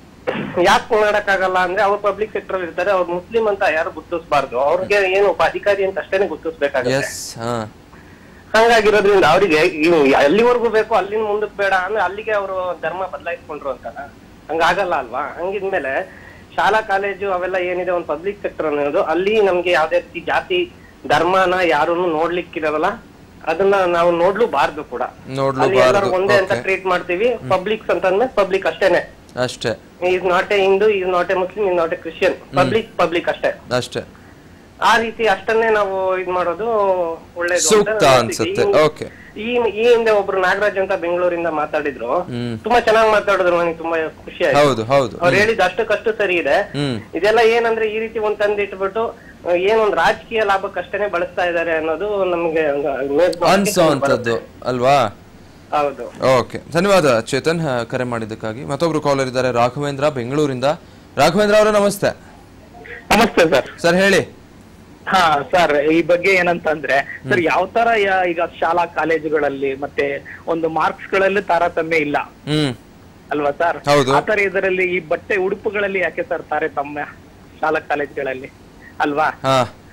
ಯಾಕೆ ಮಾಡಕ್ ಆಗಲ್ಲ ಅಂದ್ರೆ ಅವ್ರು ಪಬ್ಲಿಕ್ ಸೆಕ್ಟರ್ ಅಲ್ಲಿ ಇರ್ತಾರೆ ಅವ್ರು ಮುಸ್ಲಿಂ ಅಂತ ಯಾರು ಗುರ್ತಿಸ್ಬಾರ್ದು ಅವ್ರಿಗೆ ಏನು ಒಬ್ಬ ಅಧಿಕಾರಿ ಅಂತ ಅಷ್ಟೇನೆ ಗುರ್ತಿಸ್ಬೇಕಾಗುತ್ತೆ ಎಸ್ ಹಾ ಹಂಗಾಗಿರೋದ್ರಿಂದ ಅವರಿಗೆ ಎಲ್ಲಿವರೆಗೂ ಬೇಕು ಅಲ್ಲಿಂದ ಮುಂದಕ್ಕೆ ಬೇಡ ಅಂದ್ರೆ ಅಲ್ಲಿಗೆ ಅವರು ಧರ್ಮ ಬದಲಾಯಿಸ್ಕೊಂಡ್ರು ಅಂತಾರ ಹಂಗಾಗಲ್ಲ ಅಲ್ವಾ ಹಂಗಿದ್ಮೇಲೆ ಶಾಲಾ ಕಾಲೇಜು ಅವೆಲ್ಲ ಏನಿದೆ ಒಂದು ಪಬ್ಲಿಕ್ ಸೆಕ್ಟರ್ ಅನ್ನೋದು ಅಲ್ಲಿ ನಮ್ಗೆ ಯಾವ್ದೇ ರೀತಿ ಜಾತಿ ಧರ್ಮನ ಯಾರನ್ನು ನೋಡ್ಲಿಕ್ಕಿರಲ್ಲ ಅದನ್ನ ನಾವು ನೋಡ್ಲೂಬಾರ್ದು ಕೂಡ ನೋಡ್ಲೂಬಾರ್ದು, ಅಲ್ಲಿ ಎಲ್ಲರೂ ಒಂದೇ ಅಂತ okay. ಟ್ರೀಟ್ ಮಾಡ್ತೀವಿ ಪಬ್ಲಿಕ್ಸ್ ಅಂತಂದ್ರೆ ಪಬ್ಲಿಕ್ ಅಷ್ಟೇನೆ ಅಷ್ಟೇ is not a Hindu is not a Muslim is not a Christian public public ಅಷ್ಟೇ ಅಷ್ಟೇ ಆ ರೀತಿ ಅಷ್ಟನ್ನೇ ನಾವು ಇದ್ ಮಾಡೋದು ಒಳ್ಳೇದು ಅಂತ ಸೂಕ್ತ ನಾನು ಅನ್ಸುತ್ತೆ ಹೇಳ್ತೀನಿ. ಓಕೆ ಈ ಈ ಹಿಂದೆ ಒಬ್ರು ನಾಗರಾಜ್ ಅಂತ ಬೆಂಗಳೂರಿಂದ ಮಾತಾಡಿದ್ರು ಹ್ಮ್ ತುಂಬಾ ಚೆನ್ನಾಗಿ ಮಾತಾಡಿದ್ರು ನನಗೆ ತುಂಬಾ ಖುಷಿ ಆಯ್ತು ಹೌದು ಹೌದು ಅವ್ರು ಹೇಳಿದ ಅಷ್ಟಕ್ಕಷ್ಟು ಸರಿ ಇದೆ ಹ್ಮ್ ಇದೆಲ್ಲ ಏನಂದ್ರೆ ಈ ರೀತಿ ಒಂದ್ ತಂದಿಟ್ಬಿಟ್ಟು ಆ, ಏನೊಂದ್ ರಾಜಕೀಯ ಲಾಭಕ್ಕಷ್ಟೇನೆ ಬಳಸ್ತಾ ಇದಾರೆ ಅನ್ನೋದು ನಮ್ಗೆ ಹಂಗ- ಮೇಲ್ನೋಟಕ್ಕೆ ಅನ್ಸೋಂಥದ್ದು ಅಲ್ವಾ ಹೌದು ಓಕೆ ಧನ್ಯವಾದ ಚೇತನ್ ಹ, ಕರೆ ಮಾಡಿದ್ದಕ್ಕಾಗಿ ಮತ್ತೊಬ್ರು ಕಾಲರ್ ಇದ್ದಾರೆ ರಾಘವೇಂದ್ರ ಬೆಂಗಳೂರಿಂದ ರಾಘವೇಂದ್ರ ಅವರೇ ನಮಸ್ತೆ ನಮಸ್ತೆ ಸರ್ ಸರ್ ಹೇಳಿ ಹಾ ಸರ್ ಈ ಬಗ್ಗೆ ಏನಂತಂದ್ರೆ ಸರ್ ಯಾವ ತರ ಯ- ಈಗ ಶಾಲಾ ಕಾಲೇಜುಗಳಲ್ಲಿ ಮತ್ತೆ ಒಂದು ಮಾರ್ಕ್ಸ್ ಗಳಲ್ಲಿ ತಾರತಮ್ಯ ಇಲ್ಲ ಹ್ಮ್ ಅಲ್ವಾ ಸರ್ ಹೌದು. ಆತರ ಇದರಲ್ಲಿ ಈ ಬಟ್ಟೆ ಉಡುಪುಗಳಲ್ಲಿ ಯಾಕೆ ಸರ್ ತಾರತಮ್ಯ ಶಾಲಾ ಕಾಲೇಜುಗಳಲ್ಲಿ ಅಲ್ವಾ ಹಾ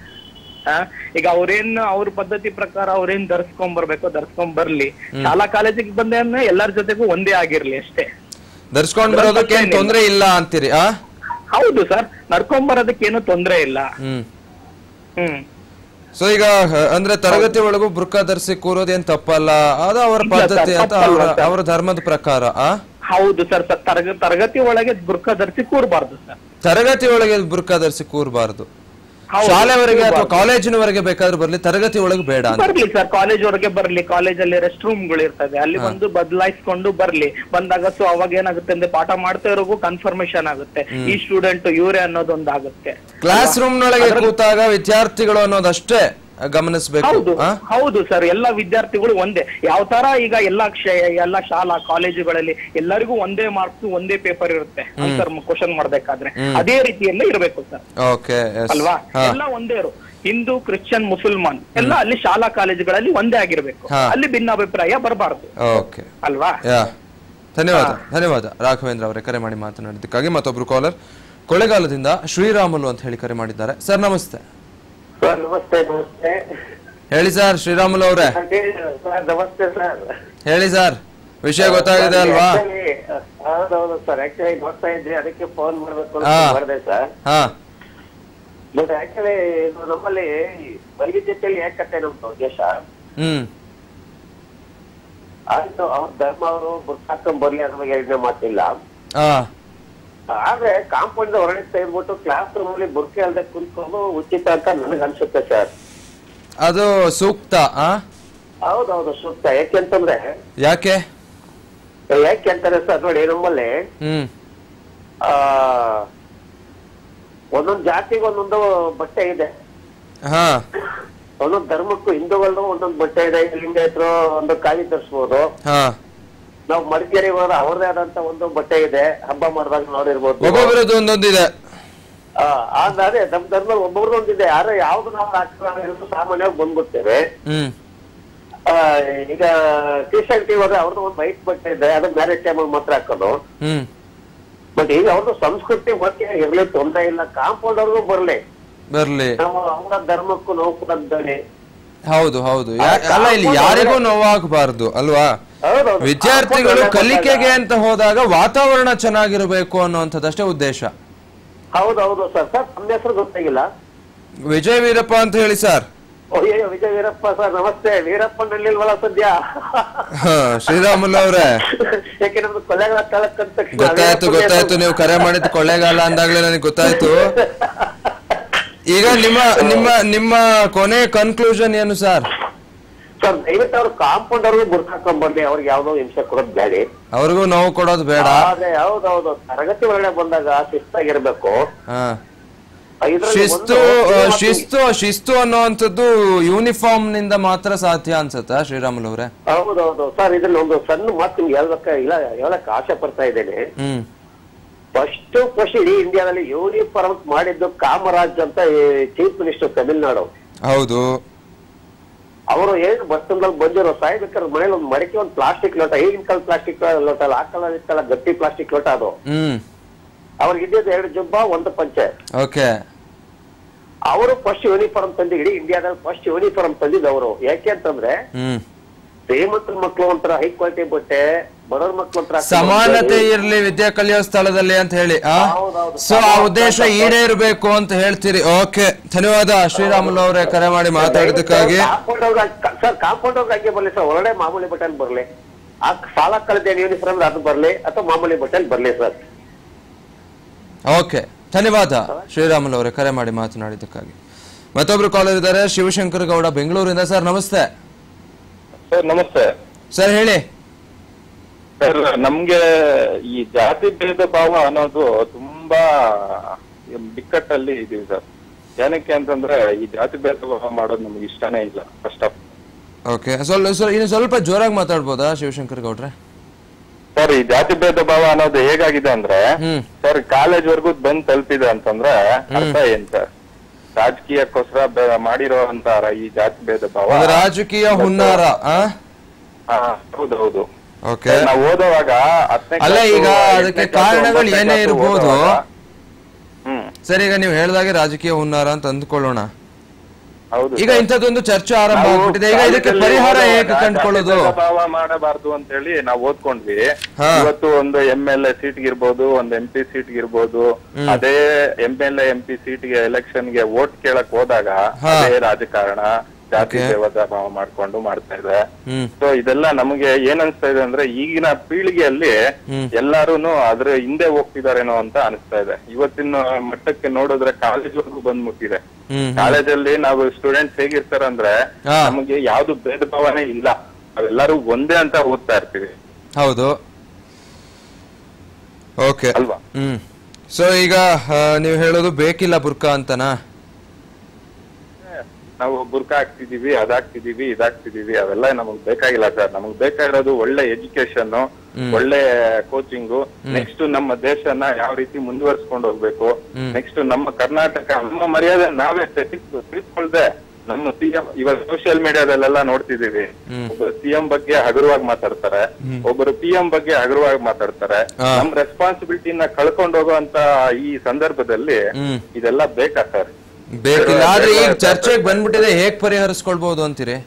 ಆ, ಈಗ ಅವ್ರೇನ್ ಅವ್ರ ಪದ್ಧತಿ ಪ್ರಕಾರ ಅವ್ರೇನ್ ಧರಿಸ್ಕೊಂಡ್ ಬರ್ಬೇಕು ಧರಿಸ್ಕೊಂಡ್ ಬರ್ಲಿ ಶಾಲಾ ಕಾಲೇಜಿಗೆ ಬಂದ ಎಲ್ಲರ ಜೊತೆಗೂ ಒಂದೇ ಆಗಿರ್ಲಿ ಅಷ್ಟೇ ಧರಿಸ್ಕೊಂಡ್ ಬರೋದಕ್ಕೆ ಏನ್ ತೊಂದ್ರೆ ಇಲ್ಲ ಅಂತೀರಿ ಆ ಹೌದು ಸರ್ ನಡ್ಕೊಂಡ್ ಬರೋದಕ್ಕೆ ಏನು ತೊಂದ್ರೆ ಇಲ್ಲ ಹ್ಮ್ ಹ್ಮ್ ಸೊ ಈಗ ಹ, ಅಂದ್ರೆ ತರಗತಿ ಒಳಗೂ ಬುರ್ಕ ಧರಿಸಿ ಕೂರೋದೇನ್ ತಪ್ಪಲ್ಲ ಅದು ಅವರ ಇಲ್ಲ ಸರ್, ಪದ್ಧತಿ ಅಂತ ತಪ್ಪಲ್ಲ ಅವರ ಸರ್. ಅವರ ಧರ್ಮದ ಪ್ರಕಾರ ಆ ಹೌದು ಸರ್ ಸ- ತರಗ ತರಗತಿ ಒಳಗೆ ಬುರ್ಕ ಧರಿಸಿ ಕೂರ್ಬಾರ್ದು ಸರ್ ತರಗತಿ ಒಳಗೆ ಬುರ್ಕ ಧರಿಸಿ ಕೂರಬಾರ್ದು ಹೌದು, ಶಾಲೆವರೆಗೆ ಅಥವಾ ಕೂರ್ಬಾರ್ದು. ಕಾಲೇಜಿನವರೆಗೆ ಬೇಕಾದ್ರೆ ಬರ್ಲಿ ತರಗತಿ ಒಳಗೆ ಬೇಡ ಅಂತ ಬರ್ಲಿ ಸರ್ ಕಾಲೇಜ್ ವರೆಗೆ ಬರ್ಲಿ ಕಾಲೇಜಲ್ಲಿ ರೆಸ್ಟ್ ರೂಮ್ಗಳು ಇರ್ತದೆ ಅಲ್ಲಿ ಹಾ. ಬಂದು ಬದಲಾಯಿಸ್ಕೊಂಡು ಬರ್ಲಿ ಬಂದಾಗ ಸೊ ಅವಾಗ ಏನಾಗುತ್ತೆ ಅಂದ್ರೆ ಪಾಠ ಮಾಡ್ತಾ ಇರೋಗೂ ಕನ್ಫರ್ಮೇಶನ್ ಆಗುತ್ತೆ ಹ್ಮ್. ಈ ಸ್ಟೂಡೆಂಟ್ ಇವರೇ ಅನ್ನೋದೊಂದಾಗುತ್ತೆ ಕ್ಲಾಸ್ ರೂಮ್ ನೊಳಗೆ ಕೂತಾಗ ವಿದ್ಯಾರ್ಥಿಗಳು ಅನ್ನೋದಷ್ಟೇ ಗಮನಿಸಬೇಕು ಹೌದು ಹೌದು ಸರ್ ಎಲ್ಲಾ ವಿದ್ಯಾರ್ಥಿಗಳು ಒಂದೇ ಯಾವ ತರ ಈಗ ಎಲ್ಲಾ ಕ್ಷ- ಎಲ್ಲಾ ಶಾಲಾ ಕಾಲೇಜುಗಳಲ್ಲಿ ಎಲ್ಲರಿಗೂ ಒಂದೇ ಮಾರ್ಕ್ಸ್ ಒಂದೇ ಪೇಪರ್ ಇರುತ್ತೆ ಹ್ಮ್. ಆನ್ಸರ್ ಕ್ವಶನ್ ಮಾಡ್ಬೇಕಾದ್ರೆ ಹ್ಮ್. ಅದೇ ರೀತಿಯಲ್ಲೇ ಇರಬೇಕು ಸರ್ ಓಕೆ ಅಲ್ವಾ ಎಲ್ಲ ಒಂದೇ ಇರು ಹಿಂದೂ ಕ್ರಿಶ್ಚಿಯನ್ ಮುಸಲ್ಮಾನ್ ಎಲ್ಲ ಅಲ್ಲಿ ಶಾಲಾ ಕಾಲೇಜುಗಳಲ್ಲಿ ಒಂದೇ ಆಗಿರ್ಬೇಕು ಹಾ. ಅಲ್ಲಿ ಭಿನ್ನಾಭಿಪ್ರಾಯ ಬರಬಾರ್ದು ಓಕೆ ಅಲ್ವಾ ಯಾ ಧನ್ಯವಾದ ಧನ್ಯವಾದ ರಾಘವೇಂದ್ರ ಅವರೇ ಕರೆ ಮಾಡಿ ಮಾತನಾಡಿದ್ದಕ್ಕಾಗಿ ಮತ್ತೊಬ್ರು ಕಾಲರ್ ಕೊಳ್ಳೆಗಾಲದಿಂದ ಶ್ರೀರಾಮುಲು ಅಂತ ಹೇಳಿ ಕರೆ ಮಾಡಿದ್ದಾರೆ ಸರ್ ನಮಸ್ತೆ ಸರ್ ನಮಸ್ತೆ ನಮಸ್ತೆ ಹೇಳಿ ಸರ್ ಶ್ರೀರಾಮುಲು ಅವರೇ ಸರ್ ನಮಸ್ತೆ ಸರ್ ಹೇಳಿ ಸರ್ ವಿಷಯ ಗೊತ್ತಾಗಿದೆ ಅಲ್ವಾ ಹೌದೌದು ಸರ್ ಆಕ್ಚುಲಿ ನೋಡ್ತಾ ಇದ್ರಿ ಅದಕ್ಕೆ ಫೋನ್ ಮಾಡ್ಬೇಕು ಹಾ. ಅಂತ ಮಾಡಿದೆ ಸರ್ ಹಾ ಬಟ್ ಆಕ್ಚುಲಿ ಇದು ನಮ್ಮಲ್ಲಿ ವೈವಿಧ್ಯತೆಯಲ್ಲಿ ಏಕತೆ ನಮ್ದು ದೇಶ ಹ್ಮ್ ಆಯ್ತು ಅವ್ರ ಧರ್ಮ ಅವರು ಹಾಕೊಂಡ್ ಬರ್ಲಿ ಅದ್ರ ಬಗ್ಗೆ ಯೋಚನೆ ಮಾಡ್ತಿಲ್ಲ ಹಾ ಆದ್ರೆ ಕಾಂಪೌಂಡ್ ಹೊರಗಡೆ ತೆಗೆದ್ಬಿಟ್ಟು ಕ್ಲಾಸ್ ರೂಮ್ ಅಲ್ಲಿ ಬುರ್ಕೆ ಅಲ್ದೆ ಕುಂತ್ಕೊಂಡು ಉಚಿತ ಅಂತ ನನಗೆ ಅನ್ಸುತ್ತೆ ಸರ್ ಅದು ಸೂಕ್ತ ಆ ಹೌದೌದು ಸೂಕ್ತ ಯಾಕೆಂತಂದ್ರೆ ಯಾಕೆ ಯಾಕೆ ಅಂತಾರೆ ಸರ್ ನೋಡಿ ನಮ್ಮಲ್ಲಿ ಹ್ಮ್ ಆ ಒಂದೊಂದು ಜಾತಿಗೆ ಒಂದೊಂದು ಬಟ್ಟೆ ಇದೆ ಹಾ ಒಂದೊಂದು ಧರ್ಮಕ್ಕೂ ಹಿಂದೂಗಳದ್ದು ಒಂದೊಂದು ಬಟ್ಟೆ ಇದೆ ಲಿಂಗಾಯತರು ಒಂದು ಕಾವಿ ಧರಿಸ್ಬೋದು ಹಾ ನಾವು ಮಡಿಕೇರಿ ಹೋದ್ರೆ ಅವ್ರದೇ ಆದಂತ ಒಂದು ಬಟ್ಟೆ ಇದೆ ಹಬ್ಬ ಮಾಡಿದಾಗ ನೋಡಿರ್ಬೋದು ಒಬ್ಬೊಬ್ಬರದ್ದು ಒಂದೊಂದಿದೆ ಆ, ಆದ್ರೆ ಅದೇ ನಮ್ ಧರ್ಮ ಒಬ್ಬೊಬ್ರದೊಂದಿದೆ ಆದ್ರೆ ಯಾವ್ದು ನಾವು ಹಾಕಿರೋದು ಸಾಮಾನ್ಯವಾಗಿ ಬಂದ್ಬಿಡ್ತೇವೆ ಹ್ಮ್ ಆ, ಈಗ ಕ್ರಿಶ್ಚಿಯಾನಿಟಿ ಹೋದ್ರೆ ಅವ್ರದ್ದು ಒಂದು ವೈಟ್ ಬಟ್ಟೆ ಇದೆ ಅದು ಮ್ಯಾರೇಜ್ ಟೈಮಲ್ಲಿ ಮಾತ್ರ ಹಾಕೋದು ಹ್ಮ್ ಬಟ್ ಈಗ ಅವ್ರದ್ದು ಸಂಸ್ಕೃತಿ ಬಗ್ಗೆ ಇರ್ಲಿ ತೊಂದರೆ ಇಲ್ಲ ಕಾಂಪೌಂಡ್ ಅವ್ರಿಗೂ ಬರ್ಲಿ ಬರ್ಲಿ ನಾವು ಅವರ ಧರ್ಮಕ್ಕೂ ನಾವು ಕೂಡ ಧ್ವನಿ ಹೌದು ಹೌದು ಯಾ- ಅಲ್ಲ ಇಲ್ಲಿ ಯಾರಿಗೂ ನೋವಾಗಬಾರ್ದು ಅಲ್ವಾ ಹೌದೌದು. ವಿದ್ಯಾರ್ಥಿಗಳು ಕಾಂಪೌಂಡ್ ಕಲಿಕೆಗೆ ಅಂತ ಹೋದಾಗ ವಾತಾವರಣ ಚೆನ್ನಾಗಿರಬೇಕು ಅನ್ನುವಂಥದ್ದಷ್ಟೇ ಉದ್ದೇಶ ಹೌದೌದು ಸರ್ ಸರ್ ತಮ್ಮ ಹೆಸರು ಗೊತ್ತಾಗಿಲ್ಲ ವಿಜಯ್ ವೀರಪ್ಪ ಅಂತ ಹೇಳಿ ಸರ್ ಅಯ್ಯೋ ವಿಜಯ ವೀರಪ್ಪ ಸರ್ ನಮಸ್ತೆ ವೀರಪ್ಪನಲ್ಲಿಲ್ವಲ್ಲ ಸದ್ಯ ಹ, ಶ್ರೀರಾಮುಲು ಅವ್ರೆ ಯಾಕೆ ನಮ್ದು ಕೊಲೆಗಳ ತಾಲೂಕಂತ ತಕ್ಷಣ ಗೊತ್ತಾಯ್ತು ವೀರಪ್ಪನೇ ಗೊತ್ತಾಯ್ತು ನೀವು ಕರೆ ಮಾಡಿದ್ದು ಕೊಳ್ಳೇಗಾಲ ಅಂದಾಗ್ಲೇ ನನಗೆ ಗೊತ್ತಾಯ್ತು ಈಗ ನಿಮ್ಮ ನಿಮ್ಮ ನಿಮ್ಮ ಕೊನೆ ಕನ್ಕ್ಲೂಷನ್ ಏನು ಸರ್ ಸರ್ ದಯವಿಟ್ಟು ಅವ್ರು ಕಾಂಪೌಂಡ್ ಅವ್ರಿಗೆ ಬುರ್ಕ ಹಾಕೊಂಡ್ ಅವ್ರಿಗೆ ಯಾವ್ದೋ ಹಿಂಸೆ ಕೊಡೋದ್ ಬೇಡಿ ಅವ್ರಿಗೂ ನೋವು ಕೊಡೋದು ಬೇಡ ಆದ್ರೆ ಹೌದೌದು ತರಗತಿ ಒಳಗಡೆ ಬಂದಾಗ ಶಿಸ್ತಾಗಿರ್ಬೇಕು ಹಾ ಇದ್ರಲ್ಲಿ ಶಿಸ್ತು ಒಂದು- ಆ, ಶಿಸ್ತು ಶಿಸ್ತು ಅನ್ನುವಂಥದ್ದು ಯೂನಿಫಾರ್ಮ್ ನಿಂದ ಮಾತ್ರ ಸಾಧ್ಯ ಅನ್ಸುತ್ತಾ ಶ್ರೀರಾಮುಲು ಅವ್ರೆ ಹೌದೌದು ಸರ್ ಇದ್ರಲ್ಲಿ ಒಂದು ಸಣ್ಣ ಮಾತು ನಿಮ್ಗೆ ಹೇಳ್ಬೇಕ ಇಲ್ಲ ಹೇಳಕ್ ಆಸೆ ಪಡ್ತಾ ಇದ್ದೇನೆ ಹ್ಮ್ ಫಸ್ಟ್ ಫಸ್ಟ್ ಇಡೀ ಇಂಡಿಯಾದಲ್ಲಿ ಯೂನಿಫಾರ್ಮ್ ಮಾಡಿದ್ದು ಕಾಮರಾಜ್ ಅಂತ ಚೀಫ್ ಮಿನಿಸ್ಟರ್ ತಮಿಳ್ನಾಡು ಹೌದು ಅವರು ಏನು ಬಸ್ಸಲ್ಲಿ ಬಂದಿರೋ ಸಾಯ್ಬೇಕಾದ್ರೆ ಮನೇಲಿ ಒಂದು ಮಡಿಕೆ ಒಂದು ಪ್ಲಾಸ್ಟಿಕ್ ಲೋಟ ಈಗಿನ ಕಾಲ ಪ್ಲಾಸ್ಟಿಕ್ ಲೋಟ ಅಲ್ಲ ಆ ಕಾಲ ಇತ್ತಲ್ಲ ಗಟ್ಟಿ ಪ್ಲಾಸ್ಟಿಕ್ ಲೋಟ ಅದು ಹ್ಮ್ ಅವ್ರಿಗೆ ಇದ್ದಿದ್ದು ಎರಡು ಜುಬ್ಬ ಒಂದು ಪಂಚೆ ಓಕೆ ಅವರು ಫಸ್ಟ್ ಯೂನಿಫಾರ್ಮ್ ತಂದು ಇಡೀ ಇಂಡಿಯಾದಲ್ಲಿ ಫಸ್ಟ್ ಯೂನಿಫಾರ್ಮ್ ತಂದಿದ್ದು ಅವರು ಯಾಕೆ ಅಂತಂದ್ರೆ ಹ್ಮ್ ಶ್ರೀಮಂತರ ಮಕ್ಕಳು ಒಂಥರ ಹೈ ಕ್ವಾಲಿಟಿ ಬಟ್ಟೆ ಬಡವ್ರ ಮಕ್ಕಳು ಒಂಥರ ಸಮಾನತೆ ಇರ್ಲಿ ವಿದ್ಯೆ ಕಲಿಯೋ ಸ್ಥಳದಲ್ಲಿ ಅಂತ ಹೇಳಿ ಆ ಸೊ ಆ ಉದ್ದೇಶ ಈಡೇರಬೇಕು ಅಂತ ಹೇಳ್ತೀರಿ ಓಕೆ ಧನ್ಯವಾದ ಶ್ರೀರಾಮುಲು ಅವರೇ ಕರೆ ಮಾಡಿ ಮಾತಾಡಿದ್ದಕ್ಕಾಗಿ ಕಾಂಪೌಂಡ್ ಸರ್ ಕಾಂಪೌಂಡ್ ಅವ್ರಿಗೆ ಹಂಗೆ ಬರ್ಲಿ ಸರ್ ಒಳ್ಳೆ ಮಾಮೂಲಿ ಬಟ್ಟೆಲ್ ಬರ್ಲಿ ಆ ಸಾಲ ಕಳೆದ ಯೂನಿಫಾರ್ಮ್ ಅದು ಬರ್ಲಿ ಅಥವಾ ಮಾಮೂಲಿ ಬಟ್ಟೆಲ್ ಬರ್ಲಿ ಸರ್ ಓಕೆ ಧನ್ಯವಾದ ಶ್ರೀರಾಮುಲು ಅವರೇ ಕರೆ ಮಾಡಿ ಮಾತನಾಡಿದ್ದಕ್ಕಾಗಿ ಮತ್ತೊಬ್ರು ಕಾಲರ್ ಇದ್ದಾರೆ ಶಿವಶಂಕರ್ ಗೌಡ ಬೆಂಗಳೂರಿಂದ ಸರ್ ನಮಸ್ತೆ ಸರ್ ನಮಸ್ತೆ ಸರ್ ಹೇಳಿ ಸರ್ ನಮ್ಗೆ ಈ ಜಾತಿ ಭೇದ ಭಾವ ಅನ್ನೋದು ತುಂಬಾ ಬಿಕ್ಕಟ್ಟಲ್ಲಿ ಇದೀವಿ ಸರ್ ಏನಕ್ಕೆ ಅಂತಂದ್ರೆ ಈ ಜಾತಿ ಭೇದ ಭಾವ ಮಾಡೋದು ನಮ್ಗೆ ಇಷ್ಟನೇ ಇಲ್ಲ ಫಸ್ಟ್ ಆಫ್ ಓಕೆ ಸ್ವಲ್ಪ ಸ್ವಲ್ಪ- ಇನ್ನು ಸ್ವಲ್ಪ ಜೋರಾಗಿ ಮಾತಾಡ್ಬೋದಾ ಶಿವಶಂಕರ್ ಗೌಡ್ರೆ ಸರ್ ಈ ಜಾತಿ ಭೇದ ಭಾವ ಅನ್ನೋದು ಹೇಗಾಗಿದೆ ಅಂದ್ರೆ ಸರ್ ಕಾಲೇಜ್ ವರ್ಗು ಬಂದ್ ತಲುಪಿದೆ ಅಂತಂದ್ರೆ ಅರ್ಥ ಏನ್ ಸರ್ ರಾಜಕೀಯಕ್ಕೋಸ್ಕರ ಬೆ- ಮಾಡಿರೋ ಅಂತ ಈ ಜಾತಿ ಭೇದ ಭಾವ ಒಂದು ರಾಜಕೀಯ ಹುನ್ನಾರ ಆ ಹಾ, ಹೌದೌದು ಓಕೆ ನಾವು ಓದುವಾಗ ಹತ್ತನೇ ಅಲ್ಲ ಕ್ಲಾಸು, ಈಗ ಎಂಟನೇ ಅದಕ್ಕೆ ಕ್ಲಾಸು, ಕಾರಣಗಳು ಒಂಬತ್ತನೇ ಏನೇ ಕ್ಲಾಸು ಇರ್ಬೋದು ಓದುವಾಗ, ಸರ್ ಈಗ ನೀವು ಹೇಳ್ದಾಗೆ ರಾಜಕೀಯ ಹುನ್ನಾರ ಅಂತ ಅಂದ್ಕೊಳ್ಳೋಣ ಹೌದು ಈಗ ಸರ್. ಇಂಥದ್ದೊಂದು ಚರ್ಚೆ ಆರಂಭ ನಾವು ಆಗ್ಬಿಟ್ಟಿದೆ ಈಗ ಇದಕ್ಕೆ ಕಾಲೇಜಲ್ಲಿ ಪರಿಹಾರ ಓದುವಾಗ ಹೇಗೆ ಕಂಡುಕೊಳ್ಳೋದು ಜಾತಿ ಭೇದ ಭಾವ ಮಾಡಬಾರ್ದು ಅಂತ ಹೇಳಿ ನಾವು ಓದ್ಕೊಂಡ್ವಿ ಹಾ. ಇವತ್ತು ಒಂದು ಎಂ ಎಲ್ ಎ ಸೀಟ್ ಇರ್ಬೋದು ಒಂದು ಎಂ ಪಿ ಸೀಟ್ ಇರ್ಬೋದು ಹ್ಮ್. ಅದೇ M L M P seat ಗೆ ಎಲೆಕ್ಷನ್ ಗೆ ವೋಟ್ ಕೇಳಕ್ ಹೋದಾಗ ಹಾ. ಅದೇ ರಾಜಕಾರಣ ಜಾತಿ Okay. ಭೇದ ಭಾವ ಮಾಡ್ಕೊಂಡು ಮಾಡ್ತಾ ಇದೆ ಹ್ಮ್ ಸೊ ಇದೆಲ್ಲ ನಮಗೆ ಏನ್ ಅನ್ಸ್ತಾ ಇದೆ ಅಂದ್ರೆ ಈಗಿನ ಪೀಳಿಗೆಯಲ್ಲಿ ಹ್ಮ್. ಎಲ್ಲಾರುನು ಅದ್ರ ಹಿಂದೆ ಹೋಗ್ತಿದಾರೇನೋ ಅಂತ ಅನಿಸ್ತಾ ಇದೆ ಇವತ್ತಿನ ಮಟ್ಟಕ್ಕೆ ನೋಡಿದ್ರೆ ಕಾಲೇಜ್ ವರ್ಗು ಬಂದ್ ಮುಟ್ಟಿದೆ ಹ್ಮ್ ಹ್ಮ್. ಕಾಲೇಜಲ್ಲಿ ನಾವು ಸ್ಟೂಡೆಂಟ್ಸ್ ಹೇಗಿರ್ತಾರಂದ್ರೆ ಹಾ. ನಮಗೆ ಯಾವ್ದು ಭೇದ ಭಾವನೆ ಇಲ್ಲ ನಾವೆಲ್ಲರೂ ಒಂದೇ ಅಂತ ಓದ್ತಾ ಇರ್ತೀವಿ ಹೌದು ಓಕೆ ಅಲ್ವಾ ಹ್ಮ್ ಸೊ ಈಗ ಆ, ನೀವು ಹೇಳೋದು ಬೇಕಿಲ್ಲ ಬುರ್ಕಾ ಅಂತನಾ ನಾವು ಬುರ್ಕ ಹಾಕ್ತಿದೀವಿ ಅದಾಗ್ತಿದೀವಿ ಇದಾಗ್ತಿದೀವಿ ಅವೆಲ್ಲ ನಮಗ್ ಬೇಕಾಗಿಲ್ಲ ಸರ್ ನಮಗ್ ಬೇಕಾಗಿರೋದು ಒಳ್ಳೆ ಎಜುಕೇಶನ್ ಹ್ಮ್. ಒಳ್ಳೆ ಕೋಚಿಂಗು ಹ್ಮ್. ನೆಕ್ಸ್ಟ್ ನಮ್ಮ ದೇಶನ ಯಾವ ರೀತಿ ಮುಂದುವರ್ಸ್ಕೊಂಡು ಹೋಗ್ಬೇಕು ಹ್ಮ್. ನೆಕ್ಸ್ಟ್ ನಮ್ಮ ಕರ್ನಾಟಕ ನಮ್ಮ ಮರ್ಯಾದೆ ನಾವೇ ತೆಗೆದು ತಿಳ್ಕೊಳ್ದೆ ನಮ್ಮ ಸಿಎಂ ಇವಾಗ ಸೋಷಿಯಲ್ ಮೀಡಿಯಾದಲ್ಲೆಲ್ಲ ನೋಡ್ತಿದೀವಿ ಹ್ಮ್. ಒಬ್ಬ ಸಿಎಂ ಬಗ್ಗೆ ಹಗುರವಾಗಿ ಮಾತಾಡ್ತಾರೆ ಹ್ಮ್. ಒಬ್ಬರು ಪಿ ಎಂ ಬಗ್ಗೆ ಹಗುರವಾಗಿ ಮಾತಾಡ್ತಾರೆ ಹಾ. ನಮ್ ರೆಸ್ಪಾನ್ಸಿಬಿಲಿಟಿನ ಕಳ್ಕೊಂಡು ಹೋಗುವಂತ ಈ ಸಂದರ್ಭದಲ್ಲಿ ಹ್ಮ್. ಇದೆಲ್ಲ ಬೇಕಾ ಸರ್ ಬೇಕಿಲ್ಲ ಆದ್ರೆ ಈಗ ಬೇಡ, ಚರ್ಚೆಗೆ ಬಂದ್ಬಿಟ್ಟಿದೆ ಹೇಗ್ ಪರಿಹರಿಸ್ಕೊಳ್ಬಹುದು ಅಂತೀರಿ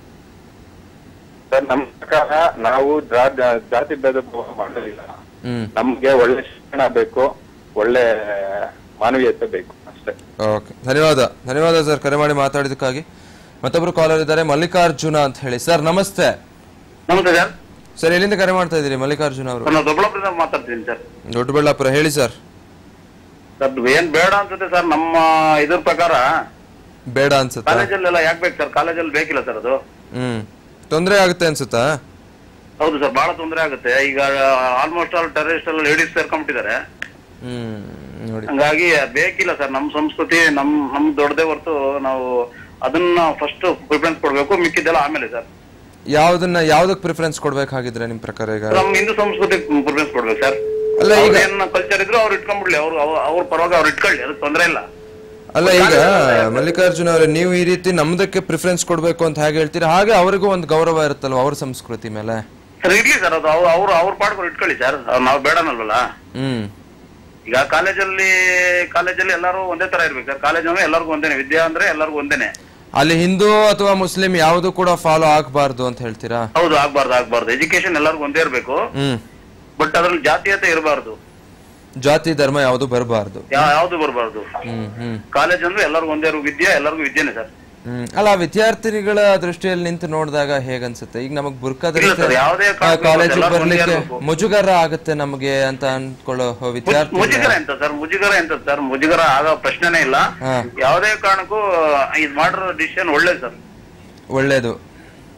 ಸರ್ ನಮ್ಮ ಪ್ರಕಾರ ನಾವು ಜಾ- ಜಾ- ಜಾತಿ ಭೇದ ಭಾವ ಮಾಡೋದಿಲ್ಲ ಹ್ಮ್ ನಮ್ಗೆ ಒಳ್ಳೆ ಶಿಕ್ಷಣ ಬೇಕು ಒಳ್ಳೆ ಮಾನವೀಯತೆ ಬೇಕು ಅಷ್ಟೇ ಓಕೆ ಧನ್ಯವಾದ ಧನ್ಯವಾದ ಸರ್ ಕರೆ ಮಾಡಿ ಮಾತಾಡಿದಕ್ಕಾಗಿ ಮತ್ತೊಬ್ರು ಕಾಲರ್ ಇದ್ದಾರೆ ಮಲ್ಲಿಕಾರ್ಜುನ ಅಂತ ಹೇಳಿ ಸರ್ ನಮಸ್ತೆ ನಮಸ್ತೆ ಸರ್ ಸರ್ ಎಲ್ಲಿಂದ ಕರೆ ಮಾಡ್ತಾ ಇದ್ದೀರಿ ಮಲ್ಲಿಕಾರ್ಜುನ ಅವರು ನಾನು ದೊಡ್ಡಬಳ್ಳಾಪುರದಿಂದ ಮಾತಾಡ್ತೀನಿ ಸರ್ ದೊಡ್ಡಬಳ್ಳಾಪುರ ಹೇಳಿ ಸರ್ ಸರ್ ಏನ್ ಬೇಡ ಅನ್ಸುತ್ತೆ ಸರ್ ನಮ್ಮ ಇದ್ರ ಪ್ರಕಾರ ಬೇಡ ಅನ್ಸುತ್ತಾ ಕಾಲೇಜಲ್ಲೆಲ್ಲ ಯಾಕೆ ಬೇಕು ಸರ್ ಕಾಲೇಜಲ್ಲಿ ಬೇಕಿಲ್ಲ ಸರ್ ಅದು ಹ್ಮ್ ತೊಂದರೆ ಆಗುತ್ತೆ ಅನ್ಸುತ್ತಾ ಹೌದು ಸರ್ ಬಹಳ ತೊಂದರೆ ಆಗುತ್ತೆ ಈಗ ಆಲ್ಮೋಸ್ಟ್ ಆಲ್ ಟೆರರಿಸ್ಟ್ ಎಲ್ಲ ಲೇಡೀಸ್ ಸೇರ್ಕೊಂಡ್ಬಿಟ್ಟಿದ್ದಾರೆ ಹ್ಮ್ ನೋಡಿ ಹಂಗಾಗಿ ಬೇಕಿಲ್ಲ ಸರ್ ನಮ್ಮ ಸಂಸ್ಕೃತಿ ನಮ್ ನಮ್ ದೊಡ್ಡದೇ ಹೊರತು ನಾವು ಅದನ್ನ ಫಸ್ಟ್ ಪ್ರಿಫರೆನ್ಸ್ ಕೊಡ್ಬೇಕು ಮಿಕ್ಕಿದ್ದೆಲ್ಲ ಆಮೇಲೆ ಸರ್ ಯಾವ್ದನ್ನ ಯಾವ್ದಕ್ ಪ್ರಿಫರೆನ್ಸ್ ಕೊಡ್ಬೇಕಾಗಿದ್ರೆ ನಿಮ್ ಪ್ರಕಾರ ಈಗ ನಮ್ಮ ಹಿಂದೂ ಸಂಸ್ಕೃತಿ ಪ್ರಿಫರೆನ್ಸ್ ಕೊಡ್ಬೇಕು ಸರ್ ಅಲ್ಲ ಈಗ ಏನ್ ಕಲ್ಚರ್ ಇದ್ರು ಅವ್ರು ಇಟ್ಕೊಂಡ್ಬಿಡ್ಲಿ ಅವ್ರು ಅವ್ರ- ಅವ್ರ ಪರವಾಗಿ ಅವ್ರು ಇಟ್ಕೊಳ್ಳಿ ಅದಕ್ಕೆ ತೊಂದರೆ ಇಲ್ಲ ಅಲ್ಲ ಈಗ ಮಲ್ಲಿಕಾರ್ಜುನ ಅವರೇ ನೀವು ಈ ರೀತಿ ನಮ್ದಕ್ಕೆ ಪ್ರಿಫರೆನ್ಸ್ ಕೊಡ್ಬೇಕು ಅಂತ ಹೇಗೆ ಹೇಳ್ತೀರಾ ಹಾಗೆ ಅವರಿಗೂ ಒಂದು ಗೌರವ ಇರುತ್ತಲ್ವ ಅವ್ರ ಸಂಸ್ಕೃತಿ ಮೇಲೆ ಸರ್ ಇರ್ಲಿ ಸರ್ ಅದು ಅವ್ರು ಅವ್ರು ಅವ್ರ ಪಾಡ್ಕೊಂಡು ಇಟ್ಕೊಳ್ಳಿ ಸರ್ ನಾವು ಬೇಡನಲ್ವಲ್ಲ ಹ್ಮ್ ಈಗ ಕಾಲೇಜಲ್ಲಿ ಕಾಲೇಜಲ್ಲಿ ಎಲ್ಲರೂ ಒಂದೇ ತರ ಇರ್ಬೇಕು ಸರ್ ಕಾಲೇಜ್ ಅಂದ್ರೆ ಎಲ್ಲರಿಗೂ ಒಂದೇನೆ ವಿದ್ಯಾ ಅಂದ್ರೆ ಎಲ್ಲರಿಗೂ ಒಂದೇನೆ ಅಲ್ಲಿ ಹಿಂದೂ ಅಥವಾ ಮುಸ್ಲಿಂ ಯಾವುದು ಕೂಡ ಫಾಲೋ ಆಗಬಾರ್ದು ಅಂತ ಹೇಳ್ತೀರಾ ಹೌದು ಆಗ್ಬಾರ್ದು ಆಗ್ಬಾರ್ದು ಎಜುಕೇಶನ್ ಎಲ್ಲರಿಗೂ ಒಂದೇ ಇರ್ಬೇಕು ಹ್ಮ್ ಬಟ್ ಅದ್ರಲ್ಲಿ ಜಾತೀಯತೆ ಇರಬಾರ್ದು ಜಾತಿ ಧರ್ಮ ಯಾವುದು ಬರಬಾರ್ದು ಯಾವ್ದು ಬರಬಾರ್ದು ಹ್ಮ್ ಹ್ಮ್ ಕಾಲೇಜ್ ಅಂದ್ರೆ ಎಲ್ಲರಿಗೂ ಒಂದೇ ಇರೋ ವಿದ್ಯೆ ಎಲ್ಲರಿಗೂ ವಿದ್ಯೆನೆ ಸರ್ ಹ್ಮ್ ಅಲ್ಲ ವಿದ್ಯಾರ್ಥಿಗಳ ದೃಷ್ಟಿಯಲ್ಲಿ ನಿಂತು ನೋಡಿದಾಗ ಹೇಗನ್ಸುತ್ತೆ ಈಗ ನಮಗ್ ಬುರ್ಕಾ ಇಲ್ಲ sir, ಯಾವುದೇ ಕಾರಣಕ್ಕೂ ಕಾಲೇಜಿಗೆ ಎಲ್ಲರೂ ಒಂದೇ ಬರ್ಲಿಕ್ಕೆ ಇರ್ಬೇಕು. ಮುಜುಗರ ಆಗುತ್ತೆ ನಮಗೆ ಅಂತ ಅನ್ಕೊಳ್ಳೋ ವಿದ್ಯಾರ್ಥಿ ಮುಜುಗರ ಎಂತ ಸರ್ ಮುಜುಗರ ಎಂತ ಸರ್ ಮುಜುಗರ ಆಗೋ ಪ್ರಶ್ನೆನೇ ಇಲ್ಲ ಹಾ. ಯಾವುದೇ ಕಾರಣಕ್ಕೂ ಇದ್ ಮಾಡಿರೋ ಡಿಸಿಷನ್ ಒಳ್ಳೇದು ಸರ್ ಒಳ್ಳೇದು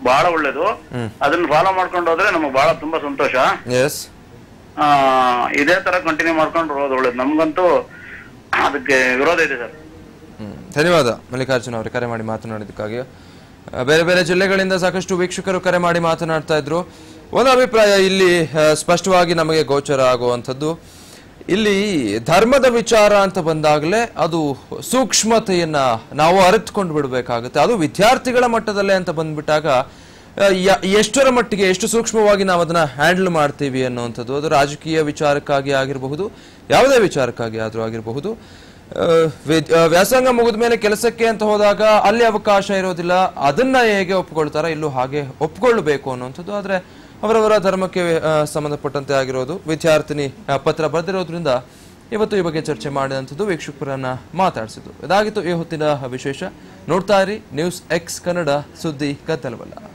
ಬಹಳ ಒಳ್ಳೇದು ಹ್ಮ್ ಅದನ್ನ ಫಾಲೋ ಮಾಡ್ಕೊಂಡು ಹೋದ್ರೆ ನಮಗೆ ಬಹಳ ತುಂಬಾ ಸಂತೋಷ ಎಸ್ ಆ, ಇದೇ ತರ ಕಂಟಿನ್ಯೂ ಮಾಡ್ಕೊಂಡು ಹೋಗೋದು ಒಳ್ಳೇದು ನಮ್ಗಂತೂ ಅದಕ್ಕೆ ವಿರೋಧ ಇದೆ ಸರ್ ಧನ್ಯವಾದ ಮಲ್ಲಿಕಾರ್ಜುನ ಅವರೇ ಕರೆ ಮಾಡಿ ಮಾತನಾಡಿದ್ದಕ್ಕಾಗಿ ಆ, ಬೇರೆ ಬೇರೆ ಜಿಲ್ಲೆಗಳಿಂದ ಸಾಕಷ್ಟು ವೀಕ್ಷಕರು ಕರೆ ಮಾಡಿ ಮಾತನಾಡ್ತಾ ಇದ್ರು ಒಂದು ಅಭಿಪ್ರಾಯ ಇಲ್ಲಿ ಆ, ಸ್ಪಷ್ಟವಾಗಿ ನಮಗೆ ಗೋಚರ ಆಗುವಂಥದ್ದು ಇಲ್ಲಿ ಧರ್ಮದ ವಿಚಾರ ಅಂತ ಬಂದಾಗಲೇ ಅದು ಸೂಕ್ಷ್ಮತೆಯನ್ನ ನಾವು ಅರಿತುಕೊಂಡು ಬಿಡಬೇಕಾಗುತ್ತೆ ಅದು ವಿದ್ಯಾರ್ಥಿಗಳ ಮಟ್ಟದಲ್ಲೇ ಅಂತ ಬಂದ್ಬಿಟ್ಟಾಗ ಆ, ಯ- ಎಷ್ಟರ ಮಟ್ಟಿಗೆ ಎಷ್ಟು ಸೂಕ್ಷ್ಮವಾಗಿ ನಾವು ಅದನ್ನ ಹ್ಯಾಂಡಲ್ ಮಾಡ್ತೀವಿ ಅನ್ನುವಂಥದ್ದು ಅದು ರಾಜಕೀಯ ವಿಚಾರಕ್ಕಾಗಿ ಆಗಿರಬಹುದು ಯಾವುದೇ ವಿಚಾರಕ್ಕಾಗಿ ಆದರೂ ಆಗಿರಬಹುದು ಆ, ವಿದ್- ಆ, ವ್ಯಾಸಂಗ ಮುಗಿದ ಮೇಲೆ ಕೆಲಸಕ್ಕೆ ಅಂತ ಹೋದಾಗ ಅಲ್ಲಿ ಅವಕಾಶ ಇರೋದಿಲ್ಲ ಅದನ್ನ ಹೇಗೆ ಒಪ್ಕೊಳ್ತಾರ ಇಲ್ಲೂ ಹಾಗೆ ಒಪ್ಕೊಳ್ಬೇಕು ಅನ್ನುವಂಥದ್ದು ಆದ್ರೆ ಅವರವರ ಧರ್ಮಕ್ಕೆ ಆ, ಸಂಬಂಧಪಟ್ಟಂತೆ ಆಗಿರೋದು ವಿದ್ಯಾರ್ಥಿನಿ ಆ, ಪತ್ರ ಬರೆದಿರೋದ್ರಿಂದ ಇವತ್ತು ಈ ಬಗ್ಗೆ ಚರ್ಚೆ ಮಾಡಿದಂಥದ್ದು ವೀಕ್ಷಕರನ್ನ ಮಾತಾಡಿಸಿದ್ದು ಇದಾಗಿತ್ತು ಈ ಹೊತ್ತಿನ ವಿಶೇಷ ನೋಡ್ತಾ ಇರಿ ನ್ಯೂಸ್ ಎಕ್ಸ್ ಕನ್ನಡ ಸುದ್ದಿ ಕತ್ತಲವಲ್ಲ